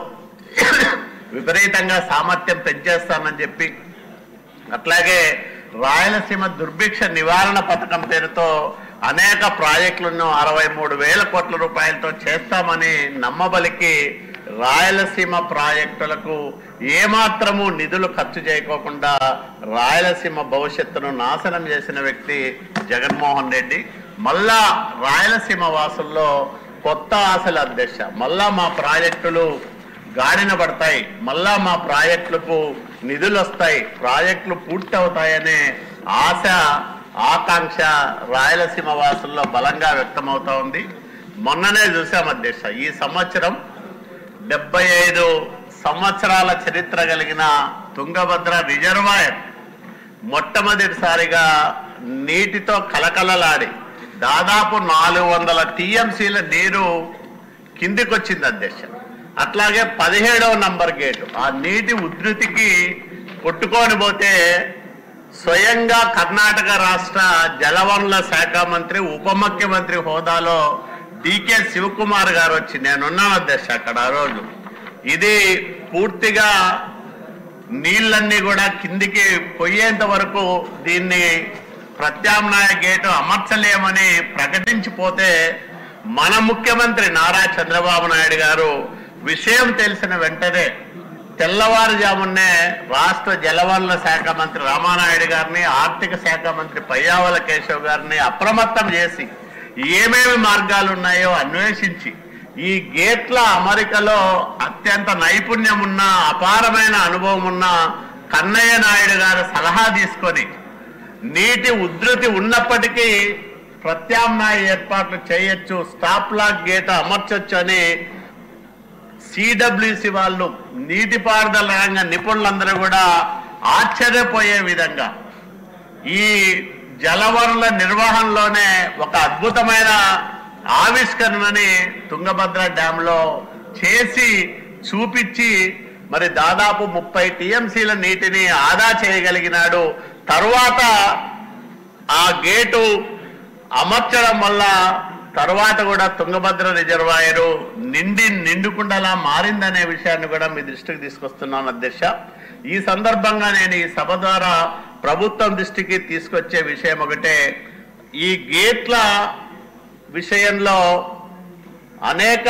విపరీతంగా సామర్థ్యం పెంచేస్తానని చెప్పి అట్లాగే రాయలసీమ దుర్భిక్ష నివారణ పథకం పేరుతో అనేక ప్రాజెక్టులను అరవై మూడు వేల కోట్ల రూపాయలతో చేస్తామని నమ్మబలికి రాయలసీమ ప్రాజెక్టులకు ఏమాత్రము నిధులు ఖర్చు చేయకోకుండా రాయలసీమ భవిష్యత్తును నాశనం చేసిన వ్యక్తి జగన్మోహన్ రెడ్డి మళ్ళా రాయలసీమ వాసుల్లో కొత్త ఆశల అధ్యక్ష మళ్ళా మా ప్రాజెక్టులు గాడిన పడతాయి మళ్ళా మా ప్రాజెక్టులకు నిధులు వస్తాయి ప్రాజెక్టులు పూర్తి అవుతాయనే ఆశ ఆకాంక్ష రాయలసీమ వాసుల్లో బలంగా వ్యక్తమవుతా ఉంది మొన్ననే చూసాం అధ్యక్ష ఈ సంవత్సరం డెబ్బై ఐదు సంవత్సరాల చరిత్ర కలిగిన తుంగభద్ర రిజర్వాయర్ మొట్టమొదటిసారిగా నీటితో కలకలలాడి దాదాపు నాలుగు వందల టీఎంసీల నీరు కిందికొచ్చింది అధ్యక్ష అట్లాగే పదిహేడవ నంబర్ గేటు ఆ నీటి ఉధృతికి కొట్టుకొని పోతే స్వయంగా కర్ణాటక రాష్ట్ర జలవనరుల శాఖ మంత్రి ఉప ముఖ్యమంత్రి హోదాలో డికే శివకుమార్ గారు వచ్చి నేనున్నాను అధ్యక్ష అక్కడ ఆ రోజు ఇది పూర్తిగా నీళ్ళన్నీ కూడా కిందికి పోయేంత వరకు దీన్ని ప్రత్యామ్నాయ గేటు అమర్చలేమని ప్రకటించిపోతే మన ముఖ్యమంత్రి నారా చంద్రబాబు నాయుడు గారు విషయం తెలిసిన వెంటనే తెల్లవారుజామునే రాష్ట్ర జలవనరుల శాఖ మంత్రి రామానాయుడు గారిని ఆర్థిక శాఖ మంత్రి పయ్యావల కేశవ్ గారిని అప్రమత్తం చేసి ఏమేమి మార్గాలు ఉన్నాయో అన్వేషించి ఈ గేట్ల అమరికలో అత్యంత నైపుణ్యం ఉన్న అపారమైన అనుభవం ఉన్న కన్నయ్య నాయుడు గారు సలహా తీసుకొని నీటి ఉధృతి ఉన్నప్పటికీ ప్రత్యామ్నాయ ఏర్పాట్లు చేయొచ్చు స్టాప్ లాక్ గేట్ అమర్చొచ్చు అని సిడబ్ల్యూసి వాళ్ళు నీటిపారుదల రంగ నిపుణులందరూ కూడా ఆశ్చర్యపోయే విధంగా ఈ జలవనరుల నిర్వహణలోనే ఒక అద్భుతమైన ఆవిష్కరణని తుంగభద్ర డ్యాంలో చేసి చూపించి మరి దాదాపు ముప్పై టీఎంసీల నీటిని ఆదా చేయగలిగినాడు తరువాత ఆ గేటు అమర్చడం వల్ల తర్వాత కూడా తుంగభద్ర రిజర్వాయరు నిండి నిండుకుండలా మారిందనే విషయాన్ని కూడా మీ దృష్టికి తీసుకొస్తున్నాను అధ్యక్ష ఈ సందర్భంగా నేను ఈ సభ ద్వారా ప్రభుత్వం దృష్టికి తీసుకొచ్చే విషయం ఒకటే ఈ గేట్ల విషయంలో అనేక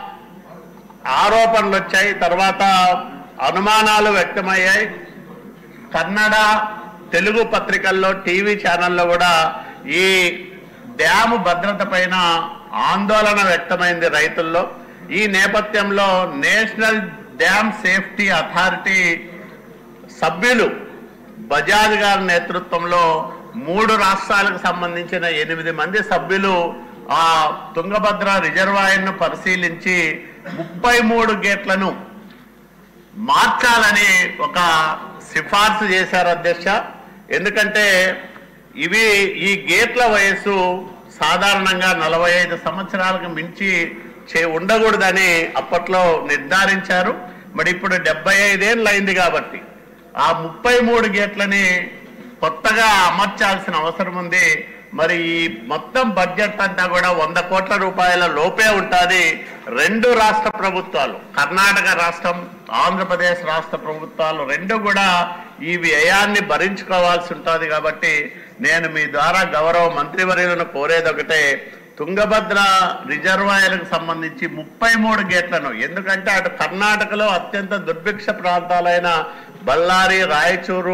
ఆరోపణలు వచ్చాయి తర్వాత అనుమానాలు వ్యక్తమయ్యాయి కన్నడ తెలుగు పత్రికల్లో టీవీ ఛానల్లో కూడా ఈ డ్యాము భద్రత పైన ఆందోళన వ్యక్తమైంది రైతుల్లో ఈ నేపథ్యంలో నేషనల్ డ్యామ్ సేఫ్టీ అథారిటీ సభ్యులు బజాజ్ గారి నేతృత్వంలో మూడు రాష్ట్రాలకు సంబంధించిన ఎనిమిది మంది సభ్యులు ఆ తుంగభద్ర రిజర్వాయర్ను పరిశీలించి ముప్పై మూడు గేట్లను మార్చాలని ఒక సిఫార్సు చేశారు అధ్యక్ష ఎందుకంటే ఇవి ఈ గేట్ల వయస్సు సాధారణంగా నలభై ఐదు సంవత్సరాలకు మించి చే ఉండకూడదని అప్పట్లో నిర్ధారించారు మరి ఇప్పుడు డెబ్బై ఐదేళ్ళు అయింది కాబట్టి ఆ ముప్పై మూడు గేట్లని కొత్తగా అమర్చాల్సిన అవసరం ఉంది మరి ఈ మొత్తం బడ్జెట్ అంతా కూడా వంద కోట్ల రూపాయల లోపే ఉంటుంది రెండు రాష్ట్ర ప్రభుత్వాలు కర్ణాటక రాష్ట్రం ఆంధ్రప్రదేశ్ రాష్ట్ర ప్రభుత్వాలు రెండు కూడా ఈ వ్యయాన్ని భరించుకోవాల్సి ఉంటుంది కాబట్టి నేను మీ ద్వారా గౌరవ మంత్రివర్యులను కోరేది ఒకటే తుంగభద్ర రిజర్వాయర్కు సంబంధించి ముప్పై మూడు గేట్లను ఎందుకంటే అటు కర్ణాటకలో అత్యంత దుర్భిక్ష ప్రాంతాలైన బళ్ళారి రాయచూరు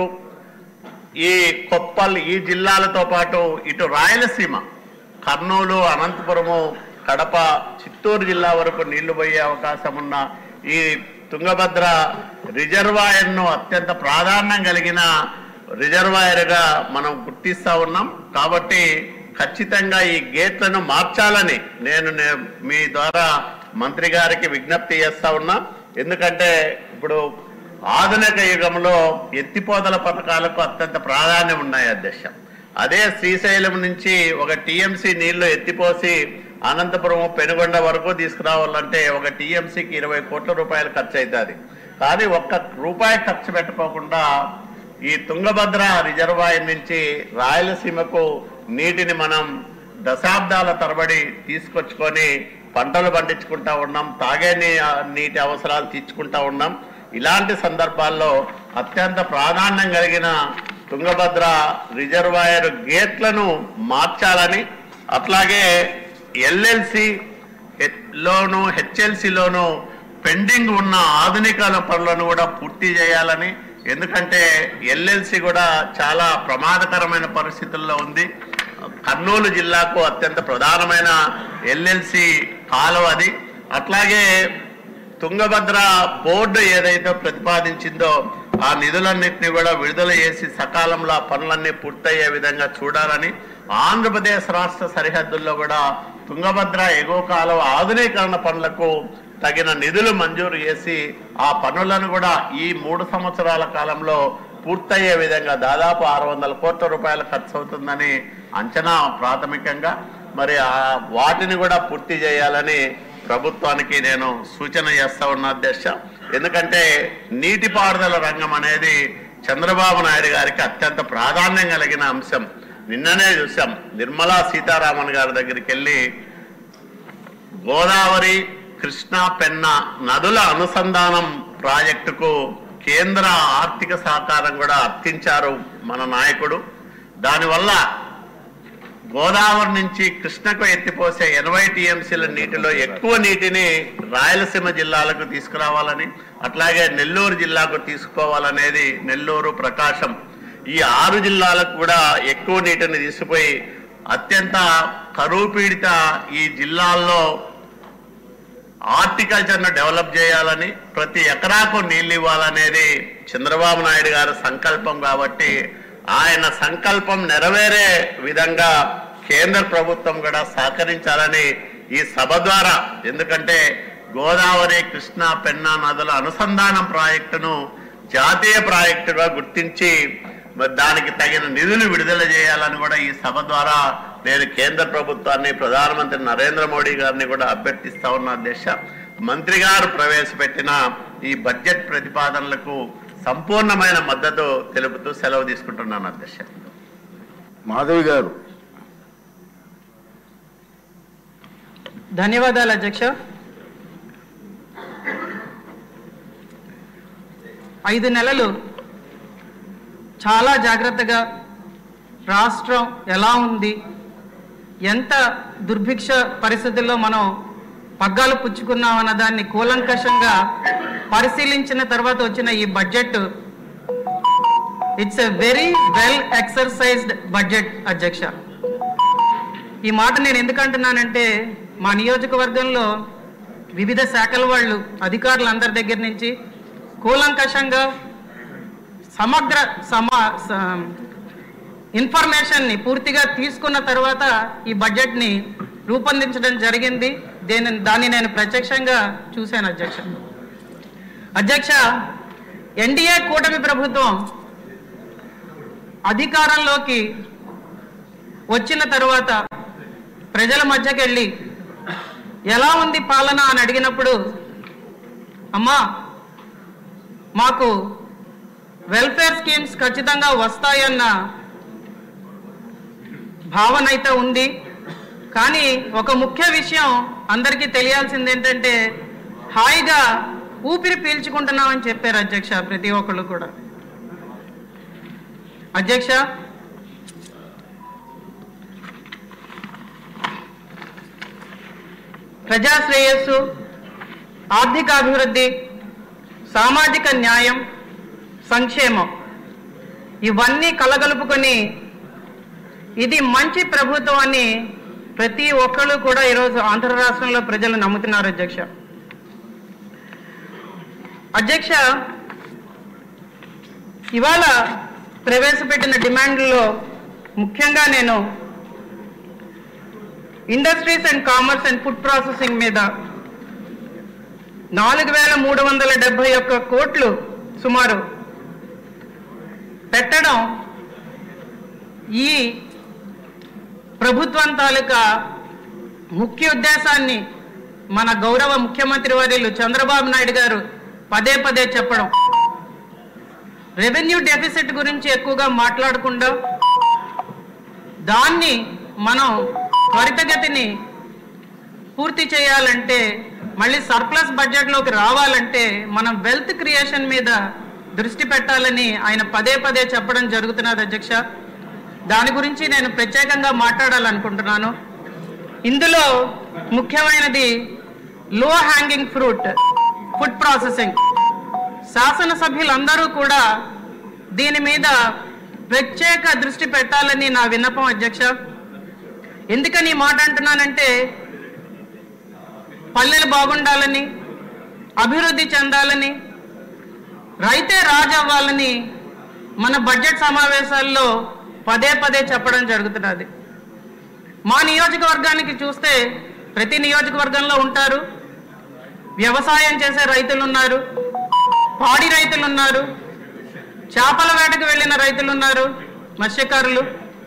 ఈ కొప్పల్ ఈ జిల్లాలతో పాటు ఇటు రాయలసీమ కర్నూలు అనంతపురము కడప చిత్తూరు జిల్లా వరకు నీళ్లు పోయే అవకాశం ఉన్న ఈ తుంగభద్ర రిజర్వాయర్ను అత్యంత ప్రాధాన్యం కలిగిన రిజర్వాయర్గా మనం గుర్తిస్తా ఉన్నాం కాబట్టి ఖచ్చితంగా ఈ గేట్లను మార్చాలని నేను నే- మీ ద్వారా మంత్రి గారికి విజ్ఞప్తి చేస్తా ఉన్నా ఎందుకంటే ఇప్పుడు ఆధునిక యుగంలో ఎత్తిపోతల పథకాలకు అత్యంత ప్రాధాన్యం ఉన్నాయి అధ్యక్ష అదే శ్రీశైలం నుంచి ఒక టీఎంసీ నీళ్లు ఎత్తిపోసి అనంతపురం పెనుగొండ వరకు తీసుకురావాలంటే ఒక టీఎంసీకి ఇరవై కోట్ల రూపాయలు ఖర్చు అవుతుంది కానీ ఒక్క రూపాయి ఖర్చు పెట్టకోకుండా ఈ తుంగభద్ర రిజర్వాయర్ నుంచి రాయలసీమకు నీటిని మనం దశాబ్దాల తరబడి తీసుకొచ్చుకొని పంటలు పండించుకుంటా ఉన్నాం తాగే నీ- నీటి అవసరాలు తీర్చుకుంటా ఉన్నాం ఇలాంటి సందర్భాల్లో అత్యంత ప్రాధాన్యం కలిగిన తుంగభద్ర రిజర్వాయర్ గేట్లను మార్చాలని అట్లాగే ఎల్ఎల్సి లోను హెచ్ఎల్సిలోను పెండింగ్ ఉన్న ఆధునిక పనులను కూడా పూర్తి చేయాలని ఎందుకంటే ఎల్ఎల్సి కూడా చాలా ప్రమాదకరమైన పరిస్థితుల్లో ఉంది కర్నూలు జిల్లాకు అత్యంత ప్రధానమైన ఎల్ఎల్సి కాలువ అది అట్లాగే తుంగభద్ర బోర్డు ఏదైతే ప్రతిపాదించిందో ఆ నిధులన్నింటినీ కూడా విడుదల చేసి సకాలంలో ఆ పనులన్నీ పూర్తయ్యే విధంగా చూడాలని ఆంధ్రప్రదేశ్ రాష్ట్ర సరిహద్దుల్లో కూడా తుంగభద్ర ఎగువ కాలువ ఆధునీకరణ పనులకు తగిన నిధులు మంజూరు చేసి ఆ పనులను కూడా ఈ మూడు సంవత్సరాల కాలంలో పూర్తయ్యే విధంగా దాదాపు ఆరు వందల కోట్ల రూపాయలు ఖర్చు అవుతుందని అంచనా ప్రాథమికంగా మరి ఆ వాటిని కూడా పూర్తి చేయాలని ప్రభుత్వానికి నేను సూచన చేస్తా ఉన్నా అధ్యక్ష ఎందుకంటే నీటిపారుదల రంగం అనేది చంద్రబాబు నాయుడు గారికి అత్యంత ప్రాధాన్యం కలిగిన అంశం నిన్ననే చూసాం నిర్మలా సీతారామన్ గారి దగ్గరికి వెళ్ళి గోదావరి కృష్ణా పెన్నా నదుల అనుసంధానం ప్రాజెక్టుకు కేంద్ర ఆర్థిక సహకారం కూడా అర్థించారు మన నాయకుడు దానివల్ల గోదావరి నుంచి కృష్ణకు ఎత్తిపోసే ఎనభై టీఎంసీల నీటిలో ఎక్కువ నీటిని రాయలసీమ జిల్లాలకు తీసుకురావాలని అట్లాగే నెల్లూరు జిల్లాకు తీసుకోవాలనేది నెల్లూరు ప్రకాశం ఈ ఆరు జిల్లాలకు కూడా ఎక్కువ నీటిని తీసుకుపోయి అత్యంత కరువు పీడిత ఈ జిల్లాల్లో హార్టికల్చర్ను డెవలప్ చేయాలని ప్రతి ఎకరాకు నీళ్ళు ఇవ్వాలనేది చంద్రబాబు నాయుడు గారి సంకల్పం కాబట్టి ఆయన సంకల్పం నెరవేరే విధంగా కేంద్ర ప్రభుత్వం కూడా సహకరించాలని ఈ సభ ద్వారా ఎందుకంటే గోదావరి కృష్ణా పెన్నా నదుల అనుసంధానం ప్రాజెక్టును జాతీయ ప్రాజెక్టుగా గుర్తించి మరి దానికి తగిన నిధులు విడుదల చేయాలని కూడా ఈ సభ ద్వారా నేను కేంద్ర ప్రభుత్వాన్ని ప్రధానమంత్రి నరేంద్ర మోడీ గారిని కూడా అభ్యర్థిస్తా ఉన్న అధ్యక్ష మంత్రి గారు ప్రవేశపెట్టిన ఈ బడ్జెట్ ప్రతిపాదనలకు సంపూర్ణమైన మద్దతు తెలుపుతూ సెలవు తీసుకుంటున్నాను అధ్యక్ష మాధవి గారు ధన్యవాదాలు అధ్యక్ష ఐదు నెలలు చాలా జాగ్రత్తగా రాష్ట్రం ఎలా ఉంది ఎంత దుర్భిక్ష పరిస్థితుల్లో మనం పగ్గాలు పుచ్చుకున్నాం అన్న దాన్ని కూలంకషంగా పరిశీలించిన తర్వాత వచ్చిన ఈ budget it's a very well exercised budget అధ్యక్ష ఈ మాట నేను ఎందుకంటున్నానంటే మా నియోజకవర్గంలో వివిధ శాఖల వాళ్ళు అధికారులందరి దగ్గర నుంచి కూలంకషంగా సమగ్ర సమా స- ఇన్ఫర్మేషన్ని పూర్తిగా తీసుకున్న తర్వాత ఈ బడ్జెట్ని రూపొందించడం జరిగింది దీని దాన్ని నేను ప్రత్యక్షంగా చూశాను అధ్యక్ష అధ్యక్ష ఎన్డీఏ కూటమి ప్రభుత్వం అధికారంలోకి వచ్చిన తరువాత ప్రజల మధ్యకి వెళ్ళి ఎలా ఉంది పాలన అని అడిగినప్పుడు అమ్మా మాకు వెల్ఫేర్ స్కీమ్స్ ఖచ్చితంగా వస్తాయన్న భావన అయితే ఉంది కానీ ఒక ముఖ్య విషయం అందరికీ తెలియాల్సింది ఏంటంటే హాయిగా ఊపిరి పీల్చుకుంటున్నామని చెప్పారు అధ్యక్ష ప్రతి ఒక్కళ్ళు కూడా అధ్యక్ష ప్రజా శ్రేయస్సు ఆర్థిక అభివృద్ధి సామాజిక న్యాయం సంక్షేమం ఇవన్నీ కలగలుపుకొని ఇది మంచి ప్రభుత్వం అని ప్రతి ఒక్కళ్ళు కూడా ఈరోజు ఆంధ్ర రాష్ట్రంలో ప్రజలు నమ్ముతున్నారు అధ్యక్ష అధ్యక్ష ఇవాళ ప్రవేశపెట్టిన డిమాండ్లలో ముఖ్యంగా నేను industries and commerce and food processing మీద నాలుగు వేల మూడు వందల డెబ్బై ఒక్క కోట్లు సుమారు పెట్టడం ఈ ప్రభుత్వం తాలూకా ముఖ్య ఉద్దేశాన్ని మన గౌరవ ముఖ్యమంత్రి వర్యులు చంద్రబాబు నాయుడు గారు పదే పదే చెప్పడం రెవెన్యూ డెఫిసిట్ గురించి ఎక్కువగా మాట్లాడకుండా దాన్ని మనం త్వరితగతిని పూర్తి చేయాలంటే మళ్ళీ సర్ప్లస్ బడ్జెట్లోకి రావాలంటే మనం వెల్త్ క్రియేషన్ మీద దృష్టి పెట్టాలని ఆయన పదే పదే చెప్పడం జరుగుతున్నది అధ్యక్ష దాని గురించి నేను ప్రత్యేకంగా మాట్లాడాలనుకుంటున్నాను ఇందులో ముఖ్యమైనది low hanging fruit food processing శాసనసభ్యులందరూ కూడా దీని మీద ప్రత్యేక దృష్టి పెట్టాలని నా విన్నపం అధ్యక్ష ఎందుకని ఈ మాట అంటున్నానంటే పల్లెలు బాగుండాలని అభివృద్ధి చెందాలని రైతే రాజు అవ్వాలని మన బడ్జెట్ సమావేశాల్లో పదే పదే చెప్పడం జరుగుతున్నది మా నియోజకవర్గానికి చూస్తే ప్రతి నియోజకవర్గంలో ఉంటారు వ్యవసాయం చేసే రైతులు ఉన్నారు పాడి రైతులు ఉన్నారు చేపల వేటకు వెళ్ళిన రైతులు ఉన్నారు మత్స్యకారులు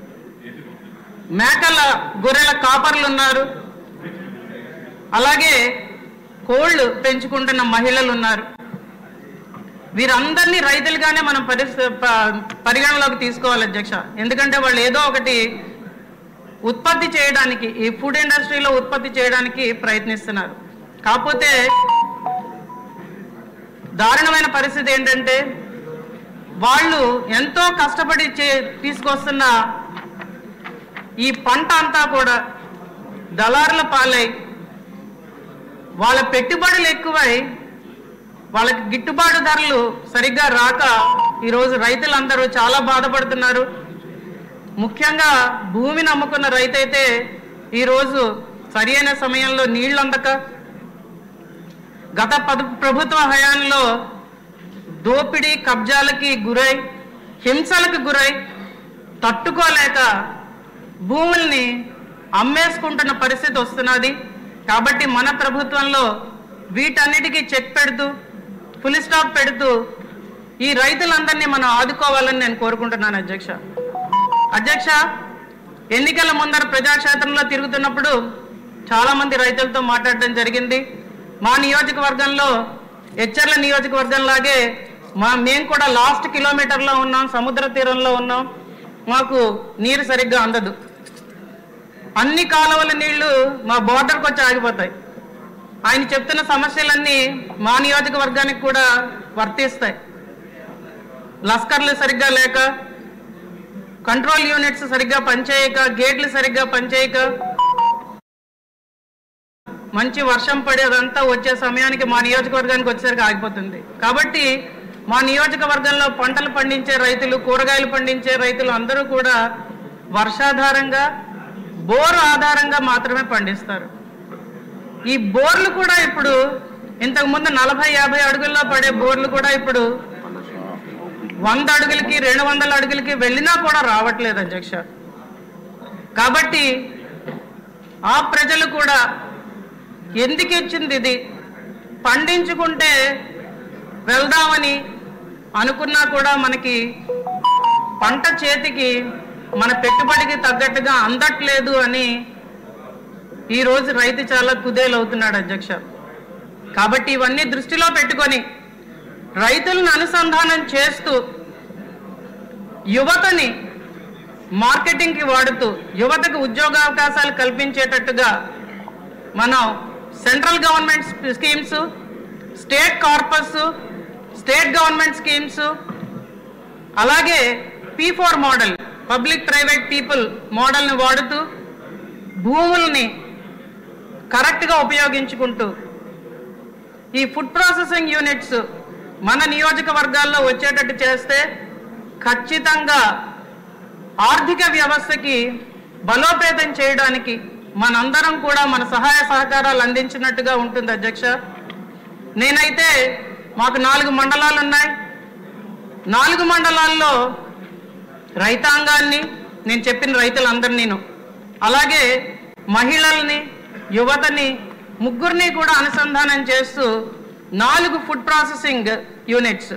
మేకల గొర్రెల కాపర్లు ఉన్నారు అలాగే కోళ్ళు పెంచుకుంటున్న మహిళలు ఉన్నారు వీరందరినీ రైతులుగానే మనం పరిస్థి ప- పరిగణలోకి తీసుకోవాలి అధ్యక్ష ఎందుకంటే వాళ్ళు ఏదో ఒకటి ఉత్పత్తి చేయడానికి ఈ ఫుడ్ ఇండస్ట్రీలో ఉత్పత్తి చేయడానికి ప్రయత్నిస్తున్నారు కాకపోతే దారుణమైన పరిస్థితి ఏంటంటే వాళ్ళు ఎంతో కష్టపడి చే తీసుకొస్తున్న ఈ పంట అంతా కూడా దళారుల పాలై వాళ్ళ పెట్టుబడులు ఎక్కువై వాళ్ళకి గిట్టుబాటు ధరలు సరిగ్గా రాక ఈరోజు రైతులందరూ చాలా బాధపడుతున్నారు ముఖ్యంగా భూమిని అమ్ముకున్న రైతైతే ఈరోజు సరియైన సమయంలో నీళ్లు అందక గత పద- ప్రభుత్వ హయాంలో దోపిడీ కబ్జాలకి గురై హింసలకు గురై తట్టుకోలేక భూముల్ని అమ్మేసుకుంటున్న పరిస్థితి వస్తున్నది కాబట్టి మన ప్రభుత్వంలో వీటన్నిటికీ చెక్ పెడుతూ ఫుల్ స్టాప్ పెడుతూ ఈ రైతులందరినీ మనం ఆదుకోవాలని నేను కోరుకుంటున్నాను అధ్యక్ష అధ్యక్ష ఎన్నికల ముందర ప్రజాక్షేత్రంలో తిరుగుతున్నప్పుడు చాలా మంది రైతులతో మాట్లాడడం జరిగింది మా నియోజకవర్గంలో హెచ్చర్ల నియోజకవర్గంలాగే మా మేము కూడా లాస్ట్ కిలోమీటర్లో ఉన్నాం సముద్ర తీరంలో ఉన్నాం మాకు నీరు సరిగ్గా అందదు అన్ని కాలువల నీళ్లు మా బోర్డర్కి వచ్చి ఆగిపోతాయి ఆయన చెప్తున్న సమస్యలన్నీ మా నియోజకవర్గానికి కూడా వర్తిస్తాయి లస్కర్లు సరిగ్గా లేక కంట్రోల్ యూనిట్స్ సరిగ్గా పనిచేయక గేట్లు సరిగ్గా పనిచేయక మంచి వర్షం పడి అదంతా వచ్చే సమయానికి మా నియోజకవర్గానికి వచ్చేసరికి ఆగిపోతుంది కాబట్టి మా నియోజకవర్గంలో పంటలు పండించే రైతులు కూరగాయలు పండించే రైతులు అందరూ కూడా వర్షాధారంగా బోరు ఆధారంగా మాత్రమే పండిస్తారు ఈ బోర్లు కూడా ఇప్పుడు ఇంతకు ముందు నలభై యాభై అడుగుల్లో పడే బోర్లు కూడా ఇప్పుడు వంద అడుగులకి రెండు వందల అడుగులకి వెళ్ళినా కూడా రావట్లేదు అధ్యక్ష కాబట్టి ఆ ప్రజలు కూడా ఎందుకు ఇచ్చింది ఇది పండించుకుంటే వెళ్దామని అనుకున్నా కూడా మనకి పంట చేతికి మన పెట్టుబడికి తగ్గట్టుగా అందట్లేదు అని ఈరోజు రైతు చాలా కుదేలవుతున్నాడు అధ్యక్ష కాబట్టి ఇవన్నీ దృష్టిలో పెట్టుకొని రైతులను అనుసంధానం చేస్తూ యువతని మార్కెటింగ్కి వాడుతూ యువతకు ఉద్యోగావకాశాలు కల్పించేటట్టుగా మనం central government schemes state corpus state government schemes అలాగే P four model public private people మోడల్ని వాడుతూ భూముల్ని కరెక్ట్గా ఉపయోగించుకుంటూ ఈ ఫుడ్ ప్రాసెసింగ్ యూనిట్స్ మన నియోజకవర్గాల్లో వచ్చేటట్టు చేస్తే ఖచ్చితంగా ఆర్థిక వ్యవస్థకి బలోపేతం చేయడానికి మనందరం కూడా మన సహాయ సహకారాలు అందించినట్టుగా ఉంటుంది అధ్యక్ష నేనైతే మాకు నాలుగు మండలాలు ఉన్నాయి నాలుగు మండలాల్లో రైతాంగాన్ని నేను చెప్పిన రైతులందరినీ అలాగే మహిళల్ని యువతని ముగ్గురిని కూడా అనుసంధానం చేస్తూ నాలుగు ఫుడ్ ప్రాసెసింగ్ యూనిట్స్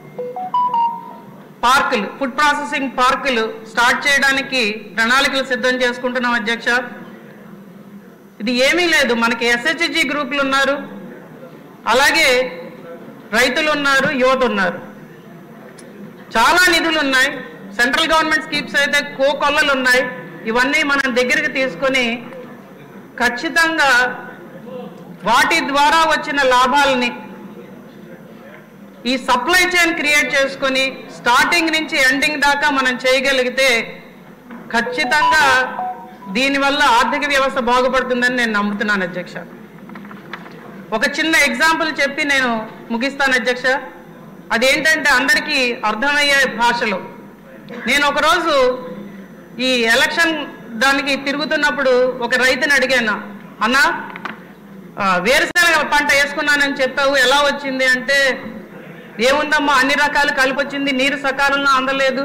పార్కులు ఫుడ్ ప్రాసెసింగ్ పార్కులు స్టార్ట్ చేయడానికి ప్రణాళికలు సిద్ధం చేసుకుంటున్నాం అధ్యక్ష ఇది ఏమీ లేదు మనకి ఎస్హెచ్జి గ్రూపులు ఉన్నారు అలాగే రైతులు ఉన్నారు యువత ఉన్నారు చాలా నిధులు ఉన్నాయి సెంట్రల్ గవర్నమెంట్ స్కీమ్స్ అయితే కో కొల్లలు ఉన్నాయి ఇవన్నీ మనం దగ్గరికి తీసుకొని ఖచ్చితంగా వాటి ద్వారా వచ్చిన లాభాలని ఈ సప్లై చైన్ క్రియేట్ చేసుకొని స్టార్టింగ్ నుంచి ఎండింగ్ దాకా మనం చేయగలిగితే ఖచ్చితంగా దీనివల్ల ఆర్థిక వ్యవస్థ బాగుపడుతుందని నేను నమ్ముతున్నాను అధ్యక్ష ఒక చిన్న ఎగ్జాంపుల్ చెప్పి నేను ముగిస్తాను అధ్యక్ష అదేంటంటే అందరికీ అర్థమయ్యే భాషలో నేను ఒకరోజు ఈ ఎలక్షన్ దానికి తిరుగుతున్నప్పుడు ఒక రైతుని అడిగాను అన్నా ఆ, వేరుశనగ పంట వేసుకున్నానని చెప్పావు ఎలా వచ్చింది అంటే ఏముందమ్మా అన్ని రకాలు కలిపి వచ్చింది నీరు సకాలంలో అందలేదు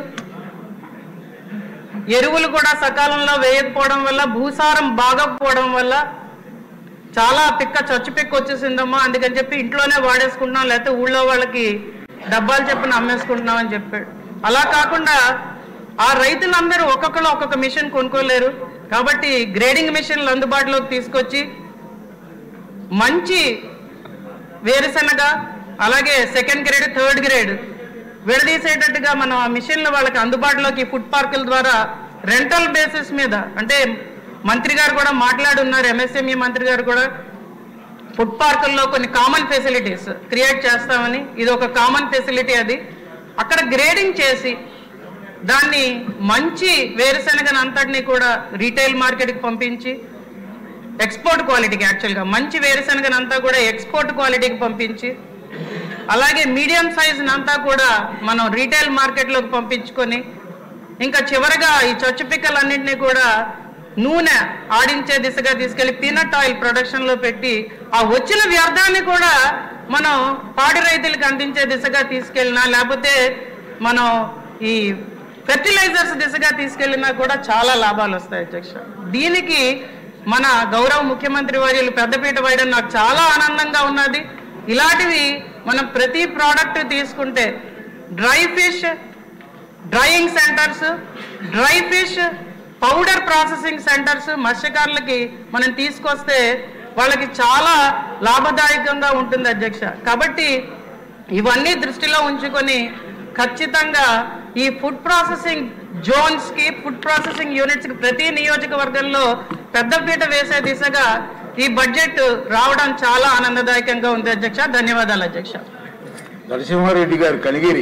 ఎరువులు కూడా సకాలంలో వేయకపోవడం వల్ల భూసారం బాగకపోవడం వల్ల చాలా పిక్క చచ్చు పిక్క వచ్చేసిందమ్మా అందుకని చెప్పి ఇంట్లోనే వాడేసుకుంటున్నాం లేకపోతే ఊళ్ళో వాళ్ళకి డబ్బాలు చెప్పిన అమ్మేసుకుంటున్నాం అని చెప్పాడు అలా కాకుండా ఆ రైతులందరూ ఒక్కొక్కరు ఒక్కొక్క మిషన్ కొనుక్కోలేరు కాబట్టి గ్రేడింగ్ మిషన్లు అందుబాటులోకి తీసుకొచ్చి మంచి వేరుశనగ అలాగే సెకండ్ గ్రేడ్ థర్డ్ గ్రేడ్ విడదీసేటట్టుగా మనం ఆ మిషన్లు వాళ్ళకి అందుబాటులోకి ఫుడ్ పార్కుల ద్వారా రెంటల్ బేసిస్ మీద అంటే మంత్రి గారు కూడా మాట్లాడున్నారు ఎంఎస్ఎంఈ మంత్రి గారు కూడా ఫుడ్ పార్కుల్లో కొన్ని కామన్ ఫెసిలిటీస్ క్రియేట్ చేస్తామని ఇది ఒక కామన్ ఫెసిలిటీ అది అక్కడ గ్రేడింగ్ చేసి దాన్ని మంచి వేరుశనగను అంతటిని కూడా రీటైల్ మార్కెట్కి పంపించి ఎక్స్పోర్ట్ క్వాలిటీకి యాక్చువల్గా మంచి వేరుశనగను అంతా కూడా ఎక్స్పోర్ట్ క్వాలిటీకి పంపించి అలాగే మీడియం సైజ్ అంతా కూడా మనం రీటైల్ మార్కెట్లోకి పంపించుకొని ఇంకా చివరగా ఈ చచ్చు పిక్కలన్నింటినీ కూడా నూనె ఆడించే దిశగా తీసుకెళ్లి పీనట్ ఆయిల్ ప్రొడక్షన్ లో పెట్టి ఆ వచ్చిన వ్యర్థాన్ని కూడా మనం పాడి రైతులకు అందించే దిశగా తీసుకెళ్ళినా లేకపోతే మనం ఈ ఫెర్టిలైజర్స్ దిశగా తీసుకెళ్ళినా కూడా చాలా లాభాలు వస్తాయి అధ్యక్ష దీనికి మన గౌరవ ముఖ్యమంత్రి వర్యులు పెద్దపీట వేయడం నాకు చాలా ఆనందంగా ఉన్నది ఇలాంటివి మనం ప్రతి ప్రోడక్ట్ తీసుకుంటే dry fish drying centres dry fish powder processing centres మత్స్యకారులకి మనం తీసుకొస్తే వాళ్ళకి చాలా లాభదాయకంగా ఉంటుంది అధ్యక్ష కాబట్టి ఇవన్నీ దృష్టిలో ఉంచుకొని ఖచ్చితంగా ఈ ఫుడ్ ప్రాసెసింగ్ జోన్స్ కి ఫుడ్ ప్రాసెసింగ్ యూనిట్స్ కి ప్రతి నియోజకవర్గంలో పెద్దపీట వేసే దిశగా ఈ బడ్జెట్ రావడం చాలా ఆనందదాయకంగా ఉంది అధ్యక్ష ధన్యవాదాలు అధ్యక్ష నరసింహారెడ్డి గారు కనిగిరి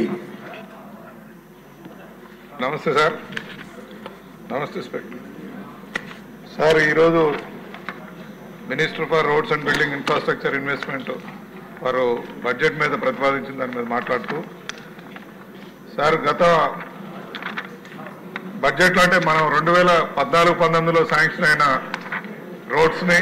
నమస్తే సార్ నమస్తే స్పెక్టర్ సార్ ఈరోజు minister for roads and building infrastructure investment వారు బడ్జెట్ మీద ప్రతిపాదించిన దాని మీద మాట్లాడుతూ సార్ గత బడ్జెట్లో అంటే మనం రెండు వేల పద్నాలుగు పంతొమ్మిదిలో శాంక్షన్ అయిన రోడ్స్ని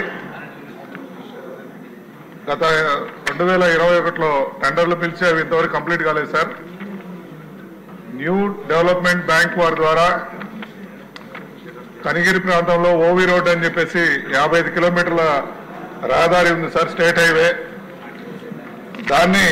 గత రెండు వేల ఇరవై ఒకటిలో టెండర్లు పిలిచి అవి ఇంతవరకు కంప్లీట్ కాలేదు సార్ న్యూ డెవలప్మెంట్ బ్యాంక్ వారి ద్వారా కనిగిరి ప్రాంతంలో ఓవి రోడ్ అని చెప్పేసి యాభై ఐదు కిలోమీటర్ల రహదారి ఉంది సార్ స్టేట్ హైవే దాన్ని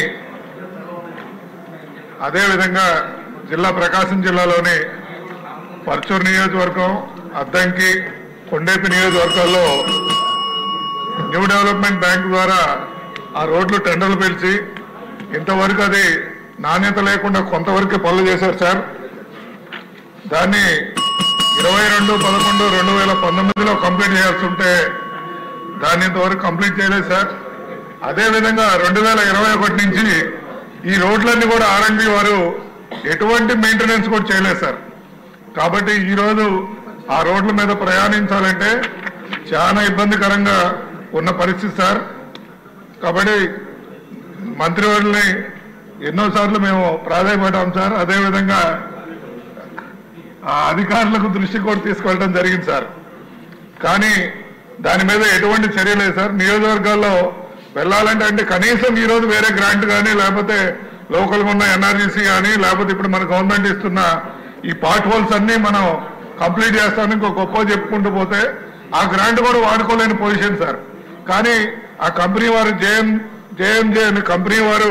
అదేవిధంగా జిల్లా ప్రకాశం జిల్లాలోని పర్చూరు నియోజకవర్గం అద్దంకి కొండేపి నియోజకవర్గాల్లో న్యూ డెవలప్మెంట్ బ్యాంక్ ద్వారా ఆ రోడ్లు టెండర్లు పిలిచి ఇంతవరకు అది నాణ్యత లేకుండా కొంతవరకు పనులు చేశారు సార్ దాన్ని ఇరవై రెండు పదకొండు రెండు వేల పంతొమ్మిదిలో కంప్లీట్ చేయాల్సి ఉంటే దాన్ని ఇంతవరకు కంప్లీట్ చేయలేదు సార్ అదేవిధంగా రెండు వేల ఇరవై ఒకటి నుంచి ఈ రోడ్లన్నీ కూడా ఆర్ఎండ్బి వారు ఎటువంటి మెయింటెనెన్స్ కూడా చేయలేదు సార్ కాబట్టి ఈరోజు ఆ రోడ్ల మీద ప్రయాణించాలంటే చాలా ఇబ్బందికరంగా ఉన్న పరిస్థితి సార్ కాబట్టి మంత్రివర్యుల్ని ఎన్నోసార్లు మేము ప్రాధాన్యపడ్డాం సార్ అదేవిధంగా ఆ అధికారులకు దృష్టి కూడా తీసుకెళ్ళడం జరిగింది సార్ కానీ దాని మీద ఎటువంటి చర్య లేదు సార్ నియోజకవర్గాల్లో వెళ్ళాలంటే అంటే కనీసం ఈ రోజు వేరే గ్రాంట్ కానీ లేకపోతే లోకల్గా ఉన్న ఎన్ఆర్జీసీ కానీ లేకపోతే ఇప్పుడు మన గవర్నమెంట్ ఇస్తున్న ఈ పార్ట్ హోల్స్ అన్ని మనం కంప్లీట్ చేస్తామని ఇంకో గొప్ప చెప్పుకుంటూ పోతే ఆ గ్రాంట్ కూడా వాడుకోలేని పొజిషన్ సార్ కానీ ఆ కంపెనీ వారు జేఎం జేఎంజే అనే కంపెనీ వారు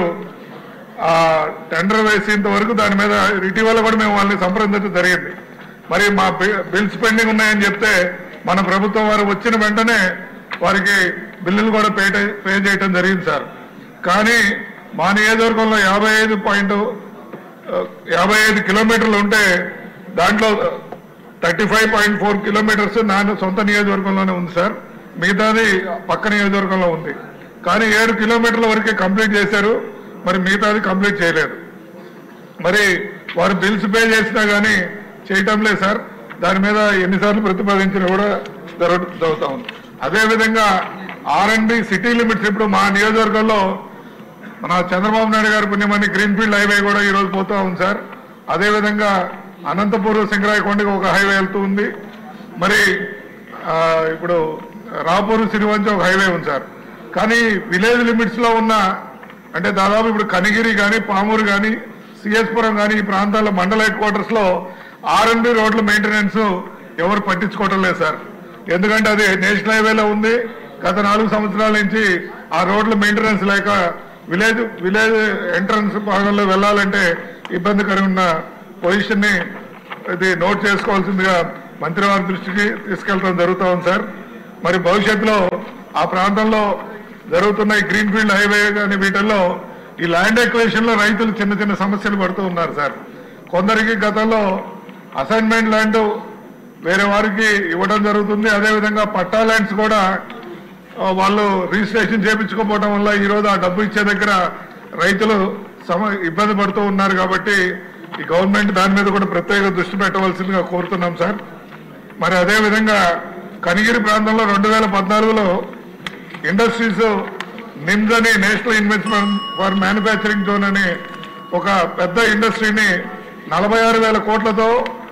ఆ టెండర్ వేసేంత వరకు దాని మీద ఇటీవల కూడా మేము వాళ్ళని సంప్రదించడం జరిగింది మరి మా బి- బిల్స్ పెండింగ్ ఉన్నాయని చెప్తే మన ప్రభుత్వం వారు వచ్చిన వెంటనే వారికి బిల్లులు కూడా పే టే- పే చేయటం జరిగింది సార్ కానీ మా నియోజకవర్గంలో యాభై ఐదు పాయింట్ యాభై ఐదు కిలోమీటర్లు ఉంటే దాంట్లో thirty five point four kilometres నా సొంత నియోజకవర్గంలోనే ఉంది సార్ మిగతాది పక్క నియోజకవర్గంలో ఉంది కానీ ఏడు కిలోమీటర్ల వరకే కంప్లీట్ చేశారు మరి మిగతాది కంప్లీట్ చేయలేదు మరి వారు బిల్స్ పే చేసినా కానీ చేయటం లేదు సార్ దాని మీద ఎన్నిసార్లు ప్రతిపాదించినా కూడా జరుగు జరుగుతా ఉంది అదేవిధంగా R and B city limits ఇప్పుడు మా నియోజకవర్గంలో మన చంద్రబాబు నాయుడు గారి పుణ్యమని గ్రీన్ఫీల్డ్ హైవే కూడా ఈ రోజు పోతా ఉంది సార్ అదేవిధంగా అనంతపూర్ సింగరాయకొండకి ఒక హైవే వెళ్తూ ఉంది మరి ఆ, ఇప్పుడు రాపూరు సిరివంచి ఒక హైవే ఉంది సార్ కానీ విలేజ్ లిమిట్స్ లో ఉన్న అంటే దాదాపు ఇప్పుడు కనిగిరి కానీ పామూరు కానీ సిఎస్పురం కానీ ఈ ప్రాంతాల్లో మండల హెడ్ క్వార్టర్స్ లో ఆర్ఎండ్బి రోడ్ల మెయింటెనెన్స్ ఎవరు పట్టించుకోవటం లేదు సార్ ఎందుకంటే అది నేషనల్ హైవేలో ఉంది గత నాలుగు సంవత్సరాల నుంచి ఆ రోడ్ల మెయింటెనెన్స్ లేక విలేజ్ విలేజ్ ఎంట్రన్స్ భాగంలో వెళ్ళాలంటే ఇబ్బందికరంగా ఉన్న పొజిషన్ ని ఇది నోట్ చేసుకోవాల్సిందిగా మంత్రి వారి దృష్టికి తీసుకెళ్ళడం జరుగుతా ఉంది సార్ మరి భవిష్యత్తులో ఆ ప్రాంతంలో జరుగుతున్న ఈ గ్రీన్ ఫీల్డ్ హైవే కానీ వీటిల్లో ఈ ల్యాండ్ ఎక్వేషన్ లో రైతులు చిన్న చిన్న సమస్యలు పడుతూ ఉన్నారు సార్ కొందరికి గతంలో అసైన్మెంట్ ల్యాండ్ వేరే వారికి ఇవ్వడం జరుగుతుంది అదేవిధంగా పట్టా ల్యాండ్స్ కూడా ఆ, వాళ్ళు రిజిస్ట్రేషన్ చేయించుకోపోవడం వల్ల ఈ రోజు ఆ డబ్బు ఇచ్చే దగ్గర రైతులు సమ ఇబ్బంది పడుతూ ఉన్నారు కాబట్టి ఈ గవర్నమెంట్ దాని మీద కూడా ప్రత్యేక దృష్టి పెట్టవలసిందిగా కోరుతున్నాం సార్ మరి అదే విధంగా కనిగిరి ప్రాంతంలో రెండు వేల పద్నాలుగులో ఇండస్ట్రీస్ నిమ్స్ అని national investment for manufacturing zone అని ఒక పెద్ద ఇండస్ట్రీని నలభై ఆరు వేల కోట్లతో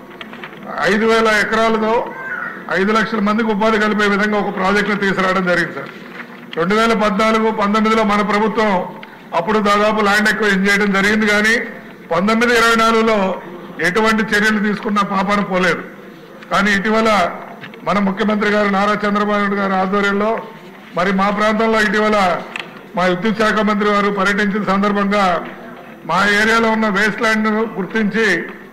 ఐదు వేల ఎకరాలతో ఐదు లక్షల మందికి ఉపాధి కలిపే విధంగా ఒక ప్రాజెక్టును తీసుకురావడం జరిగింది సార్ రెండు వేల పద్నాలుగు పంతొమ్మిదిలో మన ప్రభుత్వం అప్పుడు దాదాపు ల్యాండ్ ఎక్వైజ్ చేయడం జరిగింది కానీ పంతొమ్మిది ఇరవై నాలుగులో ఎటువంటి చర్యలు తీసుకున్న పాపాన పోలేదు కానీ ఇటీవల మన ముఖ్యమంత్రి గారు నారా చంద్రబాబు నాయుడు గారి ఆధ్వర్యంలో మరి మా ప్రాంతంలో ఇటీవల మా విద్యుత్ శాఖ మంత్రి వారు పర్యటించిన సందర్భంగా మా ఏరియాలో ఉన్న వేస్ట్ ల్యాండ్ గుర్తించి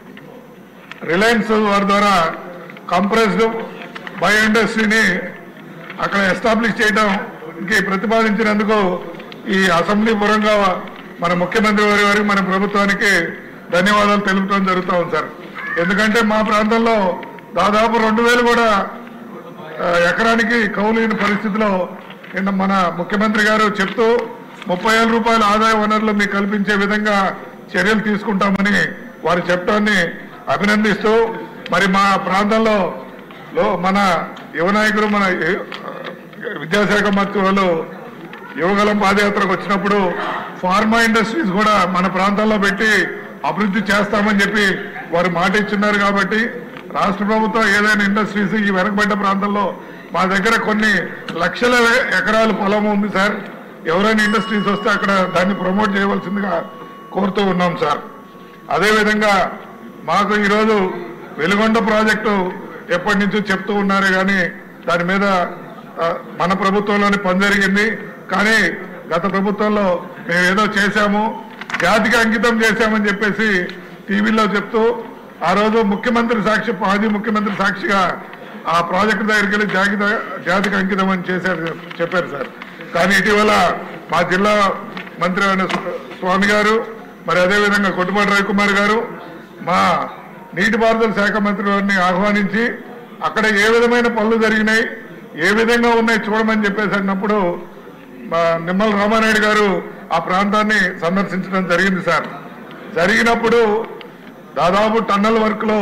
రిలయన్స్ వారి ద్వారా కంప్రెస్డ్ బయో ఇండస్ట్రీని అక్కడ ఎస్టాబ్లిష్ చేయడం ప్రతిపాదించినందుకు ఈ అసెంబ్లీ పురంగా మన ముఖ్యమంత్రి వారి వారికి మన ప్రభుత్వానికి ధన్యవాదాలు తెలుపడం జరుగుతూ ఉంది సార్ ఎందుకంటే మా ప్రాంతంలో దాదాపు రెండు వేలు కూడా ఆ, ఎకరానికి కౌలిన పరిస్థితిలో నిన్న మన ముఖ్యమంత్రి గారు చెప్తూ ముప్పై వేల రూపాయల ఆదాయ వనరులు మీకు కల్పించే విధంగా చర్యలు తీసుకుంటామని వారు చెప్పడాన్ని అభినందిస్తూ మరి మా ప్రాంతంలో లో మన యువ నాయకులు మన యు- విద్యాశాఖ మంత్రి వాళ్ళు యువగలం పాదయాత్రకు వచ్చినప్పుడు ఫార్మా ఇండస్ట్రీస్ కూడా మన ప్రాంతాల్లో పెట్టి అభివృద్ధి చేస్తామని చెప్పి వారు మాట ఇచ్చున్నారు కాబట్టి రాష్ట్ర ప్రభుత్వం ఏదైనా ఇండస్ట్రీస్ ఈ వెనకబడ్డ ప్రాంతంలో మా దగ్గర కొన్ని లక్షల ఎకరాల పొలం ఉంది సార్ ఎవరైనా ఇండస్ట్రీస్ వస్తే అక్కడ దాన్ని ప్రమోట్ చేయవలసిందిగా కోరుతూ ఉన్నాం సార్ అదేవిధంగా మాకు ఈరోజు వెలుగొండ ప్రాజెక్టు ఎప్పటి నుంచో చెప్తూ ఉన్నారు కానీ దాని మీద ఆ, మన ప్రభుత్వంలోనే పని జరిగింది కానీ గత ప్రభుత్వంలో మేము ఏదో చేశాము జాతికి అంకితం చేశామని చెప్పేసి టీవీలో చెప్తూ ఆ రోజు ముఖ్యమంత్రి సాక్షి మాజీ ముఖ్యమంత్రి సాక్షిగా ఆ ప్రాజెక్టు దగ్గరికి వెళ్ళి జాతి జాతికి అంకితం అని చేశారు చెప్పారు సార్ కానీ ఇటీవల మా జిల్లా మంత్రి అయిన స్వ- స్వామి గారు మరి అదేవిధంగా కొట్టుపాటి రవికుమార్ గారు మా నీటిపారుదల శాఖ మంత్రి వారిని ఆహ్వానించి అక్కడ ఏ విధమైన పనులు జరిగినాయి ఏ విధంగా ఉన్నాయి చూడమని చెప్పేసి అన్నప్పుడు మా నిమ్మల రామానాయుడు గారు ఆ ప్రాంతాన్ని సందర్శించడం జరిగింది సార్ జరిగినప్పుడు దాదాపు టన్నల్ వర్క్ లో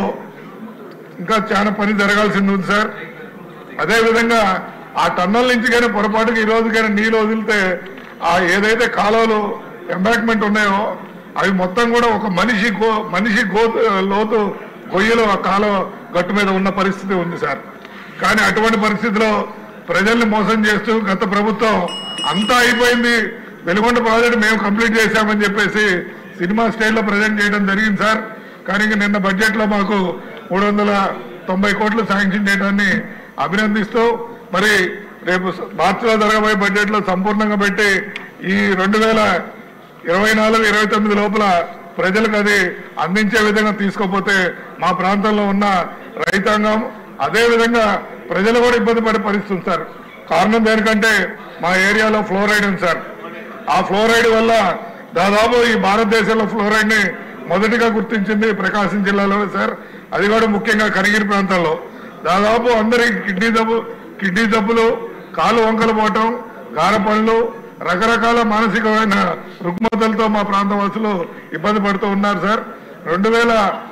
ఇంకా చాలా పని జరగాల్సింది ఉంది సార్ అదేవిధంగా ఆ టన్నల్ నుంచి కానీ పొరపాటుగా ఈ రోజు కానీ నీళ్ళు వదిలితే ఆ ఏదైతే కాలువలు ఎంబాక్మెంట్ ఉన్నాయో అవి మొత్తం కూడా ఒక మనిషి గో మనిషి గో లోతు గొయ్యలు ఆ కాలువ గట్టు మీద ఉన్న పరిస్థితి ఉంది సార్ కానీ అటువంటి పరిస్థితిలో ప్రజల్ని మోసం చేస్తూ గత ప్రభుత్వం అంతా అయిపోయింది వెలుగొండ ప్రాజెక్ట్ మేము కంప్లీట్ చేశామని చెప్పేసి సినిమా స్టైల్లో ప్రజెంట్ చేయడం జరిగింది సార్ కానీ ఇంక నిన్న బడ్జెట్ లో మాకు మూడు వందల తొంభై కోట్లు శాంక్షన్ చేయడాన్ని అభినందిస్తూ మరి రేపు మార్చిలో జరగబోయే బడ్జెట్ లో సంపూర్ణంగా పెట్టి ఈ రెండు వేల ఇరవై నాలుగు ఇరవై తొమ్మిది లోపల ప్రజలకు అది అందించే విధంగా తీసుకోపోతే మా ప్రాంతంలో ఉన్న రైతాంగం అదే విధంగా ప్రజలు కూడా ఇబ్బంది పడే పరిస్థితి ఉంది సార్ కారణం దేనికంటే మా ఏరియాలో ఫ్లోరైడ్ ఉంది సార్ ఆ ఫ్లోరైడ్ వల్ల దాదాపు ఈ భారతదేశంలో ఫ్లోరైడ్ ని మొదటిగా గుర్తించింది ప్రకాశం జిల్లాలో సార్ అది కూడా ముఖ్యంగా కనిగిరి ప్రాంతంలో దాదాపు అందరికి కిడ్నీ జబ్బు కిడ్నీ జబ్బులు కాలు వంకలు పోవటం గారపళ్ళు రకరకాల మానసికమైన రుగ్మతలతో మా ప్రాంత వాసులు ఇబ్బంది పడుతూ ఉన్నారు సార్ రెండు వేల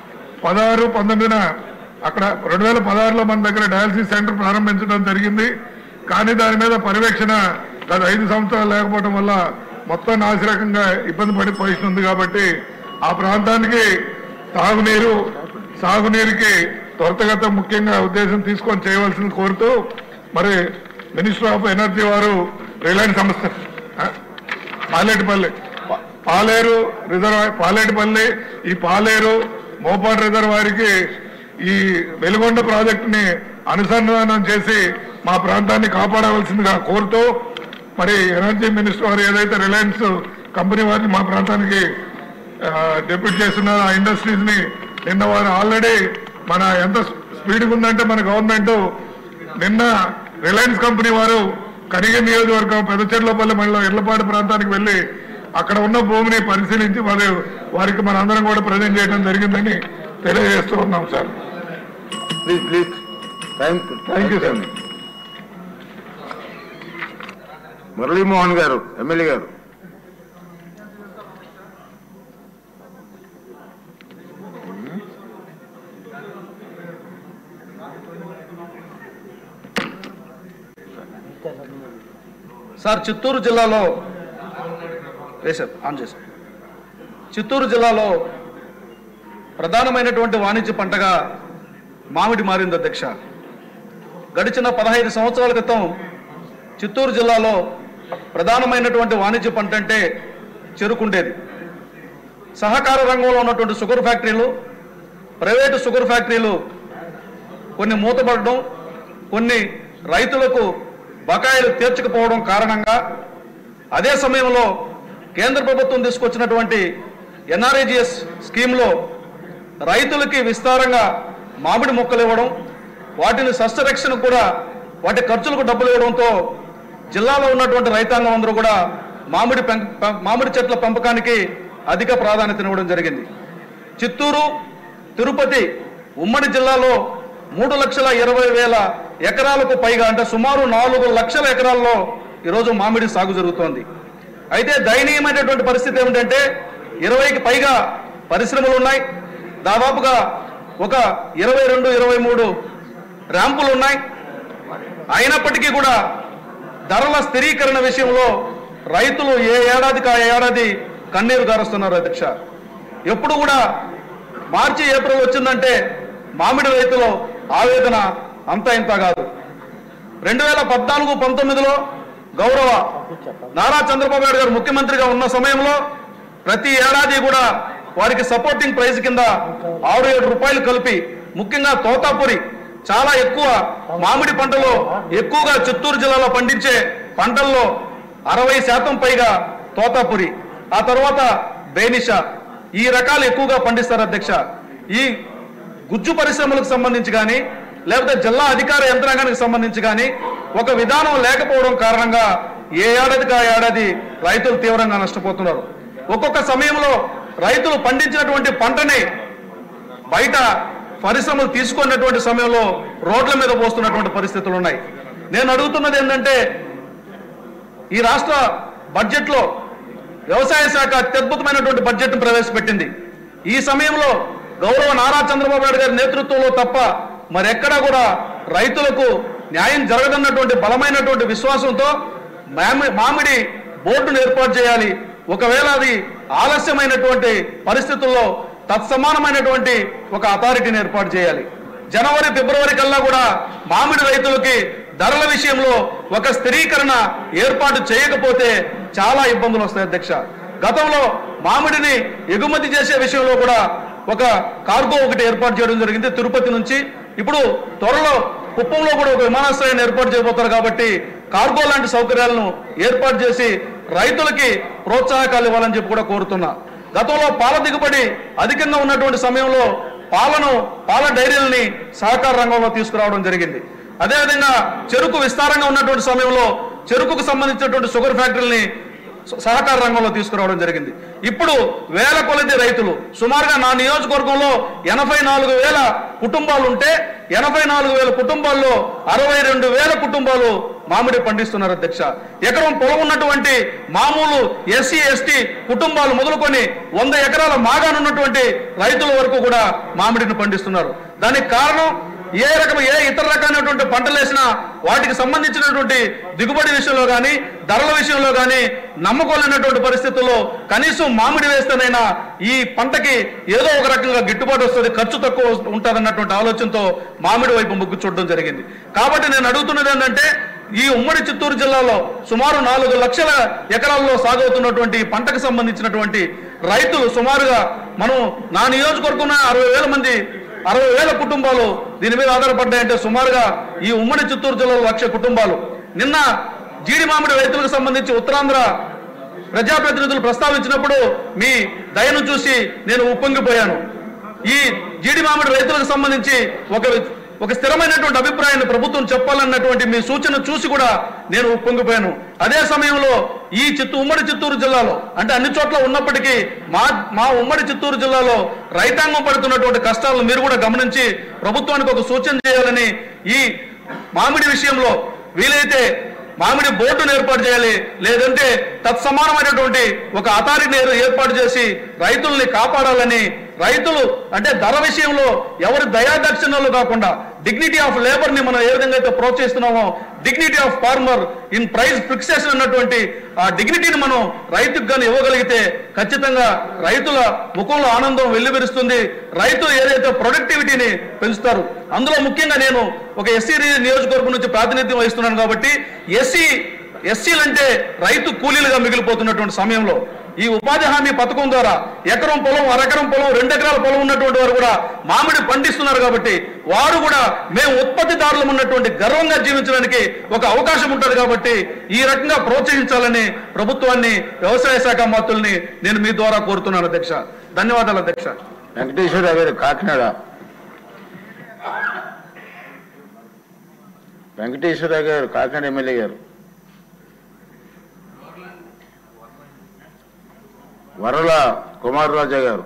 పదహారు పంతొమ్మిదిన అక్కడ రెండు వేల పదహారులో మన దగ్గర డయాలసిస్ సెంటర్ ప్రారంభించడం జరిగింది కానీ దాని మీద పర్యవేక్షణ గత ఐదు సంవత్సరాలు లేకపోవడం వల్ల మొత్తం నాసిరకంగా ఇబ్బంది పడే పొజిషన్ ఉంది కాబట్టి ఆ ప్రాంతానికి తాగునీరు సాగునీరుకి త్వరితగత ముఖ్యంగా ఉద్దేశం తీసుకొని చేయవలసింది కోరుతూ మరి మినిస్టర్ ఆఫ్ ఎనర్జీ వారు రిలయన్స్ సంస్థ ఆ? పాలేటిపల్లి పా- పాలేరు రిజర్వాయర్ పాలేటిపల్లి ఈ పాలేరు మోపాడు రిజర్వాయర్కి ఈ వెలుగొండ ప్రాజెక్టుని అనుసంధానం చేసి మా ప్రాంతాన్ని కాపాడవలసిందిగా కోరుతూ మరి ఎనర్జీ మినిస్టర్ వారు ఏదైతే రిలయన్స్ కంపెనీ వారిని మా ప్రాంతానికి డెప్యూట్ చేస్తున్నారు ఆ ఇండస్ట్రీస్ ని నిన్న వారు ఆల్రెడీ మన ఎంత స్పీడ్గా ఉందంటే మన గవర్నమెంట్ నిన్న రిలయన్స్ కంపెనీ వారు కనిగ నియోజకవర్గం పెదచెర్లపల్లి మండలం ఎర్లపాడు ప్రాంతానికి వెళ్లి అక్కడ ఉన్న భూమిని పరిశీలించి మరి వారికి మన అందరం కూడా ప్రజెంట్ చేయడం జరిగిందని తెలియజేస్తూ ఉన్నాం sir please please thank thank you sir Muralimohan garu MLA గారు సార్ చిత్తూరు జిల్లాలో వేశారు ఆన్ చేశారు చిత్తూరు జిల్లాలో ప్రధానమైనటువంటి వాణిజ్య పంటగా మామిడి మారింది అధ్యక్ష గడిచిన పదహైదు సంవత్సరాల క్రితం చిత్తూరు జిల్లాలో ప్రధానమైనటువంటి వాణిజ్య పంట అంటే చెరుకుండేది సహకార రంగంలో ఉన్నటువంటి షుగర్ ఫ్యాక్టరీలు ప్రైవేటు షుగర్ ఫ్యాక్టరీలు కొన్ని మూతపడడం కొన్ని రైతులకు బకాయిలు తీర్చకపోవడం కారణంగా అదే సమయంలో కేంద్ర ప్రభుత్వం తీసుకొచ్చినటువంటి ఎన్ఆర్ఐజిఎస్ స్కీమ్లో రైతులకి విస్తారంగా మామిడి మొక్కలు ఇవ్వడం వాటిని సస్యరక్షణ కూడా వాటి ఖర్చులకు డబ్బులు ఇవ్వడంతో జిల్లాలో ఉన్నటువంటి రైతాంగం అందరూ కూడా మామిడి పెంప పెం- మామిడి చెట్ల పెంపకానికి అధిక ప్రాధాన్యతనివ్వడం జరిగింది చిత్తూరు తిరుపతి ఉమ్మడి జిల్లాలో మూడు లక్షల ఇరవై వేల ఎకరాలకు పైగా అంటే సుమారు నాలుగు లక్షల ఎకరాల్లో ఈరోజు మామిడి సాగు జరుగుతోంది అయితే దయనీయమైనటువంటి పరిస్థితి ఏమిటంటే ఇరవైకి పైగా పరిశ్రమలు ఉన్నాయి దాదాపుగా ఒక ఇరవై రెండు ఇరవై మూడు ర్యాంపులు ఉన్నాయి అయినప్పటికీ కూడా ధరల స్థిరీకరణ విషయంలో రైతులు ఏ ఏడాదికి ఆ ఏడాది కన్నీరు గారుస్తున్నారు అధ్యక్ష ఎప్పుడు కూడా మార్చి ఏప్రిల్ వచ్చిందంటే మామిడి రైతులు ఆవేదన అంతా ఇంత కాదు రెండు వేల పద్నాలుగు పంతొమ్మిదిలో గౌరవ నారా చంద్రబాబు నాయుడు గారు ముఖ్యమంత్రిగా ఉన్న సమయంలో ప్రతి ఏడాది కూడా వారికి సపోర్టింగ్ ప్రైస్ కింద ఆరు ఏడు రూపాయలు కలిపి ముఖ్యంగా తోతాపురి చాలా ఎక్కువ మామిడి పంటలో ఎక్కువగా చిత్తూరు జిల్లాలో పండించే పంటల్లో అరవై శాతం పైగా తోతాపురి ఆ తర్వాత బేనిష ఈ రకాలు ఎక్కువగా పండిస్తారు అధ్యక్ష ఈ గుజ్జు పరిశ్రమలకు సంబంధించి కానీ లేకపోతే జిల్లా అధికార యంత్రాంగానికి సంబంధించి కానీ ఒక విధానం లేకపోవడం కారణంగా ఏ ఏడాదికి ఆ ఏడాది రైతులు తీవ్రంగా నష్టపోతున్నారు ఒక్కొక్క సమయంలో రైతులు పండించినటువంటి పంటని బయట పరిశ్రమలు తీసుకున్నటువంటి సమయంలో రోడ్ల మీద పోస్తున్నటువంటి పరిస్థితులు ఉన్నాయి నేను అడుగుతున్నది ఏంటంటే ఈ రాష్ట్ర బడ్జెట్లో వ్యవసాయ శాఖ అత్యద్భుతమైనటువంటి బడ్జెట్ను ప్రవేశపెట్టింది ఈ సమయంలో గౌరవ నారా చంద్రబాబు నాయుడు గారి నేతృత్వంలో తప్ప మరెక్కడా కూడా రైతులకు న్యాయం జరగదన్నటువంటి బలమైనటువంటి విశ్వాసంతో మామి- మామిడి బోర్డును ఏర్పాటు చేయాలి ఒకవేళ అది ఆలస్యమైనటువంటి పరిస్థితుల్లో తత్సమానమైనటువంటి ఒక అథారిటీని ఏర్పాటు చేయాలి జనవరి ఫిబ్రవరి కల్లా కూడా మామిడి రైతులకి ధరల విషయంలో ఒక స్థిరీకరణ ఏర్పాటు చేయకపోతే చాలా ఇబ్బందులు వస్తాయి అధ్యక్ష గతంలో మామిడిని ఎగుమతి చేసే విషయంలో కూడా ఒక కార్గో ఒకటి ఏర్పాటు చేయడం జరిగింది తిరుపతి నుంచి ఇప్పుడు త్వరలో కుప్పంలో కూడా ఒక విమానాశ్రయాన్ని ఏర్పాటు చేయబోతారు కాబట్టి కార్గో లాంటి సౌకర్యాలను ఏర్పాటు చేసి రైతులకి ప్రోత్సాహకాలు ఇవ్వాలని చెప్పి కూడా కోరుతున్నా గతంలో పాల దిగుబడి అధికంగా ఉన్నటువంటి సమయంలో పాలను పాల డైరీలని సహకార రంగంలో తీసుకురావడం జరిగింది అదేవిధంగా చెరుకు విస్తారంగా ఉన్నటువంటి సమయంలో చెరుకుకు సంబంధించినటువంటి షుగర్ ఫ్యాక్టరీని స- సహకార రంగంలో తీసుకురావడం జరిగింది ఇప్పుడు వేల కొలది రైతులు సుమారుగా నా నియోజకవర్గంలో ఎనభై నాలుగు వేల కుటుంబాలు ఉంటే ఎనభై నాలుగు వేల కుటుంబాల్లో అరవై రెండు వేల కుటుంబాలు మామిడి పండిస్తున్నారు అధ్యక్ష ఎకరం పొలం ఉన్నటువంటి మామూలు ఎస్సీ ఎస్టీ కుటుంబాలు మొదలుకొని వంద ఎకరాల మాగానున్నటువంటి రైతుల వరకు కూడా మామిడిని పండిస్తున్నారు దానికి కారణం ఏ రకం ఏ ఇతర రకమైనటువంటి పంటలు వేసినా వాటికి సంబంధించినటువంటి దిగుబడి విషయంలో కానీ ధరల విషయంలో కానీ నమ్మకోలేనటువంటి పరిస్థితుల్లో కనీసం మామిడి వేస్తేనైనా ఈ పంటకి ఏదో ఒక రకంగా గిట్టుబాటు వస్తుంది ఖర్చు తక్కువ ఉంటుందన్నటువంటి ఆలోచనతో మామిడి వైపు మొగ్గు చూడడం జరిగింది కాబట్టి నేను అడుగుతున్నది ఏంటంటే ఈ ఉమ్మడి చిత్తూరు జిల్లాలో సుమారు నాలుగు లక్షల ఎకరాల్లో సాగవుతున్నటువంటి ఈ పంటకు సంబంధించినటువంటి రైతులు సుమారుగా మనం నా నియోజకవర్గంలో అరవై వేల మంది అరవై వేల కుటుంబాలు దీని మీద ఆధారపడ్డాయంటే సుమారుగా ఈ ఉమ్మడి చిత్తూరు జిల్లాలో లక్ష కుటుంబాలు నిన్న జీడి మామిడి రైతులకు సంబంధించి ఉత్తరాంధ్ర ప్రజాప్రతినిధులు ప్రస్తావించినప్పుడు మీ దయను చూసి నేను ఉప్పొంగిపోయాను ఈ జీడి మామిడి రైతులకు సంబంధించి ఒక ఒక స్థిరమైనటువంటి అభిప్రాయాన్ని ప్రభుత్వం చెప్పాలన్నటువంటి మీ సూచన చూసి కూడా నేను ఉప్పొంగిపోయాను అదే సమయంలో ఈ చిత్తూ ఉమ్మడి చిత్తూరు జిల్లాలో అంటే అన్ని చోట్ల ఉన్నప్పటికీ మా మా ఉమ్మడి చిత్తూరు జిల్లాలో రైతాంగం పడుతున్నటువంటి కష్టాలను మీరు కూడా గమనించి ప్రభుత్వానికి ఒక సూచన చేయాలని ఈ మామిడి విషయంలో వీలైతే మామిడి బోర్డును ఏర్పాటు చేయాలి లేదంటే తత్సమానమైనటువంటి ఒక అథారిటీని ఏర్- ఏర్పాటు చేసి రైతుల్ని కాపాడాలని రైతులు అంటే ధర విషయంలో ఎవరి దయాదక్షిణలు కాకుండా డిగ్నిటీ ఆఫ్ లేబర్ ని మనం ఏ విధంగా అయితే ప్రోత్సహిస్తున్నామో dignity of farmer in price fixation అన్నటువంటి ఆ డిగ్నిటీని మనం రైతుకు కానీ ఇవ్వగలిగితే ఖచ్చితంగా రైతుల ముఖంలో ఆనందం వెల్లివిరుస్తుంది రైతులు ఏదైతే ప్రొడక్టివిటీని పెంచుతారు అందులో ముఖ్యంగా నేను ఒక ఎస్సీ నియోజకవర్గం నుంచి ప్రాతినిధ్యం వహిస్తున్నాను కాబట్టి ఎస్సీ ఎస్సీలంటే రైతు కూలీలుగా మిగిలిపోతున్నటువంటి సమయంలో ఈ ఉపాధి హామీ పథకం ద్వారా ఎకరం పొలం అరెకరం పొలం రెండు ఎకరాల పొలం ఉన్నటువంటి వారు కూడా మామిడి పండిస్తున్నారు కాబట్టి వారు కూడా మేము ఉత్పత్తిదారులం ఉన్నటువంటి గర్వంగా జీవించడానికి ఒక అవకాశం ఉంటుంది కాబట్టి ఈ రకంగా ప్రోత్సహించాలని ప్రభుత్వాన్ని వ్యవసాయ శాఖ మంత్రుల్ని నేను మీ ద్వారా కోరుతున్నాను అధ్యక్ష ధన్యవాదాలు అధ్యక్ష వెంకటేశ్వర గారు కాకినాడ వెంకటేశ్వర గారు కాకినాడ ఎమ్మెల్యే గారు వరల కుమారరాజా గారు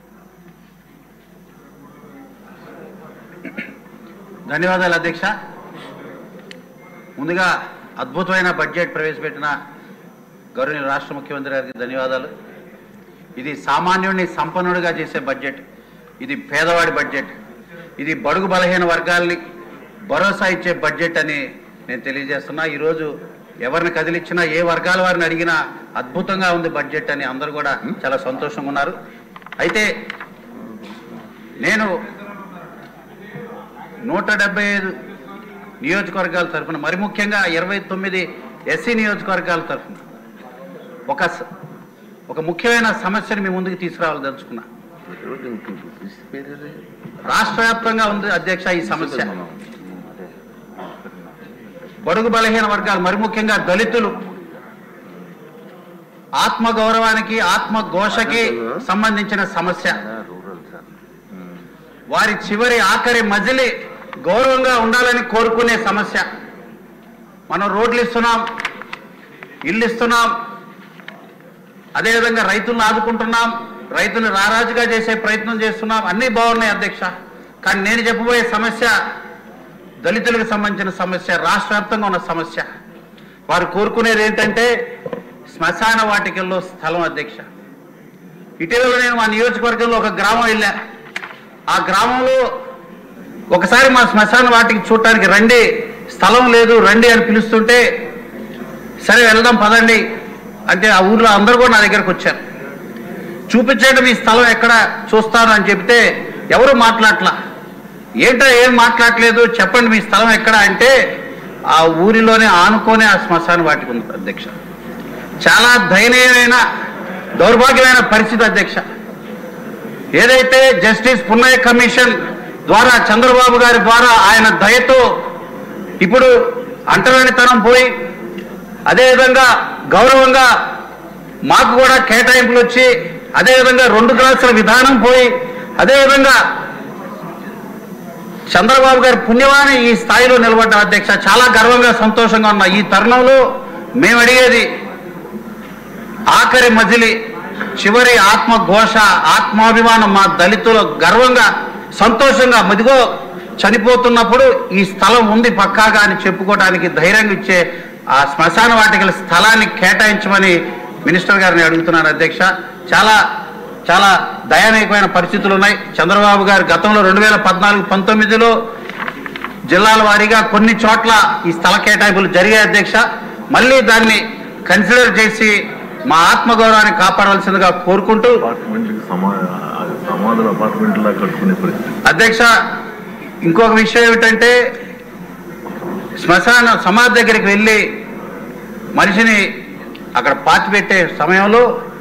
ధన్యవాదాలు అధ్యక్ష ముందుగా అద్భుతమైన బడ్జెట్ ప్రవేశపెట్టిన గౌరవనీయ రాష్ట్ర ముఖ్యమంత్రి గారికి ధన్యవాదాలు ఇది సామాన్యుడిని సంపన్నుడిగా చేసే బడ్జెట్ ఇది పేదవాడి బడ్జెట్ ఇది బడుగు బలహీన వర్గాల్ని భరోసా ఇచ్చే బడ్జెట్ అని నేను తెలియజేస్తున్నా ఈరోజు ఎవరిని కదిలిచ్చినా ఏ వర్గాల వారిని అడిగినా అద్భుతంగా ఉంది బడ్జెట్ అని అందరూ కూడా చాలా సంతోషంగా ఉన్నారు అయితే నేను నూట డెబ్బై ఐదు నియోజకవర్గాల తరఫున మరి ముఖ్యంగా ఇరవై తొమ్మిది ఎస్సీ నియోజకవర్గాల తరఫున ఒక స- ఒక ముఖ్యమైన సమస్యను మీ ముందుకు తీసుకురావాలని దలుచుకున్నా రాష్ట్ర వ్యాప్తంగా ఉంది అధ్యక్ష ఈ సమస్య బడుగు బలహీన వర్గాలు మరి ముఖ్యంగా దళితులు ఆత్మ గౌరవానికి ఆత్మ ఘోషకి సంబంధించిన సమస్య వారి చివరి ఆఖరి మజిలి గౌరవంగా ఉండాలని కోరుకునే సమస్య మనం రోడ్లు ఇస్తున్నాం ఇల్లు ఇస్తున్నాం అదేవిధంగా రైతులను ఆదుకుంటున్నాం రైతును రారాజుగా చేసే ప్రయత్నం చేస్తున్నాం అన్నీ బాగున్నాయి అధ్యక్ష కానీ నేను చెప్పబోయే సమస్య దళితులకు సంబంధించిన సమస్య రాష్ట్ర వ్యాప్తంగా ఉన్న సమస్య వారు కోరుకునేది ఏంటంటే శ్మశాన వాటికల్లో స్థలం అధ్యక్ష ఇటీవల నేను మా నియోజకవర్గంలో ఒక గ్రామం వెళ్ళా ఆ గ్రామంలో ఒకసారి మా శ్మశాన వాటికి చూడటానికి రండి స్థలం లేదు రండి అని పిలుస్తుంటే సరే వెళ్దాం పదండి అంటే ఆ ఊర్లో అందరూ కూడా నా దగ్గరకు వచ్చారు చూపించండి మీ స్థలం ఎక్కడ చూస్తాను అని చెప్తే ఎవరు మాట్లాడట్లా ఏంటో ఏం మాట్లాడలేదు చెప్పండి మీ స్థలం ఎక్కడ అంటే ఆ ఊరిలోనే ఆనుకొని ఆ శ్మశాన వాటికి ఉంది అధ్యక్ష చాలా దయనీయమైన దౌర్భాగ్యమైన పరిస్థితి అధ్యక్ష ఏదైతే జస్టిస్ పున్నయ్య కమిషన్ ద్వారా చంద్రబాబు గారి ద్వారా ఆయన దయతో ఇప్పుడు అంటరానితనం పోయి అదేవిధంగా గౌరవంగా మాకు కూడా కేటాయింపులు వచ్చి అదేవిధంగా రెండు క్లాసుల విధానం పోయి అదేవిధంగా చంద్రబాబు గారి పుణ్యవాణి ఈ స్థాయిలో నిలబడ్డ అధ్యక్ష చాలా గర్వంగా సంతోషంగా ఉన్న ఈ తరుణంలో మేము అడిగేది ఆఖరి మజిలి చివరి ఆత్మ ఘోష ఆత్మాభిమానం మా దళితులు గర్వంగా సంతోషంగా మదిగో చనిపోతున్నప్పుడు ఈ స్థలం ఉంది పక్కాగా అని చెప్పుకోవడానికి ధైర్యం ఇచ్చే ఆ శ్మశాన వాటికల స్థలాన్ని కేటాయించమని మినిస్టర్ గారిని అడుగుతున్నాను అధ్యక్ష చాలా చాలా దయానీయమైన పరిస్థితులు ఉన్నాయి చంద్రబాబు గారు గతంలో రెండు వేల పద్నాలుగు పంతొమ్మిదిలో జిల్లాల వారీగా కొన్ని చోట్ల ఈ స్థల కేటాయింపులు జరిగాయి అధ్యక్ష మళ్ళీ దాన్ని కన్సిడర్ చేసి మా ఆత్మగౌరవాన్ని కాపాడవలసిందిగా కోరుకుంటూ సమాధుల అపార్ట్మెంట్ లా కట్టుకునే పరిస్థితి అధ్యక్ష ఇంకొక విషయం ఏమిటంటే శ్మశాన సమాధి దగ్గరికి వెళ్ళి మనిషిని అక్కడ పాతి పెట్టే సమయంలో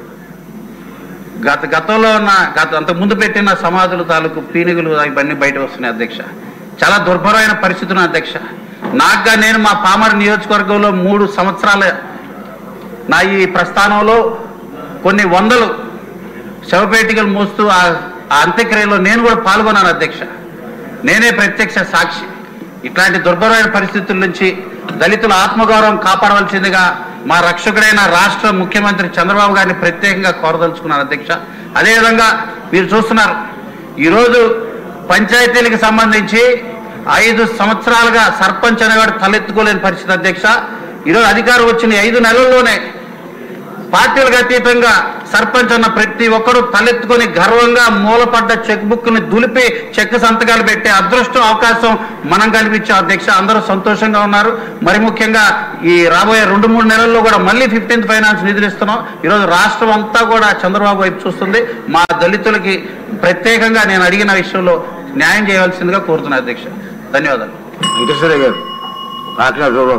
గత గతంలో ఉన్న గత అంత ముందు పెట్టిన సమాధులు తాలూకు పీనుగులు ఇవన్నీ బయట వస్తున్నాయి అధ్యక్ష చాలా దుర్భరమైన పరిస్థితులు అధ్యక్ష నాకుగా నేను మా పామర్ నియోజకవర్గంలో మూడు సంవత్సరాల నా ఈ ప్రస్థానంలో కొన్ని వందలు శవపేటికలు మోస్తూ ఆ ఆ అంత్యక్రియలో నేను కూడా పాల్గొన్నాను అధ్యక్ష నేనే ప్రత్యక్ష సాక్షి ఇట్లాంటి దుర్భరమైన పరిస్థితుల నుంచి దళితుల ఆత్మగౌరవం కాపాడవలసిందిగా మా రక్షకుడైన రాష్ట్ర ముఖ్యమంత్రి చంద్రబాబు గారిని ప్రత్యేకంగా కోరదలుచుకున్నాను అధ్యక్ష అదేవిధంగా మీరు చూస్తున్నారు ఈరోజు పంచాయతీలకు సంబంధించి ఐదు సంవత్సరాలుగా సర్పంచ్ అనేవాడు తలెత్తుకోలేని పరిస్థితి అధ్యక్ష ఈరోజు అధికారం వచ్చిన ఐదు నెలల్లోనే పార్టీలకు అతీతంగా సర్పంచ్ అన్న ప్రతి ఒక్కరూ తలెత్తుకొని గర్వంగా మూలపడ్డ చెక్ బుక్ ని దులిపి చెక్ సంతకాలు పెట్టే అదృష్టం అవకాశం మనం కల్పించాం అధ్యక్ష అందరూ సంతోషంగా ఉన్నారు మరి ముఖ్యంగా ఈ రాబోయే రెండు మూడు నెలల్లో కూడా మళ్ళీ ఫిఫ్టీన్త్ ఫైనాన్స్ నిధులు ఇస్తున్నాం ఈరోజు రాష్ట్రం అంతా కూడా చంద్రబాబు వైపు చూస్తుంది మా దళితులకి ప్రత్యేకంగా నేను అడిగిన విషయంలో న్యాయం చేయవలసిందిగా కోరుతున్నాను అధ్యక్ష ధన్యవాదాలు వెంకటేశ్వర గారు కాకినాడ చూడం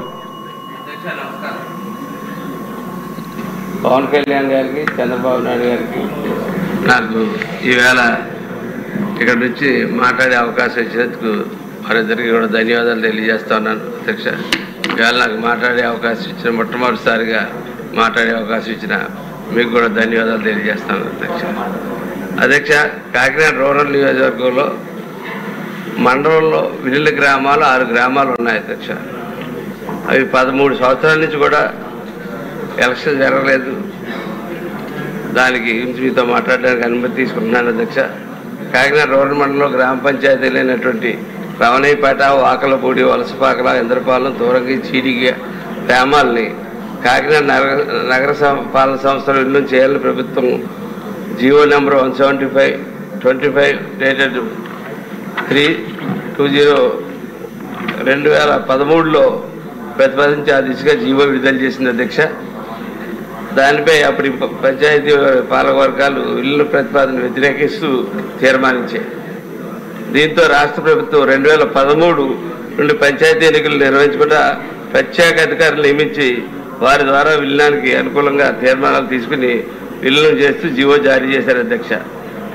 పవన్ కళ్యాణ్ గారికి చంద్రబాబు నాయుడు గారికి నాకు ఈవేళ ఇక్కడ నుంచి మాట్లాడే అవకాశం ఇచ్చినందుకు వారిద్దరికి కూడా ధన్యవాదాలు తెలియజేస్తా ఉన్నాను అధ్యక్ష ఈవేళ నాకు మాట్లాడే అవకాశం ఇచ్చిన మొట్టమొదటిసారిగా మాట్లాడే అవకాశం ఇచ్చిన మీకు కూడా ధన్యవాదాలు తెలియజేస్తాను అధ్యక్ష అధ్యక్ష కాకినాడ రూరల్ నియోజకవర్గంలో మండలంలో విలీన గ్రామాలు ఆరు గ్రామాలు ఉన్నాయి అధ్యక్ష అవి పదమూడు సంవత్సరాల నుంచి కూడా ఎలక్షన్ జరగలేదు దానికి గురించి మీతో మాట్లాడడానికి అనుమతి తీసుకుంటున్నాను అధ్యక్ష కాకినాడ రూరల్ మండలంలో గ్రామ పంచాయతీలు అయినటువంటి రవణయ్యపేట వాకలపూడి వలసపాకల ఇంద్రపాలెం దూరంగి చీడిగ గ్రామాలని కాకినాడ నగర నగర సం- పాలన సంస్థలు విలీనం చేయాలని ప్రభుత్వం GO number one seventy five twenty five dated three two zero రెండు వేల పదమూడులో ప్రతిపాదించి ఆ దిశగా జీవో విడుదల చేసింది అధ్యక్ష దానిపై అప్పటి ప- పంచాయతీ పాలక వర్గాలు ఇల్లు ప్రతిపాదన వ్యతిరేకిస్తూ తీర్మానించాయి దీంతో రాష్ట్ర ప్రభుత్వం రెండు వేల పదమూడు నుండి పంచాయతీ ఎన్నికలు నిర్వహించకుండా ప్రత్యేక అధికారులు నియమించి వారి ద్వారా విలీనానికి అనుకూలంగా తీర్మానాలు తీసుకుని విలీనం చేస్తూ జీవో జారీ చేశారు అధ్యక్ష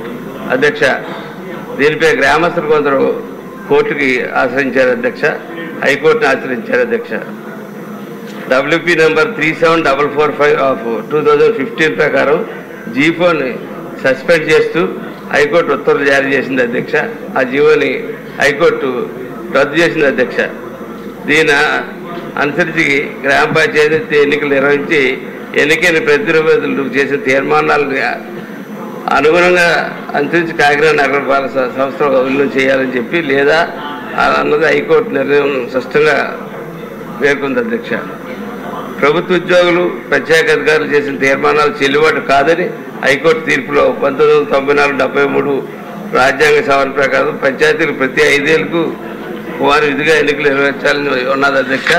అధ్యక్ష దీనిపై గ్రామస్తులు కొందరు కోర్టుకి ఆశ్రయించారు అధ్యక్ష హైకోర్టుని ఆశ్రయించారు అధ్యక్ష WP number three seven double four five of two thousand fifteen ప్రకారం జీఫోని సస్పెండ్ చేస్తూ హైకోర్టు ఉత్తర్వులు జారీ చేసింది అధ్యక్ష ఆ జీవోని హైకోర్టు రద్దు చేసింది అధ్యక్ష దీని అనుసరించి గ్రామ పంచాయతీ ఎన్నికలు నిర్వహించి ఎన్నికైన ప్రతినిధులు చేసిన తీర్మానాలను అనుగుణంగా అనుసరించి కాకినాడ నగరపాలక స- సంస్థ విలీనం చేయాలని చెప్పి లేదా అన్నది హైకోర్టు నిర్ణయం స్పష్టంగా పేర్కొంది అధ్యక్ష ప్రభుత్వ ఉద్యోగులు ప్రత్యేక అధికారులు చేసిన తీర్మానాలు చెల్లుబాటు కాదని హైకోర్టు తీర్పులో పంతొమ్మిది వందల తొంభై నాలుగు డెబ్బై మూడు రాజ్యాంగ సవరణ ప్రకారం పంచాయతీలు ప్రతి ఐదేళ్లకు వారి విధిగా ఎన్నికలు నిర్వహించాలని ఉన్నది అధ్యక్ష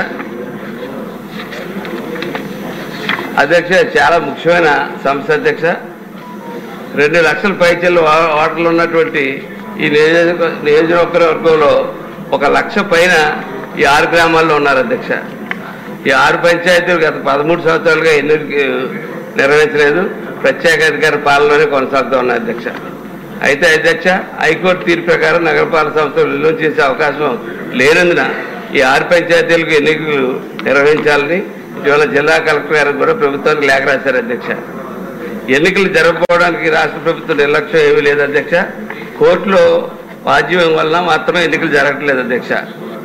అధ్యక్ష చాలా ముఖ్యమైన సమస్య అధ్యక్ష రెండు లక్షల పైచల్లో ఓటర్లు ఉన్నటువంటి ఈ నియోజక నియోజకవర్గంలో ఒక లక్ష పైన ఈ ఆరు గ్రామాల్లో ఉన్నారు అధ్యక్ష ఈ ఆరు పంచాయతీలు గత పదమూడు సంవత్సరాలుగా ఎన్నిక నిర్వహించలేదు ప్రత్యేక అధికార పాలనలోనే కొనసాగుతూ ఉన్నాయి అధ్యక్ష అయితే అధ్యక్ష హైకోర్టు తీర్పు ప్రకారం నగరపాలక సంస్థలు విలువ చేసే అవకాశం లేనందున ఈ ఆరు పంచాయతీలకు ఎన్నికలు నిర్వహించాలని ఇటీవల జిల్లా కలెక్టర్ గారికి కూడా ప్రభుత్వానికి లేఖ రాశారు అధ్యక్ష ఎన్నికలు జరగకపోవడానికి రాష్ట్ర ప్రభుత్వం నిర్లక్ష్యం ఏమీ లేదు అధ్యక్ష కోర్టులో వాద్యం వలన మాత్రమే ఎన్నికలు జరగట్లేదు అధ్యక్ష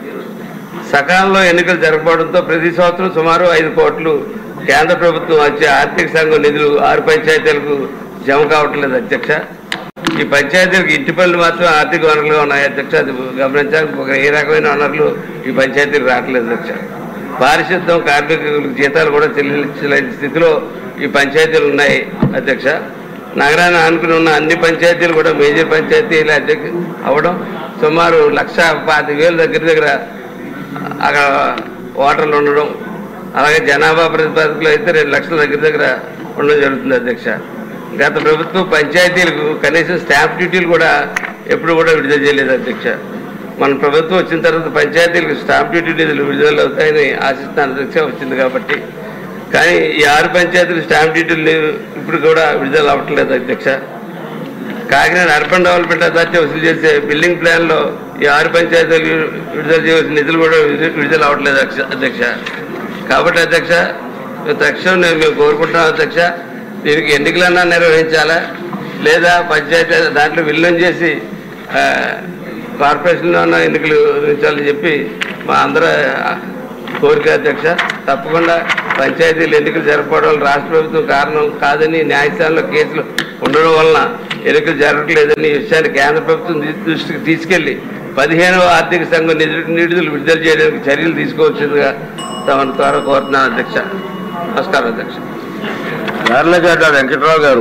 సకాలంలో ఎన్నికలు జరగకపోవడంతో ప్రతి సంవత్సరం సుమారు ఐదు కోట్లు కేంద్ర ప్రభుత్వం వచ్చే ఆర్థిక సంఘం నిధులు ఆరు పంచాయతీలకు జమ కావట్లేదు అధ్యక్ష ఈ పంచాయతీలకు ఇంటి పనులు మాత్రం ఆర్థిక వనరులుగా ఉన్నాయి అధ్యక్ష అది గమనించాలి ఒక ఏ రకమైన వనరులు ఈ పంచాయతీలకు రావట్లేదు అధ్యక్ష పారిశుద్ధం కార్మికులకు జీతాలు కూడా చెల్లించలేని స్థితిలో ఈ పంచాయతీలు ఉన్నాయి అధ్యక్ష నగరాన్ని ఆనుకుని ఉన్న అన్ని పంచాయతీలు కూడా మేజర్ పంచాయతీలు అధ్యక్ష అవడం సుమారు లక్ష పాతిక వేల దగ్గర దగ్గర అక్కడ ఓటర్లు ఉండడం అలాగే జనాభా ప్రతిపాదకులు అయితే రెండు లక్షల దగ్గర దగ్గర ఉండడం జరుగుతుంది అధ్యక్ష గత ప్రభుత్వం పంచాయతీలకు కనీసం స్టాంప్ డ్యూటీలు కూడా ఎప్పుడు కూడా విడుదల చేయలేదు అధ్యక్ష మన ప్రభుత్వం వచ్చిన తర్వాత పంచాయతీలకు స్టాంప్ డ్యూటీ నిధులు విడుదల అవుతాయని ఆశిస్తున్నాను అధ్యక్ష వచ్చింది కాబట్టి కానీ ఈ ఆరు పంచాయతీలు స్టాంప్ డ్యూటీలు లేవు, ఇప్పుడు కూడా విడుదల అవ్వట్లేదు అధ్యక్ష కాకినాడ అర్బన్ డెవలప్మెంట్ అథారిటీ వసూలు చేసే బిల్డింగ్ ప్లాన్ లో ఈ ఆరు పంచాయతీలు విడుదల చేయవలసిన నిధులు కూడా విడుదల- విడుదల అవ్వట్లేదు అధ్యక్ష- అధ్యక్ష కాబట్టి అధ్యక్ష తక్షణం నేను మేము కోరుకుంటున్నాం అధ్యక్ష దీనికి ఎన్నికలన్నా నిర్వహించాలా లేదా పంచాయతీ దాంట్లో విలీనం చేసి ఆ, కార్పొరేషన్లో ఉన్న ఎన్నికలు నిర్వహించాలని చెప్పి మా అందరూ కోరిక అధ్యక్ష తప్పకుండా పంచాయతీలు ఎన్నికలు జరపడం వల్ల రాష్ట్ర ప్రభుత్వం కారణం కాదని న్యాయస్థానంలో కేసులు ఉండడం వలన ఎన్నికలు జరగట్లేదని ఈ విషయాన్ని కేంద్ర ప్రభుత్వం దృ- దృష్టికి తీసుకెళ్లి పదిహేనవ ఆర్థిక సంఘం నిధులు నిధులు విడుదల చేయడానికి చర్యలు తీసుకోవాల్సిందిగా తమను ద్వారా కోరుతున్నాను అధ్యక్ష నమస్కారం అధ్యక్ష యార్లగడ్డ వెంకట్రావు గారు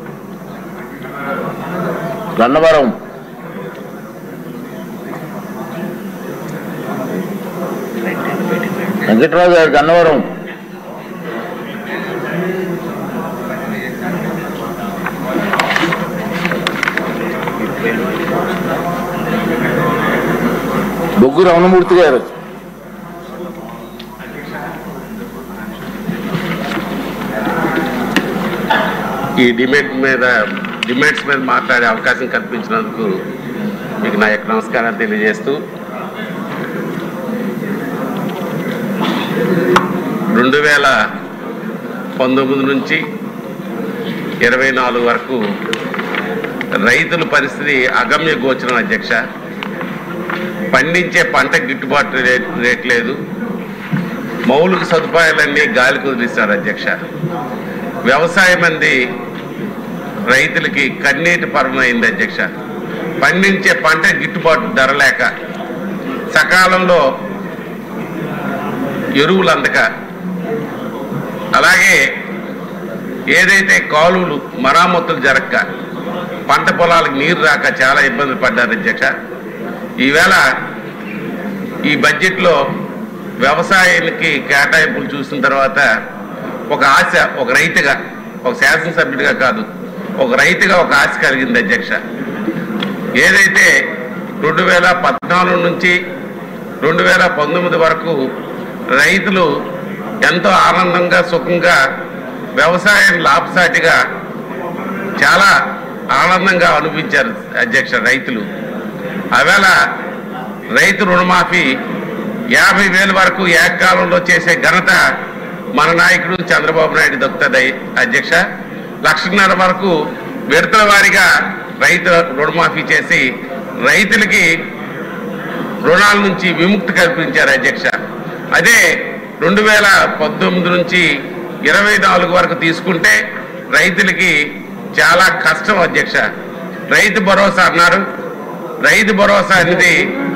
గన్నవరం వెంకట్రావు గారు గన్నవరం బొగ్గు రమణమూర్తి గారు ఈ డిబేట్ మీద డిబేట్స్ మీద మాట్లాడే అవకాశం కల్పించినందుకు మీకు నా యొక్క నమస్కారాలు తెలియజేస్తూ రెండు వేల పంతొమ్మిది నుంచి ఇరవై నాలుగు వరకు రైతుల పరిస్థితి అగమ్య గోచరం అధ్యక్ష పండించే పంట గిట్టుబాటు రేట్ రేట్ లేదు మౌలిక సదుపాయాలన్నీ గాలి కుదిరిస్తారు అధ్యక్ష వ్యవసాయం అంది రైతులకి కన్నీటి పరమైంది అధ్యక్ష పండించే పంట గిట్టుబాటు ధర లేక సకాలంలో ఎరువులు అందక అలాగే ఏదైతే కాలువలు మరామతులు జరగక పంట పొలాలకు నీరు రాక చాలా ఇబ్బందులు పడ్డారు అధ్యక్ష ఈవేళ ఈ బడ్జెట్లో వ్యవసాయానికి కేటాయింపులు చూసిన తర్వాత ఒక ఆశ ఒక రైతుగా ఒక శాసనసభ్యుడిగా కాదు ఒక రైతుగా ఒక ఆశ కలిగింది అధ్యక్ష ఏదైతే రెండు వేల పద్నాలుగు నుంచి రెండు వేల పంతొమ్మిది వరకు రైతులు ఎంతో ఆనందంగా సుఖంగా వ్యవసాయం లాభసాటిగా చాలా ఆనంద ఆనందంగా అనిపించారు అధ్యక్ష రైతులు అవేళ రైతు రుణమాఫీ యాభై వేల వరకు ఏకకాలంలో చేసే ఘనత మన నాయకుడు చంద్రబాబు నాయుడు దొక్కుతుంది అధ్యక్ష లక్షన్నర వరకు విడతల వారీగా రైతు రుణమాఫీ చేసి రైతులకి రుణాల నుంచి విముక్తి కల్పించారు అధ్యక్ష అదే రెండు వేల పంతొమ్మిది నుంచి ఇరవై నాలుగు వరకు తీసుకుంటే రైతులకి చాలా కష్టం అధ్యక్ష రైతు భరోసా అన్నారు రైతు భరోసా అనేది